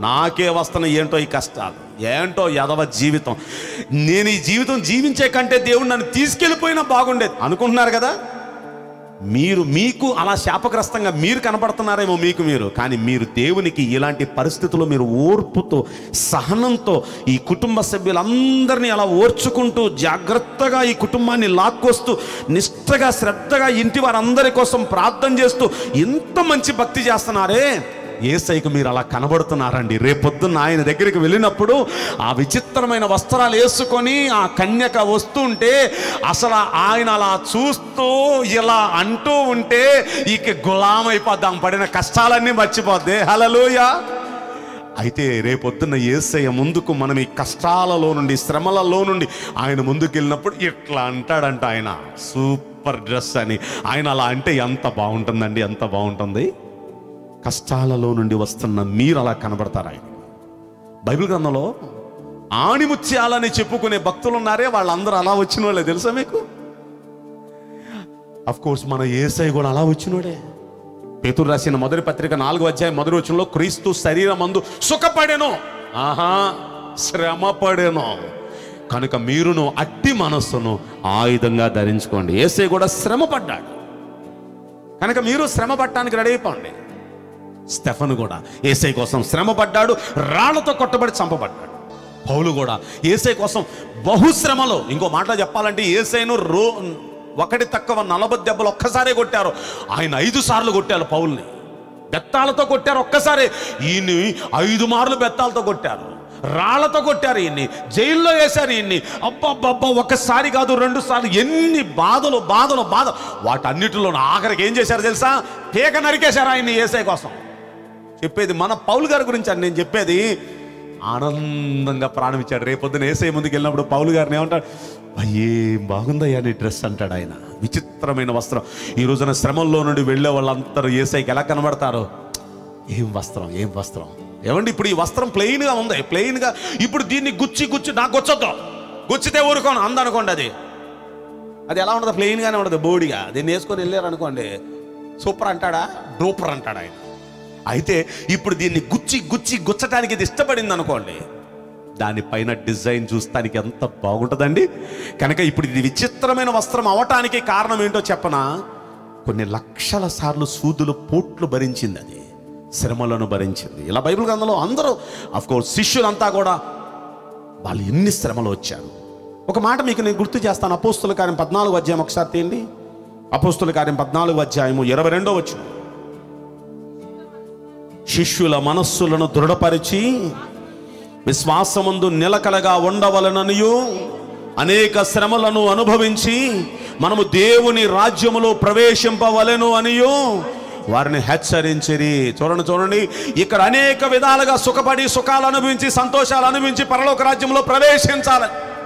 Speaker 7: నాకే వస్తున్నాయి ఏంటో ఈ కష్టాలు ఏంటో యదవ జీవితం నేను ఈ జీవితం జీవించే కంటే దేవుడు నన్ను తీసుకెళ్ళిపోయినా బాగుండేది అనుకుంటున్నారు కదా మీరు మీకు అలా శాపగ్రస్తంగా మీరు కనబడుతున్నారేమో మీకు మీరు కానీ మీరు దేవునికి ఇలాంటి పరిస్థితుల్లో మీరు ఓర్పుతో సహనంతో ఈ కుటుంబ సభ్యులందరినీ అలా ఓర్చుకుంటూ జాగ్రత్తగా ఈ కుటుంబాన్ని లాక్కొస్తూ నిష్ఠగా శ్రద్ధగా ఇంటి వారందరి కోసం ప్రార్థన చేస్తూ ఎంత మంచి భక్తి చేస్తున్నారే ఏసైకు మీరు అలా కనబడుతున్నారండి రేపొద్దున్న ఆయన దగ్గరికి వెళ్ళినప్పుడు ఆ విచిత్రమైన వస్త్రాలు వేసుకొని ఆ కన్యక వస్తుంటే అసలు ఆయన అలా చూస్తూ ఇలా అంటూ ఉంటే ఇక గులామైపోద్దాం పడిన కష్టాలన్నీ మర్చిపోద్ది హలలోయ అయితే రేపొద్దున్న ఏసయ్య ముందుకు మనం ఈ కష్టాలలో నుండి శ్రమలలో నుండి ఆయన ముందుకు వెళ్ళినప్పుడు ఇట్లా అంటాడంట ఆయన సూపర్ డ్రెస్ అని ఆయన అలా అంటే ఎంత బాగుంటుందండి ఎంత బాగుంటుంది కష్టాలలో నుండి వస్తున్న మీరు అలా కనబడతారు ఆయన బైబిల్ గ్రంథంలో ఆణిముత్యాలని చెప్పుకునే భక్తులు ఉన్నారే వాళ్ళందరూ అలా వచ్చిన వాళ్ళే తెలుసా మీకు అఫ్ కోర్స్ మన ఏసై కూడా అలా వచ్చినోడే పేతురు రాసిన మొదటి పత్రిక నాలుగు అధ్యాయం మొదటి వచనంలో క్రీస్తు శరీరం మందు సుఖపడెను ఆహా శ్రమపడెను కనుక మీరును అట్టి మనస్సును ఆయుధంగా ధరించుకోండి ఏసై కూడా శ్రమ పడ్డాడు కనుక మీరు శ్రమ పట్టడానికి రెడీ అయిపోండి స్టెఫను కూడా ఏసై కోసం శ్రమ పడ్డాడు రాళ్లతో కొట్టబడి చంపబడ్డాడు పౌలు కూడా ఏసై కోసం బహుశ్రమలో ఇంకో మాట చెప్పాలంటే ఏసైను రో ఒకటి తక్కువ నలభై దెబ్బలు ఒక్కసారే కొట్టారు ఆయన ఐదు సార్లు కొట్టారు పౌల్ని బెత్తాలతో కొట్టారు ఒక్కసారి ఈయన్ని ఐదు మార్లు బెత్తాలతో కొట్టారు రాళ్లతో కొట్టారు ఈయన్ని జైల్లో వేశారు ఈయన్ని అబ్బబ్బబ్బా ఒక్కసారి కాదు రెండు సార్లు ఎన్ని బాధలు బాధలు బాధ వాటన్నిటిలో ఆఖరికి ఏం చేశారు తెలుసా పీక నరికేశారు ఆయన్ని ఏసై కోసం చెప్పేది మన పౌలు గారి గురించి అని నేను చెప్పేది ఆనందంగా ప్రాణం ఇచ్చాడు రేపొద్దున ఏసై ముందుకు వెళ్ళినప్పుడు పౌలు గారిని ఏమంటాడు అయ్యే బాగుందయ్యా నీ డ్రెస్ అంటాడు ఆయన విచిత్రమైన వస్త్రం ఈ రోజున శ్రమంలో నుండి వెళ్ళే వాళ్ళందరూ ఏసైకి ఎలా కనబడతారు ఏం వస్త్రం ఏం వస్త్రం ఏమండి ఇప్పుడు ఈ వస్త్రం ప్లెయిన్గా ఉంది ప్లెయిన్గా ఇప్పుడు దీన్ని గుచ్చి గుచ్చి నాకు గుచ్చొద్దు గుచ్చితే ఊరుకోను అందనుకోండి అది అది ఎలా ఉండదు ప్లెయిన్గానే ఉండదు బోడిగా దీన్ని వేసుకొని వెళ్ళారు అనుకోండి సూపర్ అంటాడా డూపర్ అంటాడా ఆయన అయితే ఇప్పుడు దీన్ని గుచ్చి గుచ్చి గుచ్చటానికి ఇది ఇష్టపడింది అనుకోండి దానిపైన డిజైన్ చూస్తానికి ఎంత బాగుంటుందండి కనుక ఇప్పుడు ఇది విచిత్రమైన వస్త్రం అవటానికి కారణం ఏంటో చెప్పనా కొన్ని లక్షల సార్లు సూదులు పోట్లు భరించింది అది శ్రమలను భరించింది ఇలా బైబిల్ గ్రంథంలో అందరూ అఫ్ కోర్స్ శిష్యులంతా కూడా వాళ్ళు ఎన్ని శ్రమలు వచ్చారు ఒక మాట మీకు నేను గుర్తు చేస్తాను అపోస్తుల కార్యం పద్నాలుగు అధ్యాయం ఒకసారి తీయండి అపోస్తుల కార్యం పద్నాలుగు అధ్యాయము ఇరవై రెండో వచ్చిన శిష్యుల మనస్సులను దృఢపరిచి విశ్వాసమందు నిలకడగా ఉండవలననియు అనేక శ్రమలను అనుభవించి మనము దేవుని రాజ్యములో ప్రవేశింపవలెను అనియు వారిని హెచ్చరించిరి చూడండి చూడండి ఇక్కడ అనేక విధాలుగా సుఖపడి సుఖాలు అనుభవించి సంతోషాలు అనుభవించి పరలోక రాజ్యంలో ప్రవేశించాలి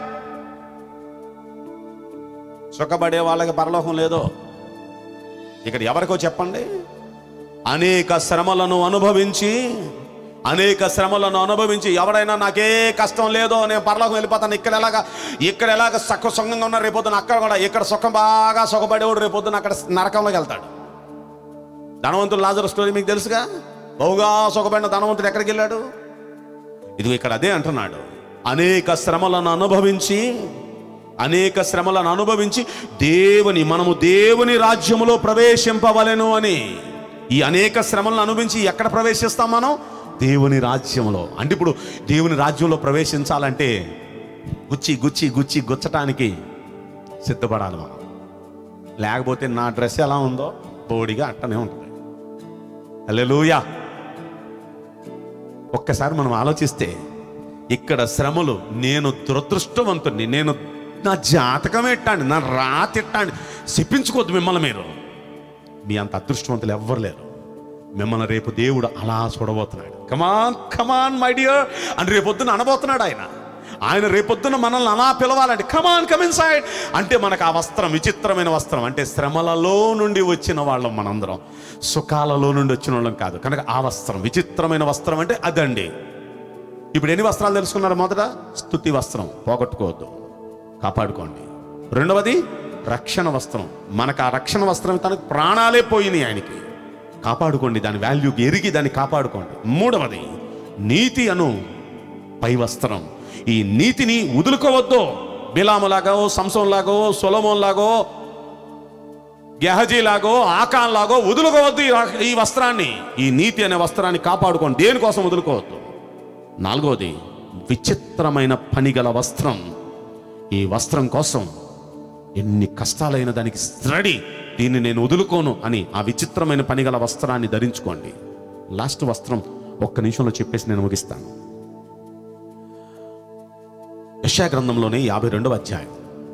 Speaker 7: సుఖపడే వాళ్ళకి పరలోకం లేదో ఇక్కడ ఎవరికో చెప్పండి అనేక శ్రమలను అనుభవించి అనేక శ్రమలను అనుభవించి ఎవరైనా నాకే కష్టం లేదో నేను పరలోకం వెళ్ళిపోతాను ఇక్కడ ఎలాగా ఇక్కడ ఎలాగ సక్క సుఖంగా ఉన్నా రేపొద్దున అక్కడ కూడా ఇక్కడ సుఖం బాగా సుఖపడేవాడు రేపొద్దున అక్కడ నరకంలోకి వెళ్తాడు ధనవంతుడు లాజర్ స్టోరీ మీకు తెలుసుగా బహుగా సుఖపడిన ధనవంతుడు ఎక్కడికి వెళ్ళాడు ఇది ఇక్కడ అదే అంటున్నాడు అనేక శ్రమలను అనుభవించి అనేక శ్రమలను అనుభవించి దేవుని మనము దేవుని రాజ్యములో ప్రవేశింపవలెను అని ఈ అనేక శ్రమలను అనుభవించి ఎక్కడ ప్రవేశిస్తాం మనం దేవుని రాజ్యంలో అంటే ఇప్పుడు దేవుని రాజ్యంలో ప్రవేశించాలంటే గుచ్చి గుచ్చి గుచ్చి గుచ్చటానికి సిద్ధపడాలి మనం లేకపోతే నా డ్రెస్ ఎలా ఉందో బోడిగా అట్టనే ఉంటుంది హల్లెలూయా ఒక్కసారి మనం ఆలోచిస్తే ఇక్కడ శ్రమలు నేను దురదృష్టవంతుణ్ణి నేను నా జాతకం ఎట్టండి నా రాతి ఎట్టండి చెప్పించుకోవద్దు మిమ్మల్ని మీరు మీ అంత అదృష్టవంతులు ఎవ్వరు లేరు మిమ్మల్ని రేపు దేవుడు అలా చూడబోతున్నాడు కమాన్ కమాన్ మై డియర్ అని రేపొద్దున అనబోతున్నాడు ఆయన ఆయన రేపొద్దున మనల్ని అలా పిలవాలంటే కమాన్ కమిన్ సైడ్ అంటే మనకు ఆ వస్త్రం విచిత్రమైన వస్త్రం అంటే శ్రమలలో నుండి వచ్చిన వాళ్ళం మనందరం సుఖాలలో నుండి వచ్చిన వాళ్ళం కాదు కనుక ఆ వస్త్రం విచిత్రమైన వస్త్రం అంటే అదండి ఇప్పుడు ఎన్ని వస్త్రాలు తెలుసుకున్నారు మొదట స్థుతి వస్త్రం పోగొట్టుకోవద్దు కాపాడుకోండి రెండవది రక్షణ వస్త్రం మనకు ఆ రక్షణ వస్త్రం తనకు ప్రాణాలే పోయినాయి ఆయనకి కాపాడుకోండి దాని వాల్యూకి ఎరిగి దాన్ని కాపాడుకోండి మూడవది నీతి అను పై వస్త్రం ఈ నీతిని వదులుకోవద్దు బిలాములాగో సంసంలాగో సొలమోన్లాగో గెహజీలాగో ఆకాన్లాగో వదులుకోవద్దు ఈ రా- ఈ వస్త్రాన్ని ఈ నీతి అనే వస్త్రాన్ని కాపాడుకోండి దేనికోసం వదులుకోవద్దు నాలుగోది విచిత్రమైన పనిగల వస్త్రం ఈ వస్త్రం కోసం ఎన్ని కష్టాలైన దానికి రెడీ దీన్ని నేను వదులుకోను అని ఆ విచిత్రమైన పనిగల వస్త్రాన్ని ధరించుకోండి లాస్ట్ వస్త్రం ఒక్క నిమిషంలో చెప్పేసి నేను ముగిస్తాను యశా గ్రంథంలోనే యాభై రెండవ అధ్యాయం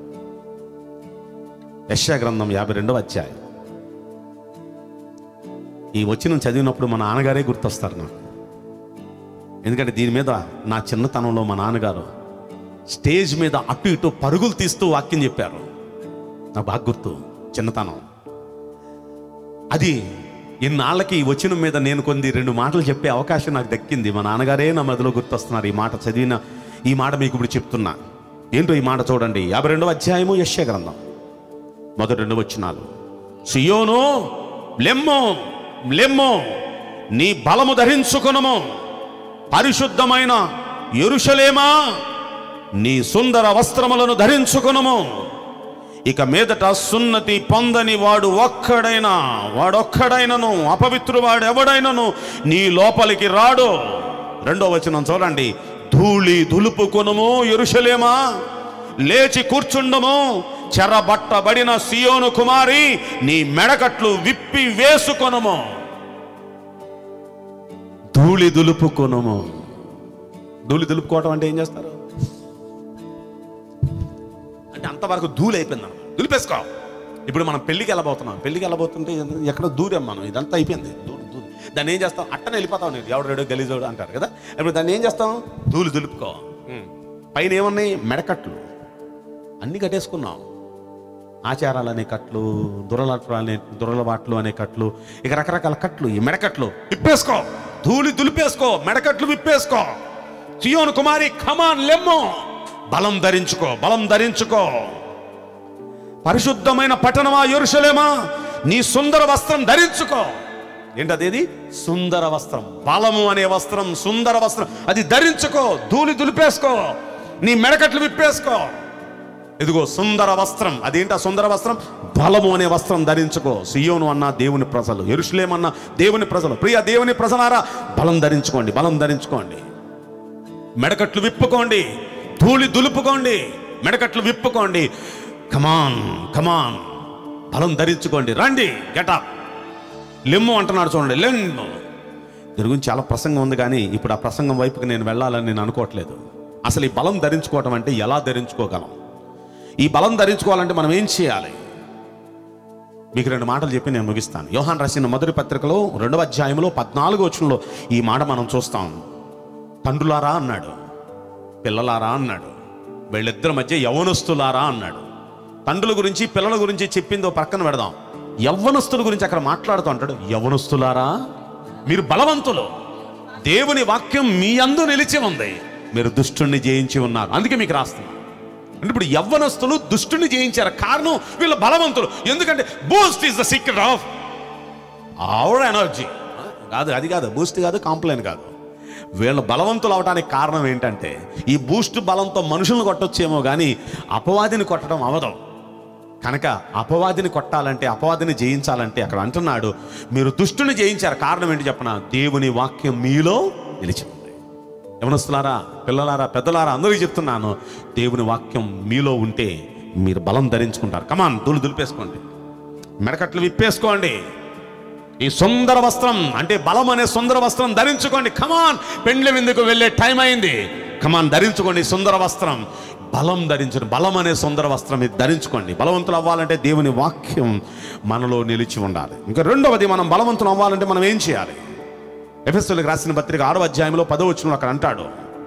Speaker 7: యశా గ్రంథం యాభై రెండవ అధ్యాయం ఈ వచనం చదివినప్పుడు మా నాన్నగారే గుర్తొస్తారు నాకు ఎందుకంటే దీని మీద నా చిన్నతనంలో మా నాన్నగారు స్టేజ్ మీద అటు ఇటు పరుగులు తీస్తూ వాక్యం చెప్పారు నాకు బాగా గుర్తు చిన్నతనం అది ఇన్నాళ్ళకి ఈ వచనం మీద నేను కొన్ని రెండు మాటలు చెప్పే అవకాశం నాకు దక్కింది మా నాన్నగారే నా మదిలో గుర్తొస్తున్నారు ఈ మాట చదివిన ఈ మాట మీకు ఇప్పుడు చెప్తున్నా ఏంటో ఈ మాట చూడండి యాభై రెండవ అధ్యాయము యశ్య గ్రంథం మొదటి రెండు వచ్చినాలు సియోను లెమ్ము లెమ్ము నీ బలము ధరించుకొనము పరిశుద్ధమైన ఎరుషలేమా నీ సుందర వస్త్రములను ధరించుకొనము ఇక మీదట సున్నతి పొందని వాడు ఒక్కడైనా వాడొక్కడైనను అపవిత్రువాడు ఎవడైనను నీ లోపలికి రాడు రెండో వచనం చూడండి ధూళి దులుపుకొనుము ఎరుషలేమా లేచి కూర్చుండము చెరబట్టబడిన సియోను కుమారి నీ మెడకట్లు విప్పి వేసుకొనుము ధూళి దులుపుకొనుము ధూళి దులుపుకోవటం అంటే ఏం చేస్తారు అంటే అంతవరకు ధూళి అయిపోయింది అన్నమాట. దులిపేసుకో ఇప్పుడు మనం పెళ్ళికి వెళ్ళబోతున్నాం పెళ్ళికి వెళ్ళబోతుంటే ఎక్కడ దూరం మనం ఇదంతా అయిపోయింది దూరం దూరం దాన్ని ఏం చేస్తాం అట్టనే వెళ్ళిపోతాం నేను ఎవడు రెడో గలీజోడు అంటారు కదా ఇప్పుడు దాన్ని ఏం చేస్తాం ధూళి దులుపుకో ఉం. పైన ఏమున్నాయి మెడకట్లు అన్ని కట్టేసుకున్నాం ఆచారాలు అనే కట్లు దురలట్లు అనే దురలవాట్లు అనే కట్లు ఇక రకరకాల కట్లు ఈ మెడకట్లు విప్పేసుకో ధూళి దులిపేసుకో మెడకట్లు విప్పేసుకో సియోను కుమారి ఖమాన్ లెమ్మో బలం ధరించుకో బలం ధరించుకో పరిశుద్ధమైన పట్టణమా ఎరుషలేమా నీ సుందర వస్త్రం ధరించుకో ఏంటదేది సుందర వస్త్రం బలము అనే వస్త్రం సుందర వస్త్రం అది ధరించుకో ధూళి దులిపేసుకో నీ మెడకట్లు విప్పేసుకో ఇదిగో సుందర వస్త్రం అదేంటి ఆ సుందర వస్త్రం బలము అనే వస్త్రం ధరించుకో సియోను అన్న దేవుని ప్రజలు ఎరుషులేం అన్న దేవుని ప్రజలు ప్రియ దేవుని ప్రజలారా బలం ధరించుకోండి బలం ధరించుకోండి మెడకట్లు విప్పుకోండి ధూళి దులుపుకోండి మెడకట్లు విప్పుకోండి కమాన్ కమాన్ బలం ధరించుకోండి రండి గెటప్ లెమ్ము అంటున్నాడు చూడండి లెమ్ము దీని గురించి చాలా ప్రసంగం ఉంది కానీ ఇప్పుడు ఆ ప్రసంగం వైపుకి నేను వెళ్ళాలని నేను అనుకోవట్లేదు అసలు ఈ బలం ధరించుకోవటం అంటే ఎలా ధరించుకోగలం ఈ బలం ధరించుకోవాలంటే మనం ఏం చేయాలి మీకు రెండు మాటలు చెప్పి నేను ముగిస్తాను యోహాన్ రాసిన మొదటి పత్రికలో రెండవ అధ్యాయంలో పద్నాలుగో వచనంలో ఈ మాట మనం చూస్తాం తండ్రులారా అన్నాడు పిల్లలారా అన్నాడు వీళ్ళిద్దరి మధ్య యవనస్తులారా అన్నాడు తండ్రుల గురించి పిల్లల గురించి చెప్పిందో పక్కన పెడదాం యవ్వనస్తుల గురించి అక్కడ మాట్లాడుతూ అంటాడు యవ్వనస్తులారా మీరు బలవంతులు దేవుని వాక్యం మీ అందు నిలిచి ఉంది మీరు దుష్టుణ్ణి జయించి ఉన్నారు అందుకే మీకు రాస్తున్నాను అంటే ఇప్పుడు యవ్వనస్తులు దుష్టుని జయించారు కారణం వీళ్ళ బలవంతులు ఎందుకంటే boost is the secret of our energy కాదు అది కాదు బూస్ట్ కాదు కాంప్లైన్ కాదు వీళ్ళు బలవంతులు అవడానికి కారణం ఏంటంటే ఈ బూస్ట్ బలంతో మనుషులను కొట్టొచ్చేమో కానీ అపవాదిని కొట్టడం అవదు కనుక అపవాదిని కొట్టాలంటే అపవాదిని జయించాలంటే అక్కడ అంటున్నాడు మీరు దుష్టుని జయించారు కారణం ఏంటి చెప్పన దేవుని వాక్యం మీలో నిలిచి ఉంది యవనస్తులారా పిల్లలారా పెద్దలారా అందరికీ చెప్తున్నాను దేవుని వాక్యం మీలో ఉంటే మీరు బలం ధరించుకుంటారు కమాన్ దులు దులిపేసుకోండి మెడకట్లు విప్పేసుకోండి ఈ సుందర వస్త్రం అంటే బలం అనే సుందర వస్త్రం ధరించుకోండి కమాన్ పెండ్లి విందుకు వెళ్ళే టైం అయింది కమాన్ ధరించుకోండి ఈ సుందర వస్త్రం బలం ధరించండి బలం అనే సుందర వస్త్రం ఇది ధరించుకోండి బలవంతులు అవ్వాలంటే దేవుని వాక్యం మనలో నిలిచి ఉండాలి ఇంకా రెండవది మనం బలవంతులు అవ్వాలంటే మనం ఏం చేయాలి ఎఫెస్సులకు రాసిన పత్రిక ఆరో అధ్యాయంలో పదో వచ్చిన అక్కడ అంటాడు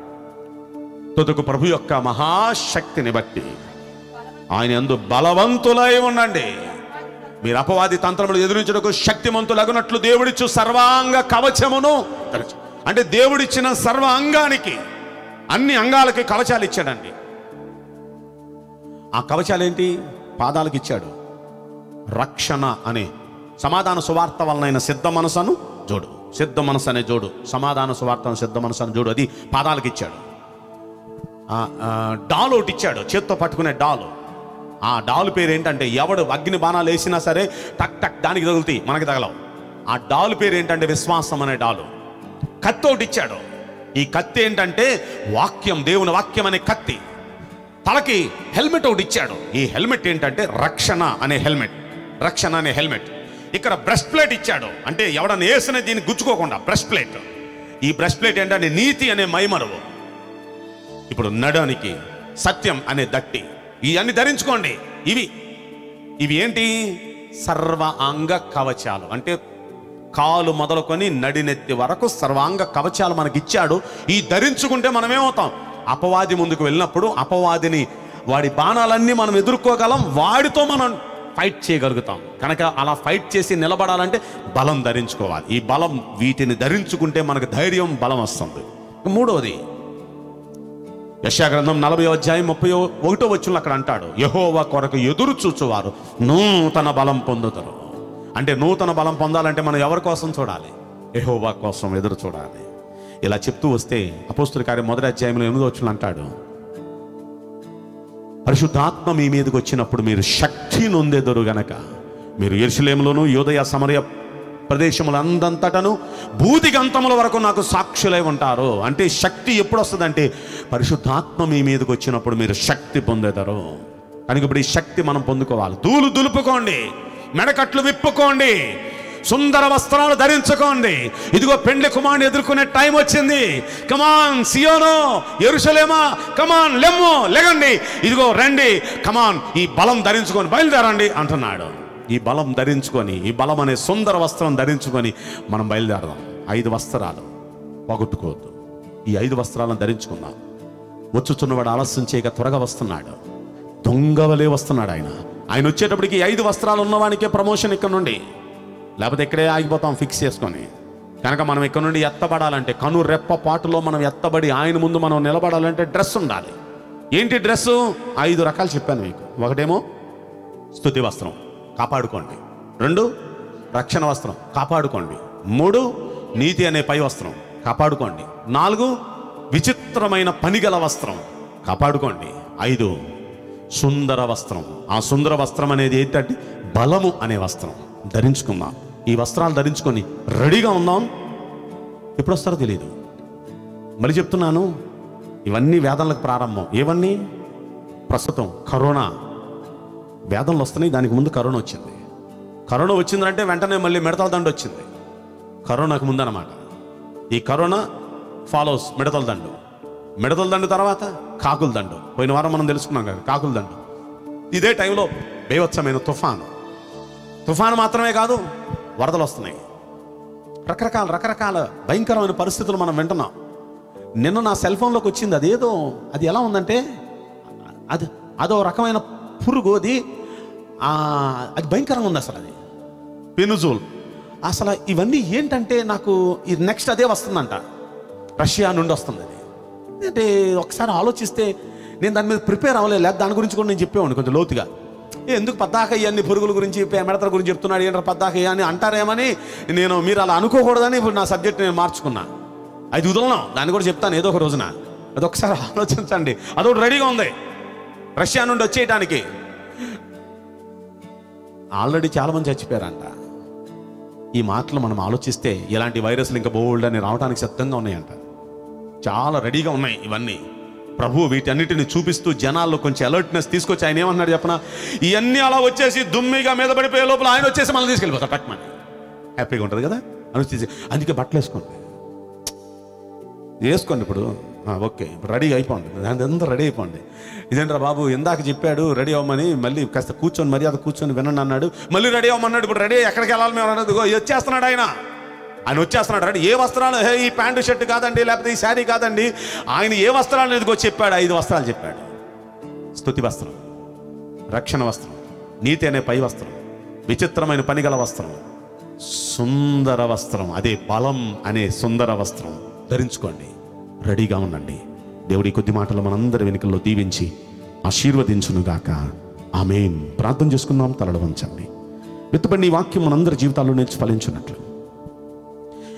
Speaker 7: తుదకు ప్రభు యొక్క మహాశక్తిని బట్టి ఆయన ఎందు బలవంతులై ఉండండి మీరు అపవాది తంత్రములు ఎదురించుటకు శక్తిమంతులగునట్లు దేవుడిచ్చు సర్వాంగ కవచమును ధరించు. అంటే దేవుడిచ్చిన సర్వ అంగానికి అన్ని అంగాలకి కవచాలు ఇచ్చాడండి ఆ కవచాలు ఏంటి పాదాలకు ఇచ్చాడు రక్షణ అనే సమాధాన సువార్త వలనైన సిద్ధ మనసను జోడు సిద్ధ మనసు అనే జోడు సమాధాన సువార్తను సిద్ధ మనసు అనే జోడు అది పాదాలకు ఇచ్చాడు ఆ, ఆ, డాల్ ఒకటి ఇచ్చాడు చేత్తో పట్టుకునే డాలు ఆ డాలు పేరు ఏంటంటే ఎవడు అగ్ని బాణాలు వేసినా సరే టక్ టక్ దానికి తగులుతాయి మనకి తగలవు ఆ డాలు పేరు ఏంటంటే విశ్వాసం అనే డాలు కత్తి ఒకటి ఇచ్చాడు ఈ కత్తి ఏంటంటే వాక్యం దేవుని వాక్యం అనే కత్తి తలకి హెల్మెట్ ఒకటి ఇచ్చాడు ఈ హెల్మెట్ ఏంటంటే రక్షణ అనే హెల్మెట్ రక్షణ అనే హెల్మెట్ ఇక్కడ బ్రెస్ట్ ప్లేట్ ఇచ్చాడు అంటే ఎవడన్నా వేసిన దీన్ని గుచ్చుకోకుండా బ్రెస్ట్ ప్లేట్ ఈ బ్రెస్ట్ ప్లేట్ ఏంటంటే నీతి అనే మైమరువు ఇప్పుడు నడానికి సత్యం అనే దట్టి ఇవన్నీ ధరించుకోండి ఇవి ఇవి ఏంటి సర్వాంగ కవచాలు అంటే కాలు మొదలుకొని నడినెత్తి వరకు సర్వాంగ కవచాలు మనకి ఇచ్చాడు ఈ ధరించుకుంటే మనం ఏమవుతాం అపవాది ముందుకు వెళ్ళినప్పుడు అపవాదిని వాడి బాణాలన్నీ మనం ఎదుర్కోగలం వాడితో మనం ఫైట్ చేయగలుగుతాం కనుక అలా ఫైట్ చేసి నిలబడాలంటే బలం ధరించుకోవాలి ఈ బలం వీటిని ధరించుకుంటే మనకు ధైర్యం బలం వస్తుంది మూడవది యశాగ్రంథం నలభై అధ్యాయం ముప్పై ఒకటో వచ్చిన అక్కడ అంటాడు యహోవా కొరకు ఎదురు చూచువారు నూతన బలం పొందుతారు అంటే నూతన బలం పొందాలంటే మనం ఎవరి కోసం చూడాలి యహోవా కోసం ఎదురు చూడాలి ఇలా చెప్తూ వస్తే అపోస్తుల కార్యం మొదటి అధ్యాయంలో ఎనిమిదో వచ్చిన అంటాడు పరిశుద్ధాత్మ మీ మీదకి వచ్చినప్పుడు మీరు శక్తి నొందెదరు గనక మీరు ఎరుసలేములోను యోదయ సమరయ ప్రదేశములందంతటను భూతిగంతముల వరకు నాకు సాక్షులై ఉంటారు అంటే శక్తి ఎప్పుడు వస్తుందంటే పరిశుద్ధాత్మ మీ మీదకి వచ్చినప్పుడు మీరు శక్తి పొందేదారు కనుక ఇప్పుడు ఈ శక్తి మనం పొందుకోవాలి దూలు దులుపుకోండి మెడకట్లు విప్పుకోండి సుందర వస్త్రాలు ధరించుకోండి ఇదిగో పెండ్లి కుమారుని ఎదుర్కొనే టైం వచ్చింది కమాన్ సియోను ఎరుసలేమా కమాన్ లెమ్ము లెగండి ఇదిగో రండి కమాన్ ఈ బలం ధరించుకొని బయలుదేరండి అంటున్నాడు ఈ బలం ధరించుకొని ఈ బలం అనే సుందర వస్త్రం ధరించుకొని మనం బయలుదేరదాం ఐదు వస్త్రాలు పోగొట్టుకోవద్దు ఈ ఐదు వస్త్రాలను ధరించుకుందాం వచ్చుచున్నవాడు ఆలస్యం చేయక త్వరగా వస్తున్నాడు దొంగవలే వస్తున్నాడు ఆయన ఆయన వచ్చేటప్పటికి ఈ ఐదు వస్త్రాలు ఉన్నవానికే ప్రమోషన్ ఇక్కడ నుండి లేకపోతే ఇక్కడే ఆగిపోతాం ఫిక్స్ చేసుకొని కనుక మనం ఇక్కడ నుండి ఎత్తబడాలంటే కను రెప్ప పాటులో మనం ఎత్తబడి ఆయన ముందు మనం నిలబడాలంటే డ్రెస్ ఉండాలి ఏంటి డ్రెస్సు ఐదు రకాలు చెప్పాను మీకు ఒకటేమో స్తుతి వస్త్రం కాపాడుకోండి రెండు రక్షణ వస్త్రం కాపాడుకోండి మూడు నీతి అనే పై వస్త్రం కాపాడుకోండి నాలుగు విచిత్రమైన పనిగల వస్త్రం కాపాడుకోండి ఐదు సుందర వస్త్రం ఆ సుందర వస్త్రం అనేది ఏంటంటే బలము అనే వస్త్రం ధరించుకుందాం ఈ వస్త్రాలు ధరించుకొని రెడీగా ఉందాం ఎప్పుడు వస్తారో తెలియదు మళ్ళీ చెప్తున్నాను ఇవన్నీ వేదనలకు ప్రారంభం ఏవన్నీ ప్రస్తుతం కరోనా వేదనలు వస్తున్నాయి దానికి ముందు కరోనా వచ్చింది కరోనా వచ్చిందంటే వెంటనే మళ్ళీ మిడతల దండు వచ్చింది కరోనాకు ముందు అనమాట ఈ కరోనా ఫాలోస్ మిడతల దండు మిడతల దండు తర్వాత కాకుల దండు పోయిన వారం మనం తెలుసుకున్నాం కదా కాకుల దండు ఇదే టైంలో బేవత్సమైన తుఫాను తుఫాను మాత్రమే కాదు వరదలు వస్తున్నాయి రకరకాల రకరకాల భయంకరమైన పరిస్థితులు మనం వింటున్నాం నిన్న నా సెల్ ఫోన్లోకి వచ్చింది అదేదో అది ఎలా ఉందంటే అది అదో రకమైన పురుగు అది ఆ, అది భయంకరంగా ఉంది అసలు అది పెనుజోల్ అసలు ఇవన్నీ ఏంటంటే నాకు ఇది నెక్స్ట్ అదే వస్తుందంట రష్యా నుండి వస్తుంది అది అంటే ఒకసారి ఆలోచిస్తే నేను దాని మీద ప్రిపేర్ అవ్వలేదు లేదా దాని గురించి కూడా నేను చెప్పేవాడిని కొంచెం లోతుగా ఏ, ఎందుకు పద్దాక ఇవన్నీ పురుగుల గురించి మెడతల గురించి చెప్తున్నాడు ఏంటో పద్దాక అని అంటారేమని నేను మీరు అలా అనుకోకూడదని ఇప్పుడు నా సబ్జెక్ట్ నేను మార్చుకున్నా అది వదలను దాన్ని కూడా చెప్తాను ఏదో ఒక రోజున అది ఒకసారి ఆలోచించండి అదొకటి రెడీగా ఉంది రష్యా నుండి వచ్చేయటానికి ఆల్రెడీ చాలామంది చచ్చిపోయారంట ఈ మాటలు మనం ఆలోచిస్తే ఇలాంటి వైరస్లు ఇంకా బోల్డ్ అని రావడానికి సిద్ధంగా ఉన్నాయంట చాలా రెడీగా ఉన్నాయి ఇవన్నీ ప్రభు వీటన్నిటిని చూపిస్తూ జనాల్లో కొంచెం అలర్ట్నెస్ తీసుకొచ్చి ఆయన ఏమన్నాడు చెప్పన ఇవన్నీ అలా వచ్చేసి దుమ్మిగా మీద పడిపోయే లోపల ఆయన వచ్చేసి మనం తీసుకెళ్ళిపోతాం టక్మని హ్యాపీగా ఉంటుంది కదా అని వచ్చేసి అందుకే బట్టలు వేసుకోండి వేసుకోండి ఇప్పుడు ఆ, ఓకే ఇప్పుడు రెడీ అయిపోండి దాని అంతా రెడీ అయిపోండి ఇదేంట్రా బాబు ఇందాక చెప్పాడు రెడీ అవ్వమని మళ్ళీ కాస్త కూర్చొని మర్యాద కూర్చొని వినండి అన్నాడు మళ్ళీ రెడీ అవ్వమన్నాడు ఇప్పుడు రెడీ ఎక్కడికి వెళ్ళాలి మేము అన్నది ఇదిగో వచ్చేస్తున్నాడు ఆయన ఆయన వచ్చేస్తున్నాడు రెడీ ఏ వస్త్రాలు హే ఈ ప్యాంటు షర్ట్ కాదండి లేకపోతే ఈ శారీ కాదండి ఆయన ఏ వస్త్రాలు ఇదిగో చెప్పాడు ఐదు వస్త్రాలు చెప్పాడు స్తుతి వస్త్రం రక్షణ వస్త్రం నీతి అనే పై వస్త్రం విచిత్రమైన పనిగల వస్త్రం సుందర వస్త్రం అదే బలం అనే సుందర వస్త్రం ధరించుకోండి రెడీగా ఉండండి దేవుడి కొద్ది మాటలు మనందరి వెనుకల్లో దీవించి ఆశీర్వదించునుగాక ఆమెన్ ప్రార్థన చేసుకుందాం తలలు వంచండి విత్తబడిన ఈ వాక్యం మనందరి జీవితాల్లో నేర్చి ఫలించున్నట్లు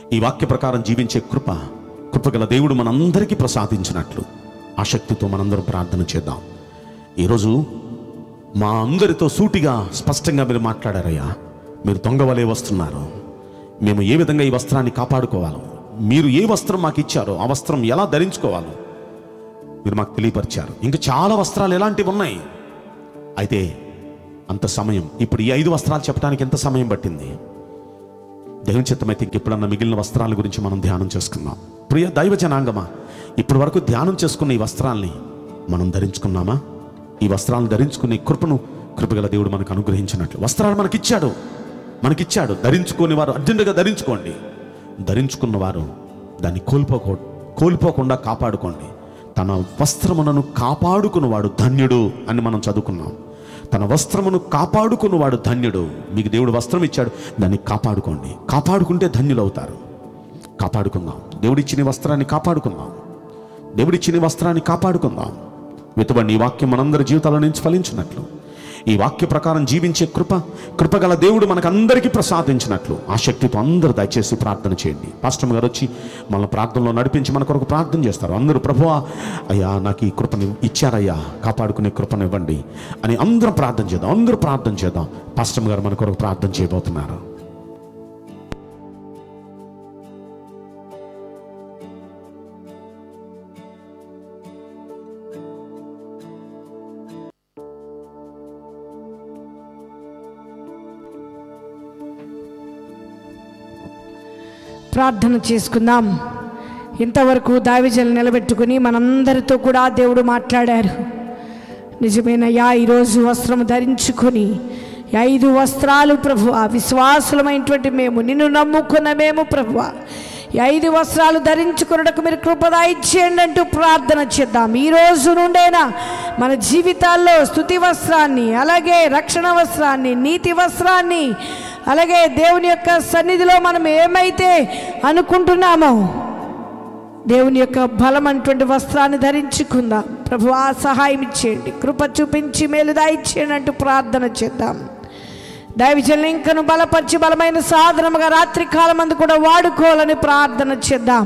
Speaker 7: ఈ వాక్య ప్రకారం జీవించే కృప కృపగల దేవుడు మనందరికీ ప్రసాదించినట్లు ఆసక్తితో మనందరం ప్రార్థన చేద్దాం ఈరోజు మా అందరితో సూటిగా స్పష్టంగా మీరు మాట్లాడారయ్యా మీరు దొంగ వలె వస్తున్నారు మేము ఏ విధంగా ఈ వస్త్రాన్ని కాపాడుకోవాలో మీరు ఏ వస్త్రం మాకు ఇచ్చారో ఆ వస్త్రం ఎలా ధరించుకోవాలో మీరు మాకు తెలియపరిచారు ఇంకా చాలా వస్త్రాలు ఎలాంటివి ఉన్నాయి అయితే అంత సమయం ఇప్పుడు ఈ ఐదు వస్త్రాలు చెప్పడానికి ఎంత సమయం పట్టింది దేవుని చిత్తమైతే ఇంకెప్పుడన్నా మిగిలిన వస్త్రాల గురించి మనం ధ్యానం చేసుకుందాం ప్రియ దైవ జనాంగమా ఇప్పటి వరకు ధ్యానం చేసుకున్న ఈ వస్త్రాల్ని మనం ధరించుకున్నామా ఈ వస్త్రాలను ధరించుకునే కృపను కృపగల దేవుడు మనకు అనుగ్రహించినట్లు వస్త్రాలు మనకిచ్చాడు మనకిచ్చాడు ధరించుకొని వారు అర్జెంటుగా ధరించుకోండి ధరించుకున్న వారు దాన్ని కోల్పోకూ కోల్పోకుండా కాపాడుకోండి తన వస్త్రమునను కాపాడుకున్నవాడు ధన్యుడు అని మనం చదువుకున్నాం తన వస్త్రమును కాపాడుకున్నవాడు ధన్యుడు మీకు దేవుడు వస్త్రం ఇచ్చాడు దాన్ని కాపాడుకోండి కాపాడుకుంటే ధన్యులు అవుతారు కాపాడుకుందాం దేవుడిచ్చిన ఈ వస్త్రాన్ని కాపాడుకుందాం దేవుడిచ్చిన ఈ వస్త్రాన్ని కాపాడుకుందాం వెతుబండి ఈ వాక్యం మనందరి జీవితాల నుంచి ఫలించినట్లు ఈ వాక్య ప్రకారం జీవించే కృప కృపగల దేవుడు మనకందరికీ ప్రసాదించినట్లు ఆ శక్తితో అందరూ దయచేసి ప్రార్థన చేయండి పాస్టమ్ గారు వచ్చి మన ప్రార్థనలో నడిపించి మన కొరకు ప్రార్థన చేస్తారు అందరూ ప్రభువా అయ్యా నాకు ఈ కృపని ఇచ్చారయ్యా కాపాడుకునే కృపను ఇవ్వండి అని అందరం ప్రార్థన చేద్దాం అందరూ ప్రార్థన చేద్దాం పాస్టమ్ గారు మన కొరకు ప్రార్థన చేయబోతున్నారు
Speaker 5: ప్రార్థన చేసుకుందాం ఇంతవరకు దావిజలు నిలబెట్టుకుని మనందరితో కూడా దేవుడు మాట్లాడారు నిజమేనయ్యా ఈరోజు వస్త్రం ధరించుకొని ఈ ఐదు వస్త్రాలు ప్రభు విశ్వాసులమైనటువంటి మేము నిన్ను నమ్ముకున్న మేము ప్రభు ఈ ఐదు వస్త్రాలు ధరించుకున్నటకు మీరు కృపదా ఇచ్చేయండి అంటూ ప్రార్థన చేద్దాం ఈ రోజు నుండైనా మన జీవితాల్లో స్థుతి వస్త్రాన్ని అలాగే రక్షణ వస్త్రాన్ని నీతి వస్త్రాన్ని అలాగే దేవుని యొక్క సన్నిధిలో మనం ఏమైతే అనుకుంటున్నామో దేవుని యొక్క బలం అటువంటి వస్త్రాన్ని ధరించుకుందాం ప్రభు ఆ సహాయం ఇచ్చేయండి కృప చూపించి మేలుదా ఇచ్చేయండి అంటూ ప్రార్థన చేద్దాం దైవజనులు ఇంకను బలపరిచి బలమైన సాధనముగా రాత్రి కాలం అందు కూడా వాడుకోవాలని ప్రార్థన చేద్దాం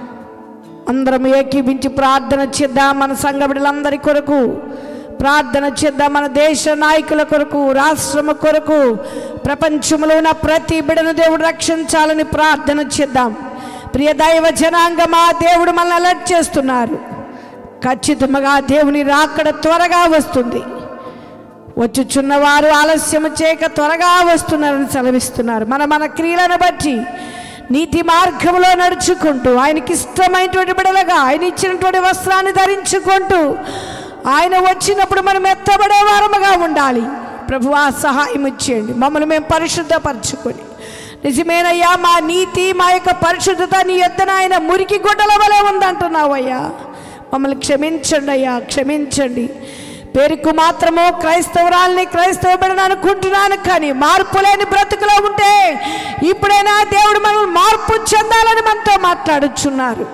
Speaker 5: అందరం ఏకీభించి ప్రార్థన చేద్దాం మన సంఘ బిడ్డలందరి కొరకు ప్రార్థన చేద్దాం మన దేశ నాయకుల కొరకు రాష్ట్రము కొరకు ప్రపంచంలో ఉన్న ప్రతి బిడను దేవుడు రక్షించాలని ప్రార్థన చేద్దాం ప్రియ దైవ జనాంగమా దేవుడు మనల్ని అలర్ట్ చేస్తున్నారు ఖచ్చితంగా దేవుని రాకడ త్వరగా వస్తుంది వచ్చుచున్నవారు ఆలస్యము చేయక త్వరగా వస్తున్నారని సెలవిస్తున్నారు మన మన క్రియలను బట్టి నీతి మార్గంలో నడుచుకుంటూ ఆయనకి ఇష్టమైనటువంటి బిడలుగా ఆయన ఇచ్చినటువంటి వస్త్రాన్ని ధరించుకుంటూ ఆయన వచ్చినప్పుడు మనం ఎత్తబడే వారముగా ఉండాలి ప్రభు ఆ సహాయం ఇచ్చేయండి మమ్మల్ని మేము పరిశుద్ధపరచుకొని నిజమేనయ్యా మా నీతి మా యొక్క పరిశుద్ధత నీ ఎద్దన ఆయన మురికి గుడ్డల వలె ఉందంటున్నావయ్యా మమ్మల్ని క్షమించండి అయ్యా క్షమించండి పేరుకు మాత్రము క్రైస్తవురాల్ని క్రైస్తవ బిడ్డను అనుకుంటున్నాను కానీ మార్పు లేని బ్రతుకులో ఉంటే ఇప్పుడైనా దేవుడు మనం మార్పు చెందాలని మనతో మాట్లాడుచున్నారు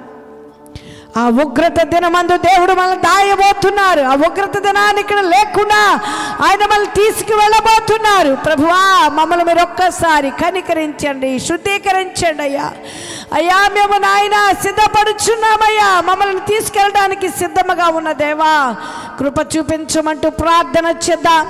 Speaker 5: ఆ ఉగ్రత దినమందు దేవుడు మనల్ని దాయబోతున్నారు ఆ ఉగ్రత దినాన్ని ఇక్కడ లేకుండా ఆయన మనల్ని తీసుకువెళ్ళబోతున్నారు ప్రభువా మమ్మల్ని మీరు ఒక్కసారి కనికరించండి శుద్ధీకరించండి అయ్యా అయ్యా మేము నాయన సిద్ధపడుచున్నామయ్యా మమ్మల్ని తీసుకెళ్ళడానికి సిద్ధముగా ఉన్న దేవా కృప చూపించమంటూ ప్రార్థన చేద్దాం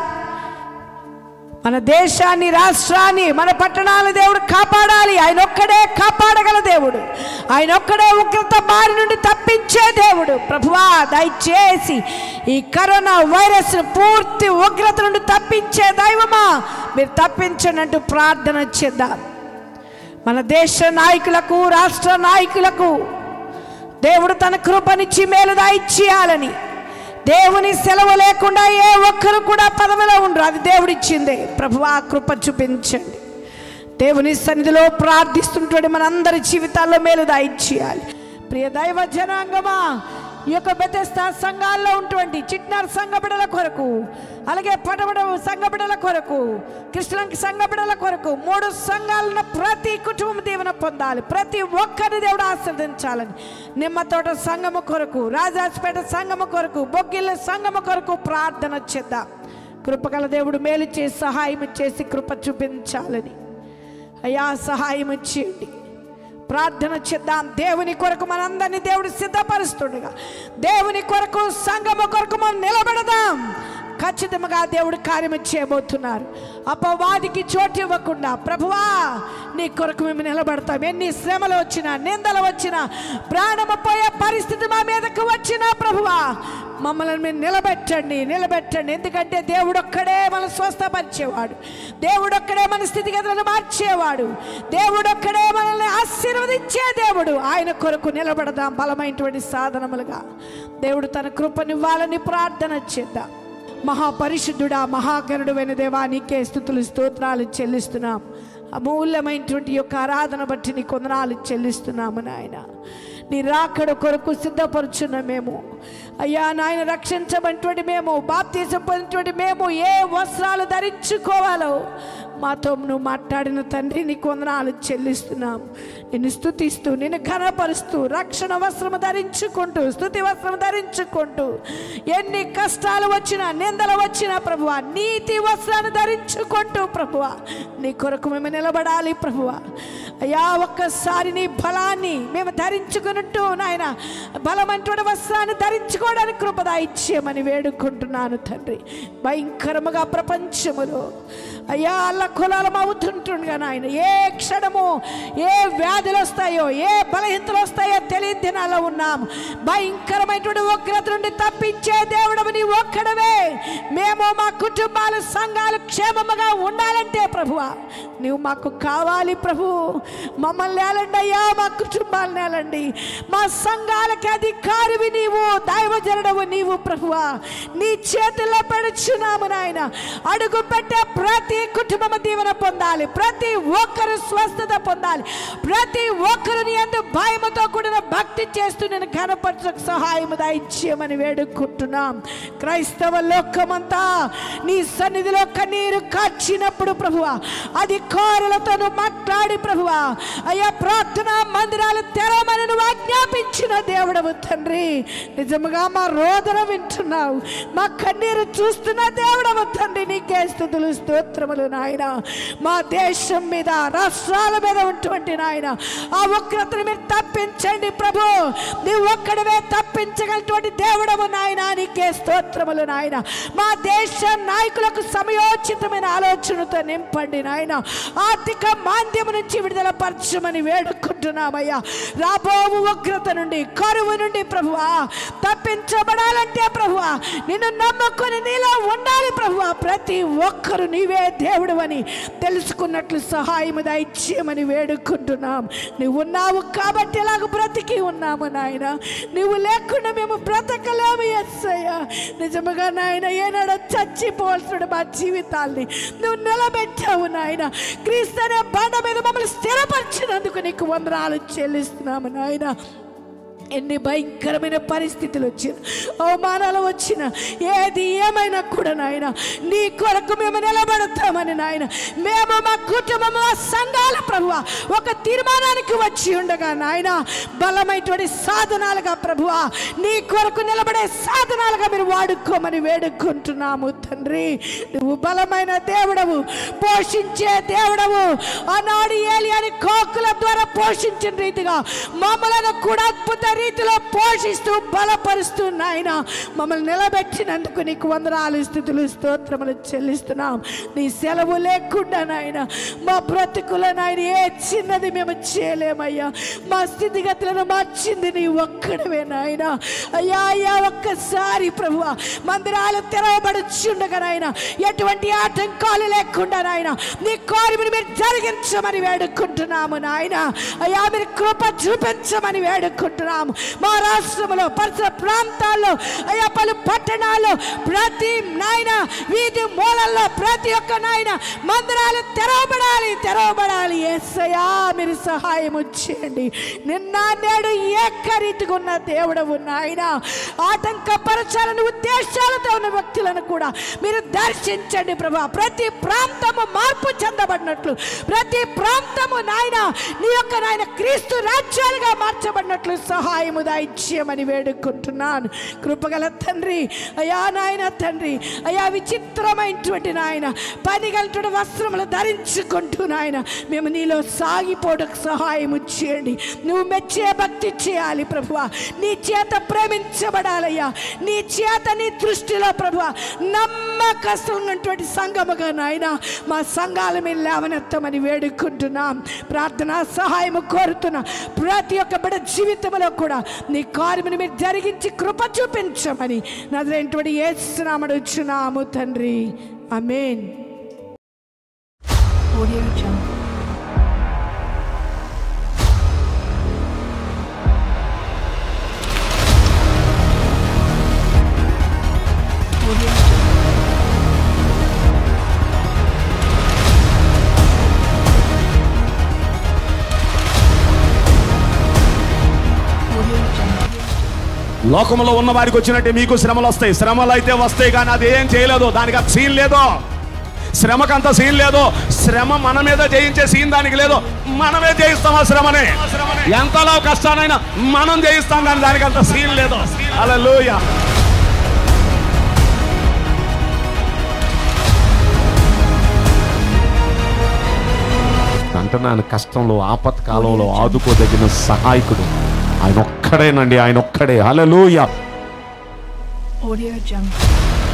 Speaker 5: మన దేశాన్ని రాష్ట్రాన్ని మన పట్టణాలను దేవుడు కాపాడాలి ఆయన ఒక్కడే కాపాడగల దేవుడు ఆయన ఒక్కడే ఉగ్రత బారి నుండి తప్పించే దేవుడు ప్రభువా దయచేసి ఈ కరోనా వైరస్ పూర్తి ఉగ్రత నుండి తప్పించే దైవమా మీరు తప్పించండి అంటూ ప్రార్థన చేద్దాం మన దేశ నాయకులకు రాష్ట్ర నాయకులకు దేవుడు తన కృపనిచ్చి మేలుదా ఇచ్చేయాలని దేవుని సెలవు లేకుండా ఏ ఒక్కరు కూడా పదవిలో ఉండరు అది దేవుడిచ్చిందే ప్రభు ఆ కృప చూపించండి దేవుని సన్నిధిలో ప్రార్థిస్తుంటే మనందరి జీవితాల్లో మేలుదా ఇచ్చేయాలి ప్రియ దైవ జనాంగమా ఈ యొక్క బెతెస్తా సంఘాల్లో ఉన్నటువంటి చిట్నార్ సంఘ బిడల కొరకు అలాగే పటమడ సంఘ బిడల కొరకు కృష్ణంకి సంఘ బిడల కొరకు మూడు సంఘాలను ప్రతి కుటుంబం దీవెన పొందాలి ప్రతి ఒక్కరిని దేవుడు ఆస్వాదించాలని నిమ్మతోట సంఘము కొరకు రాజాజ్పేట సంఘము కొరకు బొగ్గిళ్ళ సంఘము కొరకు ప్రార్థన చేద్దాం కృపగల దేవుడు మేలు చేసి సహాయం చేసి కృప చూపించాలని అయ్యా సహాయం చేయండి ప్రార్థన చేద్దాం దేవుని కొరకు మనందరినీ దేవుడు సిద్ధపరుస్తుండగా దేవుని కొరకు సంగము కొరకు మనం నిలబడదాం ఖచ్చితంగా దేవుడు కార్యము చేయబోతున్నారు అపవాదికి చోటు ఇవ్వకుండా ప్రభువా నీ కొరకు మేము నిలబడతాం ఎన్ని శ్రమలు వచ్చినా నిందలు వచ్చినా ప్రాణము పోయే పరిస్థితి మా మీదకు వచ్చినా ప్రభువా మమ్మల్ని మీరు నిలబెట్టండి నిలబెట్టండి ఎందుకంటే దేవుడొక్కడే మన స్వస్థపరిచేవాడు దేవుడొక్కడే మన స్థితిగతులను మార్చేవాడు దేవుడొక్కడే మనల్ని ఆశీర్వదించే దేవుడు ఆయన కొరకు నిలబడదాం బలమైనటువంటి సాధనములుగా దేవుడు తన కృపనివ్వాలని ప్రార్థన చేద్దాం మహాపరిశుద్ధుడా మహాగరుడువైన దేవా నీకే స్థుతులు స్తోత్రాలు చెల్లిస్తున్నాం అమూల్యమైనటువంటి యొక్క ఆరాధన బట్టి నీ కొందనాలు చెల్లిస్తున్నాము నాయన నీ రాకడ కొరకు సిద్ధపరుచున్న మేము అయ్యా నాయన రక్షించబడినటువంటి మేము బాప్తీసం పొందినటువంటి మేము ఏ వస్త్రాలు ధరించుకోవాలో మాతో నువ్వు మాట్లాడిన తండ్రి నీ కొందనాలు చెల్లిస్తున్నాం నిన్ను స్థుతిస్తూ నిన్ను ఘనపరుస్తూ రక్షణ వస్త్రము ధరించుకుంటూ స్థుతి వస్త్రం ధరించుకుంటూ ఎన్ని కష్టాలు వచ్చినా నిందలు వచ్చినా ప్రభువ నీతి వస్త్రాన్ని ధరించుకుంటూ ప్రభువ నీ కొరకు మేము నిలబడాలి ప్రభువ అయ్యా ఒక్కసారి నీ బలాన్ని మేము ధరించుకున్నట్టు నాయన బలమంటువంటి వస్త్రాన్ని ధరించుకోవడానికి కృపద ఇచ్చేయమని వేడుకుంటున్నాను తండ్రి భయంకరముగా ప్రపంచములో అయ్యా అల్ల కులాలం అవుతుంటుండగా నాయన ఏ క్షణము ఏ వ్యాధులు వస్తాయో ఏ బలహీనతలు వస్తాయో తెలియని దినాల్లో ఉన్నాము భయంకరమైనటువంటి ఉగ్రత నుండి తప్పించే దేవుడము నీ ఒక్కడవే మేము మా కుటుంబాలు సంఘాలు క్షేమముగా ఉండాలంటే ప్రభువా నువ్వు మాకు కావాలి ప్రభు మమ్మల్ని నేలండి అయ్యా మా కుటుంబాలు నేలండి మా సంఘాలకి అధికారివి నీవు దైవజనుడవు నీవు ప్రభువా నీ చేతుల్లో పెడుచున్నాము నాయన అడుగు పెట్టే ప్రతి కుటుంబం దీవెన పొందాలి ప్రతి ఒక్కరు స్వస్థత పొందాలి ప్రతి ఒక్కరు నీ అందు భయముతో కూడిన భక్తి చేస్తూ నేను ఘనపరచకు సహాయం దయచేయమని వేడుకుంటున్నాం క్రైస్తవ లోకమంతా నీ సన్నిధిలో కన్నీరు కాచినప్పుడు ప్రభువా అధికారులతో నువ్వు మాట్లాడి ప్రభువా అయ్యా ప్రార్థన మందిరాలు తెరవమని నువ్వు ఆజ్ఞాపించిన దేవుడవు తండ్రి నిజముగా మా రోదన వింటున్నావు మా కన్నీరు చూస్తున్న దేవుడవు తండ్రి నీకే స్థుతులు స్తోత్రములు నాయన మా దేశం మీద రాష్ట్రాల మీద ఉన్నటువంటి నాయన ఆ ఉగ్రతను మీరు తప్పించండి ప్రభు నువ్వు ఒక్కడవే తప్పించగలటువంటి దేవుడవు నాయన నీకే స్తోత్రములు నాయన మా దేశ నాయకులకు సమయోచితమైన ఆలోచనతో నింపండి నాయన ఆర్థిక మాంద్యము నుంచి విడుదల పరచమని వేడుకుంటున్నామయ్యా రాబోవు ఉగ్రత నుండి కరువు నుండి ప్రభువా తప్పించబడాలంటే ప్రభువా నిన్ను నమ్ముకొని నీలో ఉండాలి ప్రభువా ప్రతి ఒక్కరు నీవే దేవుడు అని తెలుసుకున్నట్లు సహాయం దయచేయమని వేడుకుంటున్నాం నువ్వు ఉన్నావు కాబట్టి ఇలాగ బ్రతికి ఉన్నాము నాయన నువ్వు లేకుండా మేము బ్రతకలేము ఎస్సయ్యా నిజముగా నాయన ఏనాడో చచ్చిపోవాల్సిన మా జీవితాల్ని నువ్వు నిలబెట్టావు నాయన క్రీస్తు అనే బండ మీద మమ్మల్ని స్థిరపరిచినందుకు నీకు వందనాలు చెల్లిస్తున్నాము నాయన ఎన్ని భయంకరమైన పరిస్థితులు వచ్చిన అవమానాలు వచ్చిన ఏది ఏమైనా కూడా నాయన నీ కొరకు మేము నిలబడతామని నాయన మేము మా కుటుంబము మా సంఘాల ప్రభువ ఒక తీర్మానానికి వచ్చి ఉండగా నాయన బలమైనటువంటి సాధనాలుగా ప్రభువ నీ కొరకు నిలబడే సాధనాలుగా మీరు వాడుకోమని వేడుకుంటున్నాము తండ్రి నువ్వు బలమైన దేవుడవు పోషించే దేవుడవు ఆనాడు ఏలియాని కోకుల ద్వారా పోషించిన రీతిగా మమ్మలను కూడా అద్భుత రీతిలో పోషిస్తూ బలపరుస్తూ నాయన మమ్మల్ని నిలబెట్టినందుకు నీకు వందనాలు స్థితులు స్తోత్రములు చెల్లిస్తున్నాం నీ సెలవు లేకుండా నాయన మా బ్రతుకుల నాయన ఏ చిన్నది మేము చేయలేమయ్యా మా స్థితిగతులను మార్చింది నీ ఒక్కడవే నాయన అయ్యా అయ్యా ఒక్కసారి ప్రభు మందిరాలు తెరవబడుచుండగా నాయన ఎటువంటి ఆటంకాలు లేకుండా నాయన నీ కార్యమును మీరు జరిగించమని వేడుకుంటున్నాము నాయన అయ్యా మీరు కృప చూపించమని వేడుకుంటున్నాము మా రాష్ట్రంలో పరిసర ప్రాంతాల్లో అయ్యా పలు పట్టణాల్లో ప్రతి నాయన వీధి మూలల్లో ప్రతి ఒక్క నాయన మందిరాలు తెరవబడాలి తెరవబడాలి ఎస్సయా మీరు సహాయం చేయండి నిన్న నేడు ఏకరీతిగా ఉన్న దేవుడవు నాయన ఆటంకపరచాలని ఉద్దేశాలతో ఉన్న వ్యక్తులను కూడా మీరు దర్శించండి ప్రభా ప్రతి ప్రాంతము మార్పు చెందబడినట్లు ప్రతి ప్రాంతము నాయన నీ యొక్క నాయన క్రీస్తు రాజ్యాలుగా మార్చబడినట్లు సహాయం సహాయము దాయిచ్చేయమని వేడుకుంటున్నాను కృపగల తండ్రి అయా నాయన తండ్రి అయా విచిత్రమైనటువంటి నాయన పని గంటల వస్త్రములు ధరించుకుంటూ నాయన మేము నీలో సాగిపోవడానికి సహాయం చేయండి నువ్వు మెచ్చే భక్తి చేయాలి ప్రభువా నీ చేత ప్రేమించబడాలయ్యా నీ చేత నీ దృష్టిలో ప్రభువా నమ్మకస్తున్నటువంటి సంఘముగా నాయన మా సంఘాల మీద లేవనెత్తమని వేడుకుంటున్నాం ప్రార్థన సహాయము కోరుతున్నా ప్రతి ఒక్క బిడ జీవితంలో కూడా నీ కార్యముని మీరు జరిగించి కృప చూపించమని నదులైనటువంటి ఏసునామడుచున్నాము తండ్రి అమేన్
Speaker 1: Audio Jungle. Audio Jungle. Audio Jungle.
Speaker 2: లోకంలో ఉన్న వారికి వచ్చినట్టే మీకు శ్రమలు వస్తాయి శ్రమలు అయితే వస్తాయి కానీ అది ఏం చేయలేదు దానికి అంత సీన్ లేదు శ్రమకంత సీన్ లేదు శ్రమ మన మీద జయించే సీన్ దానికి లేదు మనమే జయిస్తాం ఆ శ్రమని ఎంతలో కష్టానైనా మనం జయిస్తాం కానీ దానికి అంత సీన్ లేదు అలా అంటున్నాను కష్టంలో ఆపత్కాలంలో ఆదుకోదగిన సహాయకుడు ఆయన ఒక్కడేనండి ఆయన ఒక్కడే హల్లెలూయా
Speaker 1: Audio Jungle.